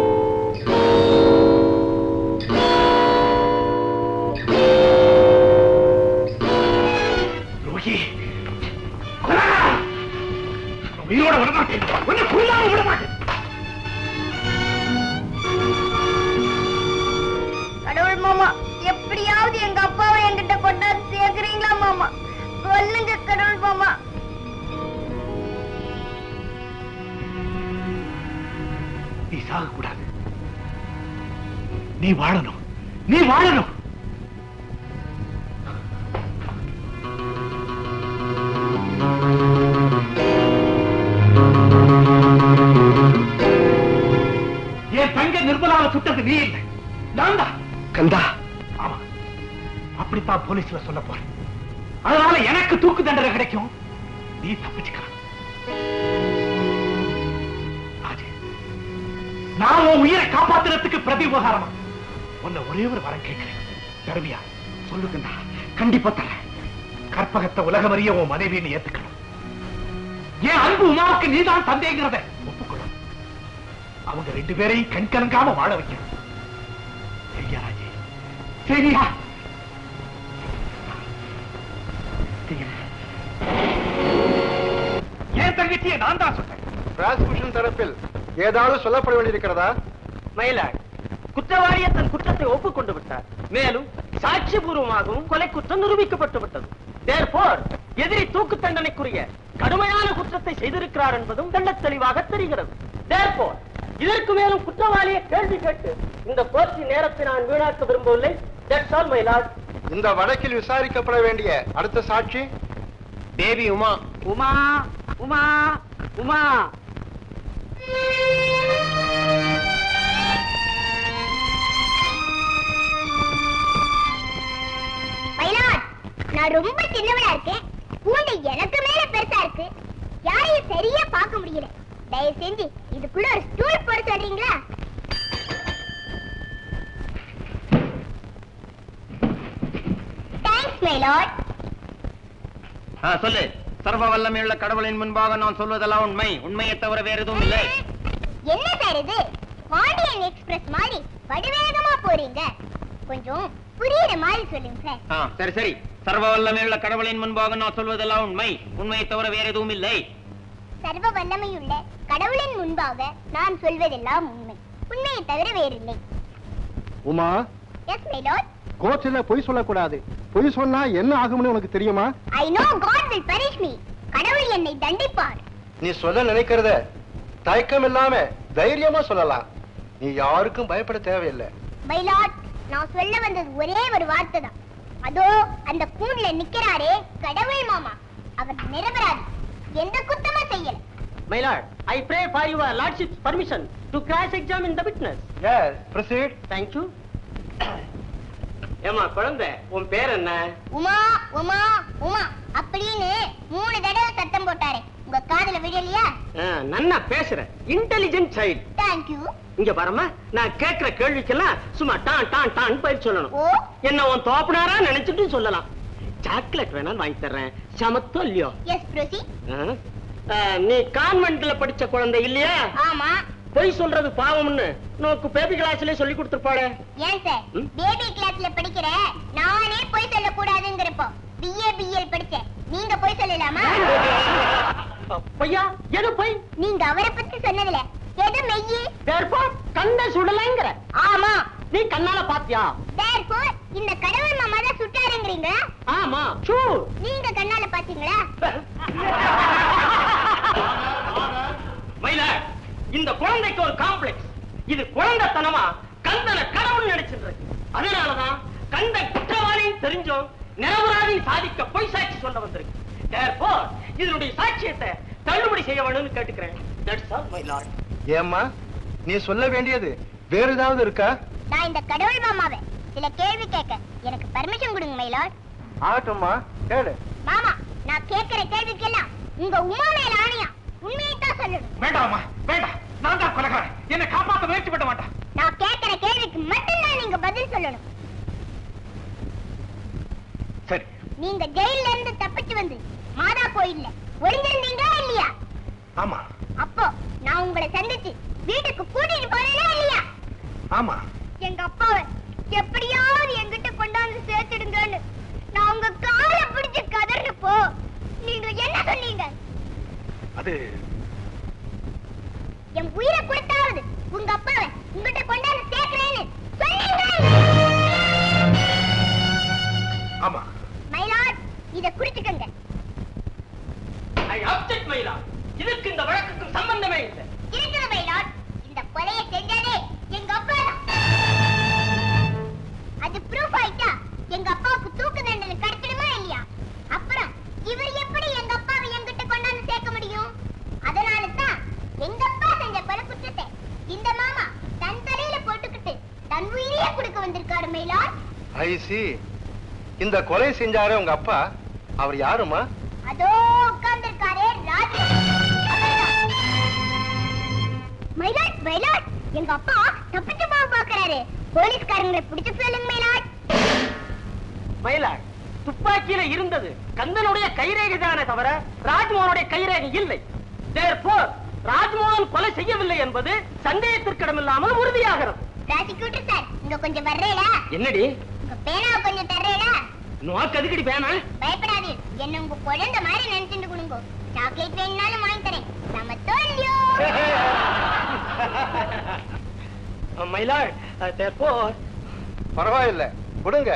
S10: ஆ
S3: துரோகி கொலைகாரா! உயிரோட விட மாட்டேன் உன்னை கொல்லாம விட மாட்டேன்
S5: கடவுள் மாமா எப்படியாவது எங்க அப்பாவை என்கிட்ட கொண்டாந்து சேர்க்கிறீங்களா மாமா சொல்லுங்க கடவுள் மாமா
S3: நீ சாகக்கூடாது நீ வாழணும் நீ வாழணும் என் தங்க நிர்மலாவை சுட்டது நீ இல்லை நான் தான்
S8: கந்தா
S3: ஆமா அப்படித்தான் போலீஸ்ல சொல்ல போறேன் அதனால எனக்கு தூக்கு தண்டனை கிடைக்கும் நீ தப்பிச்சுக்கலாம் ராஜே, நான் உன் உயிரை காப்பாத்துறதுக்கு பிரதி உபகாரமா உன்னை ஒரே ஒரு வரம் கேட்கிறேன் தருவியா சொல்லுங்கண்ணா கண்டிப்பா தரேன் கற்பகத்தை உலகமறிய உன் மனைவியை ஏத்துக்கணும் என் அன்பு உமாவுக்கு நீதான் தந்தைங்கிறத ஒப்புக்கொள்ளும் அவங்க ரெண்டு பேரையும் கண் கலங்காம வாழ வைக்கணும் சரியா ராஜே சரியா என் தங்கச்சியை நான் தான் சொன்னேன்
S2: பிராசிகியூஷன் தரப்பில் ஏதாவது சொல்லப்பட வேண்டியிருக்கிறதா
S8: மயிலாட் குற்றவாளியை தன் குற்றத்தை ஒப்புக்கொண்டு விட்டார் மேலும் சாட்சி பூர்வமாகவும் கொலை குற்றம் நிரூபிக்கப்பட்டு விட்டது Therefore, எதிரி தூக்கு தண்டனைக்குரிய கடுமையான குற்றத்தை செய்திருக்கிறார் என்பதும் தெள்ளத் தெளிவாக தெரிகிறது Therefore, இதற்கு மேலும் குற்றவாளியை கேள்வி கேட்டு இந்த கோர்ட்டின் நேரத்தை நான் வீணாக்க விரும்பவில்லை That's all, my lord.
S2: இந்த வழக்கில் விசாரிக்கப்பட வேண்டிய அடுத்த சாட்சி
S8: தேவி உமா உமா உமா உமா
S5: மயிலாட் நான் ரொம்ப சின்னவளா இருக்கேன் பூண்டை எனக்கு மேல பெருசா இருக்கு யாரையும் சரியா பார்க்க முடியல தயவு செஞ்சு இதுக்குள்ள ஒரு ஸ்டூல் போட சொல்றீங்களா தேங்க்ஸ் மயிலாட்
S8: சொல்லு சர்வ வல்லமையுள்ள கடவுளின் முன்பாக நான் சொல்வதெல்லாம் உண்மை உண்மையை தவிர வேற எதுவும் இல்லை
S5: என்ன சார் இது பாண்டியன் எக்ஸ்பிரஸ் மாதிரி வடிவேகமா போறீங்க கொஞ்சம் புரியுற மாதிரி சொல்லுங்க சார்
S8: ஆ, சரி சரி சர்வ வல்லமையுள்ள கடவுளின் முன்பாக நான் சொல்வதெல்லாம் உண்மை உண்மையை தவிர வேற எதுவும் இல்லை
S5: சர்வ வல்லமையுள்ள கடவுளின் முன்பாக நான் சொல்வதெல்லாம் உண்மை உண்மையை தவிர வேறில்லை
S2: உமா
S5: எஸ் மைலாட்
S2: கோர்ட்ல பொய் சொல்லக்கூடாது பொய் சொன்னா என்ன ஆகும்னு உனக்கு தெரியுமா
S5: I know God will punish me கடவுள் என்னை தண்டிப்பார்
S2: நீ சொல்ல நினைக்கிறத தயக்கம் இல்லாம தைரியமா சொல்லலாம் நீ யாருக்கும் பயப்பட தேவையில்லை
S5: மைலாட் நான் சொல்ல வந்தது ஒரே ஒரு வார்த்தை தான் அதோ அந்த கூண்ல நிக்கிறாரே கடவுள் மாமா அவர் நிரபராதி எந்த குத்தமும் செய்யல
S8: My lord, I pray for your lordship's permission to cross-examine the witness.
S2: Yes proceed
S8: Thank you. ஏமா குழந்தை உன் பேர் என்ன
S5: உமா உமா உமா அப்படின்னு மூணு தடவை சத்தம் போட்டாரே உங்க காதுல விழலையா
S8: ஆ, நன்னா பேசுற இன்டெலிஜென்ட் சைல்டு
S5: தேங்க்யூ
S8: இங்க பாரும்மா நான் கேக்குற கேள்விக்கெல்லாம் சும்மா டான் டான் டான் பயிர் சொல்லணும்
S5: ஓ
S8: என்ன உன் தோப்பனாரா நினைச்சிட்டு சொல்லலாம் சாக்லேட் வேணாலும் வாங்கி தர்றேன் சமத்தோ இல்லையோ
S5: எஸ் ப்ரோசி
S8: ஆ? ஆ, நீ கான்வென்ட்ல படிச்ச குழந்தை இல்லையா
S5: ஆமா
S8: பொய் சொல்றது பாவம்னு நோக்கு பேபி கிளாஸ்லயே சொல்லி கொடுத்துருப்பாளே
S5: ஏன் சார்
S8: ம்?
S5: பேபி கிளாஸ்ல படிக்கிற நானே போய் சொல்ல கூடாதுங்கிறப்போ பிஏ பிஎல் படிச்சேன் நீங்க போய் சொல்லலாமா
S8: பையா எது பொய்
S5: நீங்க அவரை பத்தி சொன்னதுல எது மெய்யி
S8: Therefore, கண்ணை சுடலைங்கிற
S5: ஆமா
S8: நீ கண்ணால பாத்தியா
S5: therefore இந்த கடவுள் மாமா தான் சுட்டாருங்கிறீங்க
S8: ஆமா sure.
S5: நீங்க கண்ணால பாத்தீங்களா
S8: மயில இந்த குழந்தைக்கு ஒரு காம்ப்ளெக்ஸ் இது குழந்தைத்தனமா கந்தன கடவுள் நினைச்சிட்டு இருக்கு அதனாலதான் கந்த குற்றவாளின்னு தெரிஞ்சும் நிரபராதி சாதிக்க பொய் சாட்சி சொல்ல வந்திருக்கு Therefore, இதனுடைய சாட்சியத்தை தள்ளுபடி செய்ய வேணும்னு கேட்டுக்கிறேன் That's all, my lord.
S2: ஏம்மா நீ சொல்ல வேண்டியது வேற ஏதாவது இருக்கா
S5: நான் இந்த கடவுள் மாமாவை சில கேள்வி கேட்க எனக்கு பர்மிஷன் கொடுங்க மயிலாட்
S2: ஆகட்டும்மா கேளு
S5: மாமா நான் கேட்கிற கேள்விக்கெல்லாம் உங்க உமா மேல ஆணையா உண்மையை தான் சொல்லணும்
S3: வேண்டாம்மா வேண்டாம் நான் தான் கொலைகாரன் என்னை காப்பாத்த முயற்சி பண்ண மாட்டான்
S5: நான் கேட்கிற கேள்விக்கு மட்டும்தான் நீங்க பதில் சொல்லணும்
S3: சரி
S5: நீங்க ஜெயில்ல இருந்து தப்பிச்சு வந்து மாதா கோயில்ல ஒளிஞ்சிருந்தீங்களா இல்லையா
S3: ஆமா
S5: அப்போ நான் உங்களை சந்திச்சு வீட்டுக்கு கூட்டிட்டு போனேனா இல்லையா
S3: ஆமா
S5: எங்க அப்பாவை எப்படியாவது என்கிட்ட கொண்டாந்து சேர்த்துடுங்கன்னு நான் உங்க காலை பிடிச்சு கதறப்போ
S2: அது
S5: என் உயிரை கொடுத்தாவது உங்க அப்பாவை உங்ககிட்ட கொண்டாந்து சேர்க்கிறேன்னு சொன்னீங்க
S2: ஆமா
S5: மயிலாட் இத குறிச்சுக்கங்க
S8: ஐ அப்செக்ட் மயிலா இதுக்கு இந்த வழக்குக்கும் சம்பந்தமே இல்லை
S5: இருக்கிற மயிலாட் இந்த கொலையை செஞ்சதே எங்க அப்பா தான் அது ப்ரூஃப் ஆயிட்டா எங்க அப்பாவுக்கு தூக்கு தண்டனை கிடைச்சிடுமா இல்லையா அப்புறம் இவர் எப்படி எங்க அப்பாவை என்கிட்ட கொண்டாந்து சேர்க்க முடியும் அதனால தான் எங்க அப்பா செஞ்ச கொலை குற்றத்தை இந்த மாமா தன் தலையில போட்டுக்கிட்டு தன் உயிரையே கொடுக்க வந்திருக்காரு மயிலாட்
S2: ஐசி இந்த கொலை செஞ்சாரே உங்க அப்பா அவர் யாருமா
S5: அதோ உட்கார்ந்திருக்காரே ராஜு அவர்தான். மயிலாட் மயிலாட் எங்க அப்பா தப்பிச்சு போக பாக்குறாரு போலீஸ்காரங்களை பிடிச்சு சொல்லுங்க மயிலாட்
S8: மயிலாள் துப்பாக்கியில இருந்தது கந்தனுடைய கைரேகை தானே தவிர ராஜ்மோகனுடைய கைரேகை இல்லை Therefore, ராஜ்மோகன் கொலை செய்யவில்லை என்பது சந்தேகத்திற்கிடமில்லாமல் உறுதியாகிறது
S5: ப்ராசிக்யூட்டர் சார் இங்க கொஞ்சம் வர்றேடா
S8: என்னடி
S5: உங்க பேனாவை கொஞ்சம் தர்றேடா
S8: நோக்கு அதுக்கடி பேனா
S5: பயப்படாதீர் என்ன உங்க குழந்தை மாதிரி நினைச்சுட்டு கொடுங்க சாக்லேட் வேணும்னாலும் வாங்கி தரேன் நம்ம தோல்வியோ
S8: மயிலாள் therefore,
S2: பரவாயில்ல கொடுங்க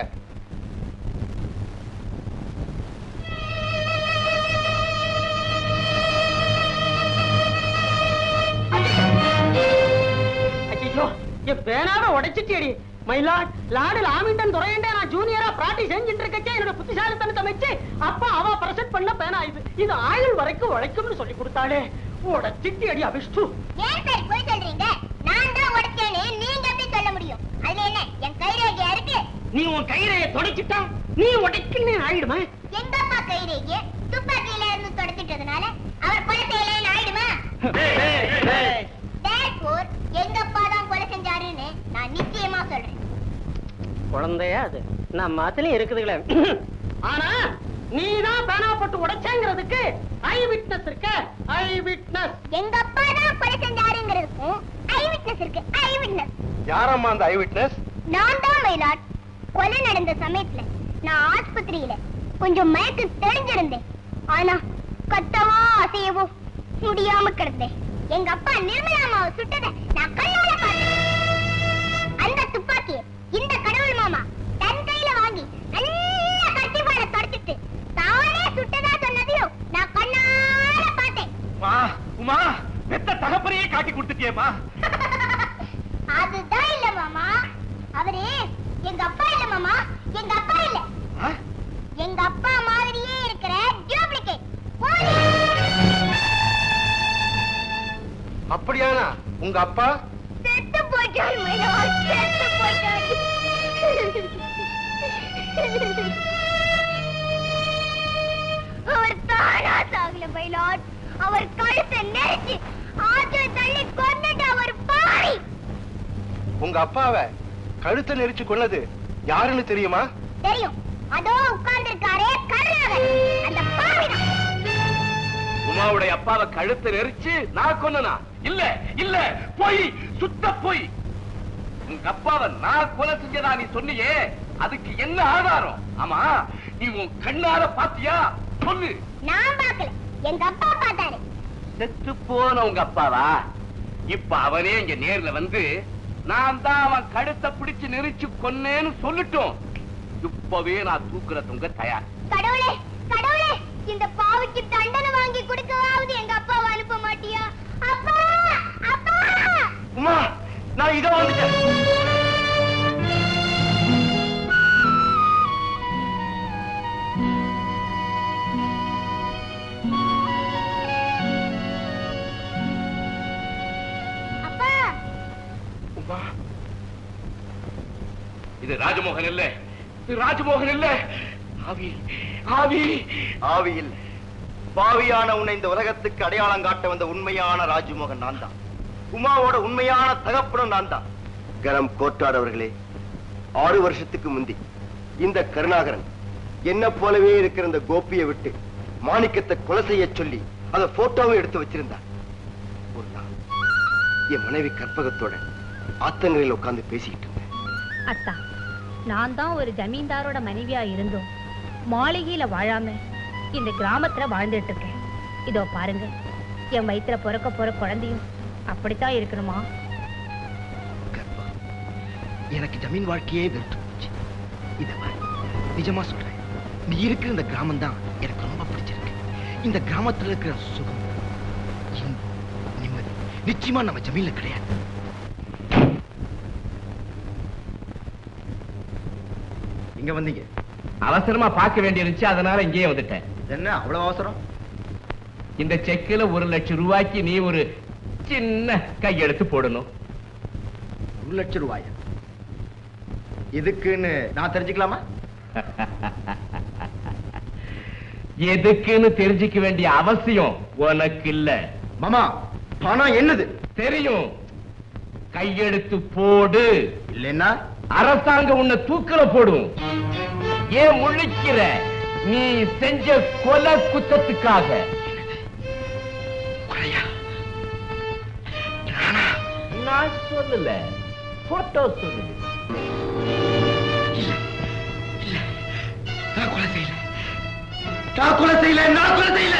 S8: ஐயோ என் பேனாவை உடைச்சிட்டேடி மயிலாட் லாடு லாமிண்டன் துறையண்டே நான் ஜூனியரா பிராட்டி செஞ்சுட்டு இருக்கச்சே என்னோட புத்திசாலித்தனத்தை வச்சு அப்பா அவ பிரசன்ட் பண்ண பேனா இது இது ஆயுள் வரைக்கும் உழைக்கும்னு சொல்லி கொடுத்தாளே உடைச்சிட்டேடி அபிஷ்டு
S5: ஏன் சார் போய் சொல்றீங்க நான் தான் உடைச்சேன்னு நீங்க எப்படி சொல்ல முடியும் அதுல என்ன என் கைரேகையா இருக்கு
S8: நீ உன் கைரைய தொடச்சிட்டா நீ உடைக்குன்னு ஆயிடுமா
S5: எங்க அப்பா கைரேகைய துப்பாக்கியில இருந்து தொடச்சிட்டதுனால அவர் கொலை செய்யலன்னு ஆயிடுமா Therefore, எங்க அப்பா தான் கொலை செஞ்சாருன்னு நான் நிச்சயமா சொல்றேன்
S8: குழந்தையா அது நம்ம அதுலயும் இருக்குதுங்களே ஆனா நீ தான் பேனா போட்டு உடைச்சேங்கிறதுக்கு ஐ விட்னஸ் இருக்க ஐ விட்னஸ்
S5: எங்க அப்பா தான் கொலை செஞ்சாருங்கிறதுக்கும் ஐ விட்னஸ் இருக்கு ஐ விட்னஸ்
S2: யாரம்மா அந்த ஐ விட்னஸ்
S5: நான் தான் மயிலாட் கொலை நடந்த சமயத்துல நான் ஆஸ்பத்திரியில கொஞ்சம் மயக்கு தெளிஞ்சிருந்தேன் ஆனா கத்தவோ அசையவோ முடியாம கிடந்தேன் எங்க அப்பா நிர்மலா அம்மாவை சுட்டதை நான் கண்ணால பார்த்தேன் அந்த துப்பாக்கியை இந்த கடவுள் மாமா தன் கையில வாங்கி நல்லா கட்டிப்பாட தொடச்சிட்டு தானே சுட்டதா சொன்னதையும் நான் கண்ணால பார்த்தேன்
S3: உமா உமா பெத்த தகப்பனையே காட்டி கொடுத்துட்டியேமா
S5: அதுதான் இல்ல மாமா அவரு எங்க அப்பா இல்ல மாமா எங்க அப்பா இல்ல எங்க அப்பா மாதிரியே இருக்கிற டூப்ளிகேட்
S2: அப்படியானா உங்க அப்பா
S5: செத்து போயிட்டாரு மயிலாட் செத்து போயிட்டாரு அவர் தானா சாகல மயிலாட் அவர் கழுத்தை நெரிச்சு ஆற்று தள்ளி கொண்டுட்டு அவர் பாரி
S2: உங்க அப்பாவை கழுத்தை நெரிச்சு கொன்னது யாருன்னு தெரியுமா
S5: தெரியும் அதோ உட்கார்ந்திருக்காரே கருணாகர் அந்த பாவிதான்
S4: உமாவுடைய அப்பாவை கழுத்தை நெரிச்சு நான் கொன்னனா இல்ல இல்ல போய் சுத்த போய் உங்க அப்பாவை நான் கொலை செஞ்சதா நீ சொன்னியே அதுக்கு என்ன ஆதாரம் ஆமா நீ உன் கண்ணால பாத்தியா சொல்லு
S5: நான் பார்க்கல எங்க அப்பா பார்த்தாரு
S4: செத்து போன உங்க அப்பாவா இப்ப அவனே இங்க நேர்ல வந்து நான் தான் அவன் கழுத்தை பிடிச்சு நெரிச்சு கொன்னேன்னு சொல்லட்டும் இப்பவே நான் தூக்குற துங்க தயார்
S5: கடவுளே கடவுளே இந்த பாவிக்கு தண்டனை வாங்கி கொடுக்கவாவது எங்க அப்பாவை அனுப்ப மாட்டியா அப்பா அப்பா
S2: உமா நான் இத வந்துட்டேன்
S5: அப்பா
S2: உமா
S4: இது ராஜமோகன் இல்ல இது ராஜமோகன் இல்ல ஆவி ஆவி
S2: ஆவியில் பாவியான உன்னை இந்த உலகத்துக்கு அடையாளம் காட்ட வந்த உண்மையான ராஜ்மோகன் நான் தான் உமாவோட உண்மையான தகப்பனும் நான் தான் கரம் கோட்டார் அவர்களே ஆறு வருஷத்துக்கு முந்தி இந்த கருணாகரன் என்ன போலவே இருக்கிற இந்த கோபியை விட்டு மாணிக்கத்தை கொலை செய்ய சொல்லி அத போட்டோவும் எடுத்து வச்சிருந்தார் ஒரு நாள் என் மனைவி கற்பகத்தோட ஆத்தங்கரையில் உட்கார்ந்து பேசிக்கிட்டு இருந்தேன்
S1: அத்தா நான் தான் ஒரு ஜமீன்தாரோட மனைவியா இருந்தோம் மாளிகையில வாழாம இந்த கிராமத்துல வாழ்ந்துட்டு இருக்கேன் இதோ பாருங்க
S5: என் வயித்துல பிறக்க போற குழந்தையும் அப்படித்தான் இருக்கணுமா
S8: கர்ப்பா எனக்கு ஜமீன் வாழ்க்கையே வெறுத்து போச்சு இத பாரு நிஜமா சொல்றேன் நீ இருக்கிற இந்த கிராமம் தான் எனக்கு ரொம்ப பிடிச்சிருக்கு இந்த கிராமத்துல இருக்கிற சுகம் இன்பம் நிம்மதி நிச்சயமா நம்ம ஜமீன்ல கிடையாது இங்க வந்தீங்க
S4: அவசரமா பார்க்க வேண்டியிருந்துச்சு அதனால இங்கேயே வந்துட்டேன்
S8: என்ன அவ்வளவு அவசரம்
S4: இந்த செக்குல ஒரு லட்சம் ரூபாய்க்கு நீ ஒரு சின்ன கையெழுத்து போடணும்
S8: ஒரு லட்சம் ரூபாய் இதுக்குன்னு நான் தெரிஞ்சுக்கலாமா
S4: எதுக்குன்னு தெரிஞ்சுக்க வேண்டிய அவசியம் உனக்கு இல்ல
S8: மாமா பணம் என்னது
S4: தெரியும் கையெழுத்து போடு
S8: இல்லைன்னா
S4: அரசாங்கம் உன்னை தூக்கல போடும் ஏன் முழிக்கிற நீ செஞ்ச கொலை குத்தத்துக்காக
S8: கொலையா
S4: நான் சொல்லல போட்டோ சொல்லுது
S8: நான் கொலை செய்யல நான் கொலை செய்யல நான் கொலை செய்யல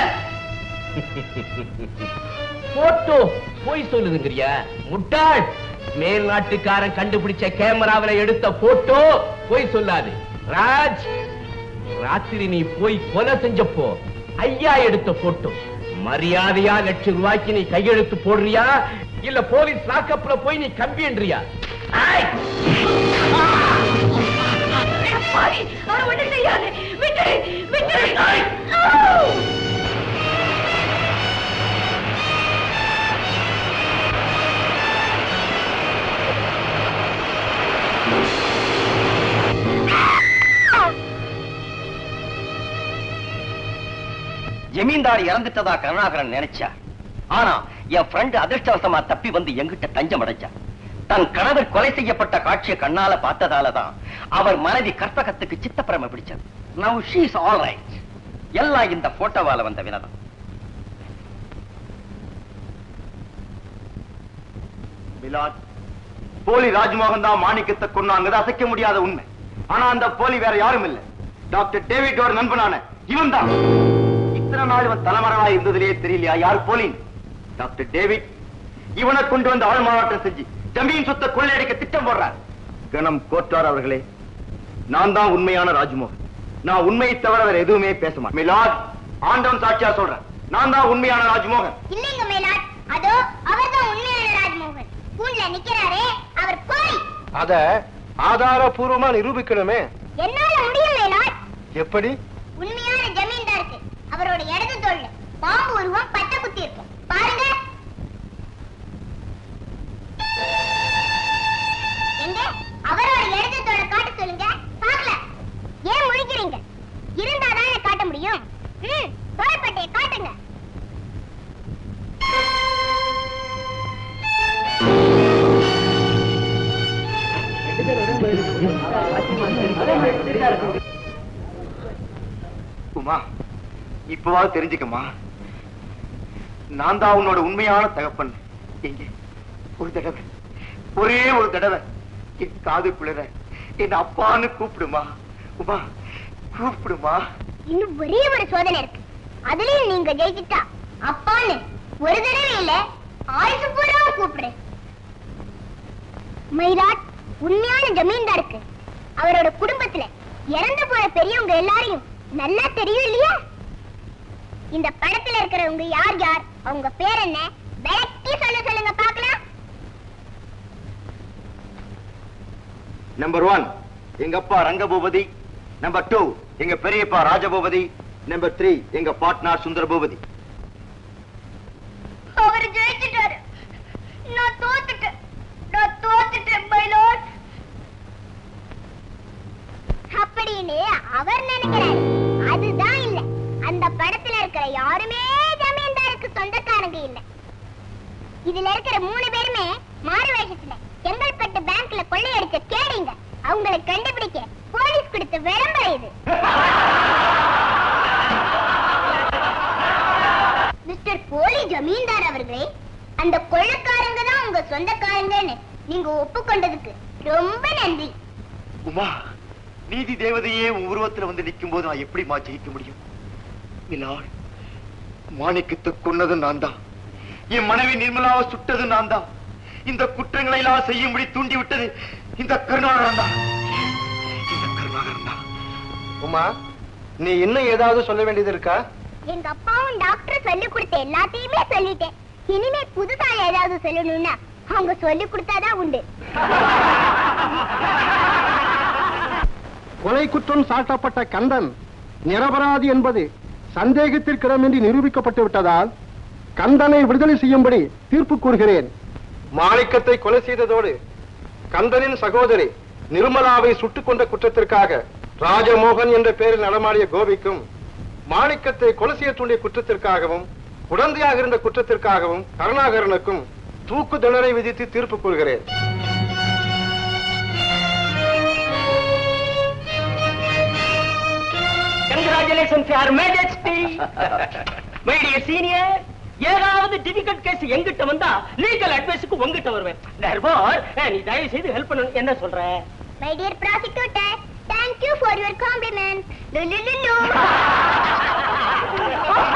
S4: போட்டோ போய் சொல்லுதுங்கறியா முட்டாள் மேல் நாட்டுக்காரன் கண்டுபிடிச்ச கேமராவில எடுத்த போட்டோ போய் சொல்லாது ராஜ் ராத்திரி நீ போய் கொலை செஞ்சப்போ ஐயா எடுத்த போட்டோ மரியாதையா லட்சம் ரூபாய்க்கு நீ கையெழுத்து போடுறியா இல்ல போலீஸ் லாக்கப்ல போய் நீ கம்பின்றியா
S1: அவரை ஒண்ணும் செய்யாது விட்டு விட்டு
S8: ஜமீன்தார் இறந்துட்டதா கருணாகரன் நினைச்சா ஆனா என் ஃப்ரெண்ட் அதிர்ஷ்டவசமா தப்பி வந்து எங்கிட்ட தஞ்சம் அடைஞ்சார் தன் கணவர் கொலை செய்யப்பட்ட காட்சியை கண்ணால பார்த்ததாலதான் அவர் மனைவி கற்பகத்துக்கு சித்தப்பிரம பிடிச்சது நவ் ஷீஸ் ஆல் ரைட் எல்லாம் இந்த போட்டோவால வந்த வினதம்
S9: மிலாட் போலி ராஜ்மோகன் தான் மாணிக்கத்தை கொன்னாங்கிறது அசைக்க முடியாத உண்மை ஆனா அந்த போலி வேற யாரும் இல்ல டாக்டர் டேவிட்டோட நண்பனான இவன் தான் இத்தனை நாள் இவன் தலைமறைவா இருந்ததிலேயே தெரியலையா யார் போலின் டாக்டர் டேவிட் இவனை கொண்டு வந்து ஆள் மாறாட்டம் செஞ்சு ஜமீன் சொத்தை கொள்ளையடிக்க திட்டம் போடுறார் கணம் கோட்டார் அவர்களே நான் தான் உண்மையான ராஜ்மோகன் நான் உண்மையை தவிர வேற எதுவுமே பேச மாட்டேன் மிலாட் ஆண்டவன் சாட்சியா சொல்றேன் நான் தான் உண்மையான ராஜ்மோகன்
S5: இல்லைங்க மேலாட் அதோ அவர்தான் உண்மையான ராஜ்மோகன் கூண்ல நிக்கிறாரே அவர் போய்
S2: அத ஆதாரபூர்வமா நிரூபிக்கணுமே
S5: என்னால முடியும் மேலாட்
S2: எப்படி
S5: உண்மையான ஜமீன்தாருக்கு அவரோட இடது தோல்ல பாம்பு உருவம் பச்சை குத்தி இருக்கும் பாருங்க எங்க அவரோட இடது தோலை காட்ட சொல்லுங்க பார்க்கல ஏன் முழிக்கிறீங்க இருந்தாதானே காட்ட முடியும் ம் தோள்பட்டையை காட்டுங்க
S9: உமா இப்பவாவது தெரிஞ்சுக்கமா நான் தான் உன்னோட உண்மையான தகப்பன் எங்க ஒரு தடவை ஒரே ஒரு தடவை என் காது குளிர என் அப்பான்னு கூப்பிடுமா உமா கூப்பிடுமா
S5: இன்னும் ஒரே ஒரு சோதனை இருக்கு அதுலயும் நீங்க ஜெயிச்சிட்டா அப்பான்னு ஒரு தடவை இல்ல ஆயுசு பூராவும் கூப்பிடுறேன் மயிலாட் உண்மையான ஜமீன்தாருக்கு அவரோட குடும்பத்துல இறந்து போன பெரியவங்க எல்லாரையும் நல்லா தெரியும் இல்லையா இந்த படத்துல இருக்கிறவங்க யார் யார் அவங்க பேர் என்ன விளக்கி சொல்ல சொல்லுங்க பார்க்கலாம்
S9: நம்பர் ஒன் எங்க அப்பா ரங்கபூபதி நம்பர் டூ எங்க பெரியப்பா ராஜபூபதி நம்பர் த்ரீ எங்க பார்ட்னர் சுந்தர பூபதி
S5: அவர் ஜெயிச்சிட்டாரு நான் தோத்துட்டேன் நான் தோத்துட்டேன் மயிலாட் அப்படின்னு அவர் நினைக்கிறாரு அதுதான் இல்ல அந்த படத்துல இருக்கிற யாருமே ஜமீன்தாருக்கு சொந்தக்காரங்க இல்ல இதுல இருக்கிற மூணு பேருமே மாறு வேஷத்துல செங்கல்பட்டு பேங்க்ல கொள்ளையடிச்ச கேடிங்க அவங்களை கண்டுபிடிக்க போலீஸ் கொடுத்த விளம்பரம் இது மிஸ்டர் போலி ஜமீன்தார் அவர்களே அந்த கொள்ளக்காரங்க தான் உங்க சொந்தக்காரங்கன்னு நீங்க ஒப்புக்கொண்டதுக்கு ரொம்ப நன்றி
S9: உமா நீதி தேவதையே உன் உருவத்துல வந்து நிற்கும் போது நான் எப்படிமா ஜெயிக்க முடியும் மிலாட் மாணிக்கத்தை கொன்னது நான் தான்
S2: என் மனைவி நிர்மலாவை சுட்டது நான் தான் இந்த குற்றங்களை எல்லாம் செய்யும்படி தூண்டி விட்டது இந்த கருணாகரன் தான் இந்த கருணாகரன் தான் உமா நீ இன்னும் ஏதாவது சொல்ல வேண்டியது இருக்கா
S5: எங்க அப்பாவும் டாக்டர் சொல்லி கொடுத்த எல்லாத்தையுமே சொல்லிட்டேன் இனிமே புதுசா ஏதாவது சொல்லணும்னா அவங்க சொல்லி கொடுத்தாதான் உண்டு
S12: கொலை குற்றம் சாட்டப்பட்ட கந்தன் நிரபராதி என்பது சந்தேகத்திற்கிடமின்றி நிரூபிக்கப்பட்டு விட்டதால் கந்தனை விடுதலை செய்யும்படி தீர்ப்பு கூறுகிறேன் மாணிக்கத்தை கொலை செய்ததோடு கந்தனின் சகோதரி நிர்மலாவை சுட்டுக் கொண்ட குற்றத்திற்காக ராஜமோகன் என்ற பெயரில் நடமாடிய கோபிக்கும் மாணிக்கத்தை கொலை செய்ய தூண்டிய குற்றத்திற்காகவும் உடந்தையாக இருந்த குற்றத்திற்காகவும் கருணாகரனுக்கும் தூக்கு தண்டனை விதித்து தீர்ப்பு கூறுகிறேன்
S8: congratulations your majesty my dear senior ஏதாவது டிஃபிகல்ட் கேஸ் எங்கிட்ட வந்தா லீகல் அட்வைஸ்க்கு உங்ககிட்ட வருவேன் therefore, அஹ், நீ தயவு செய்து ஹெல்ப் பண்ணணும் என்ன சொல்ற
S5: my dear prosecutor thank you for your compliment லுலுலுலு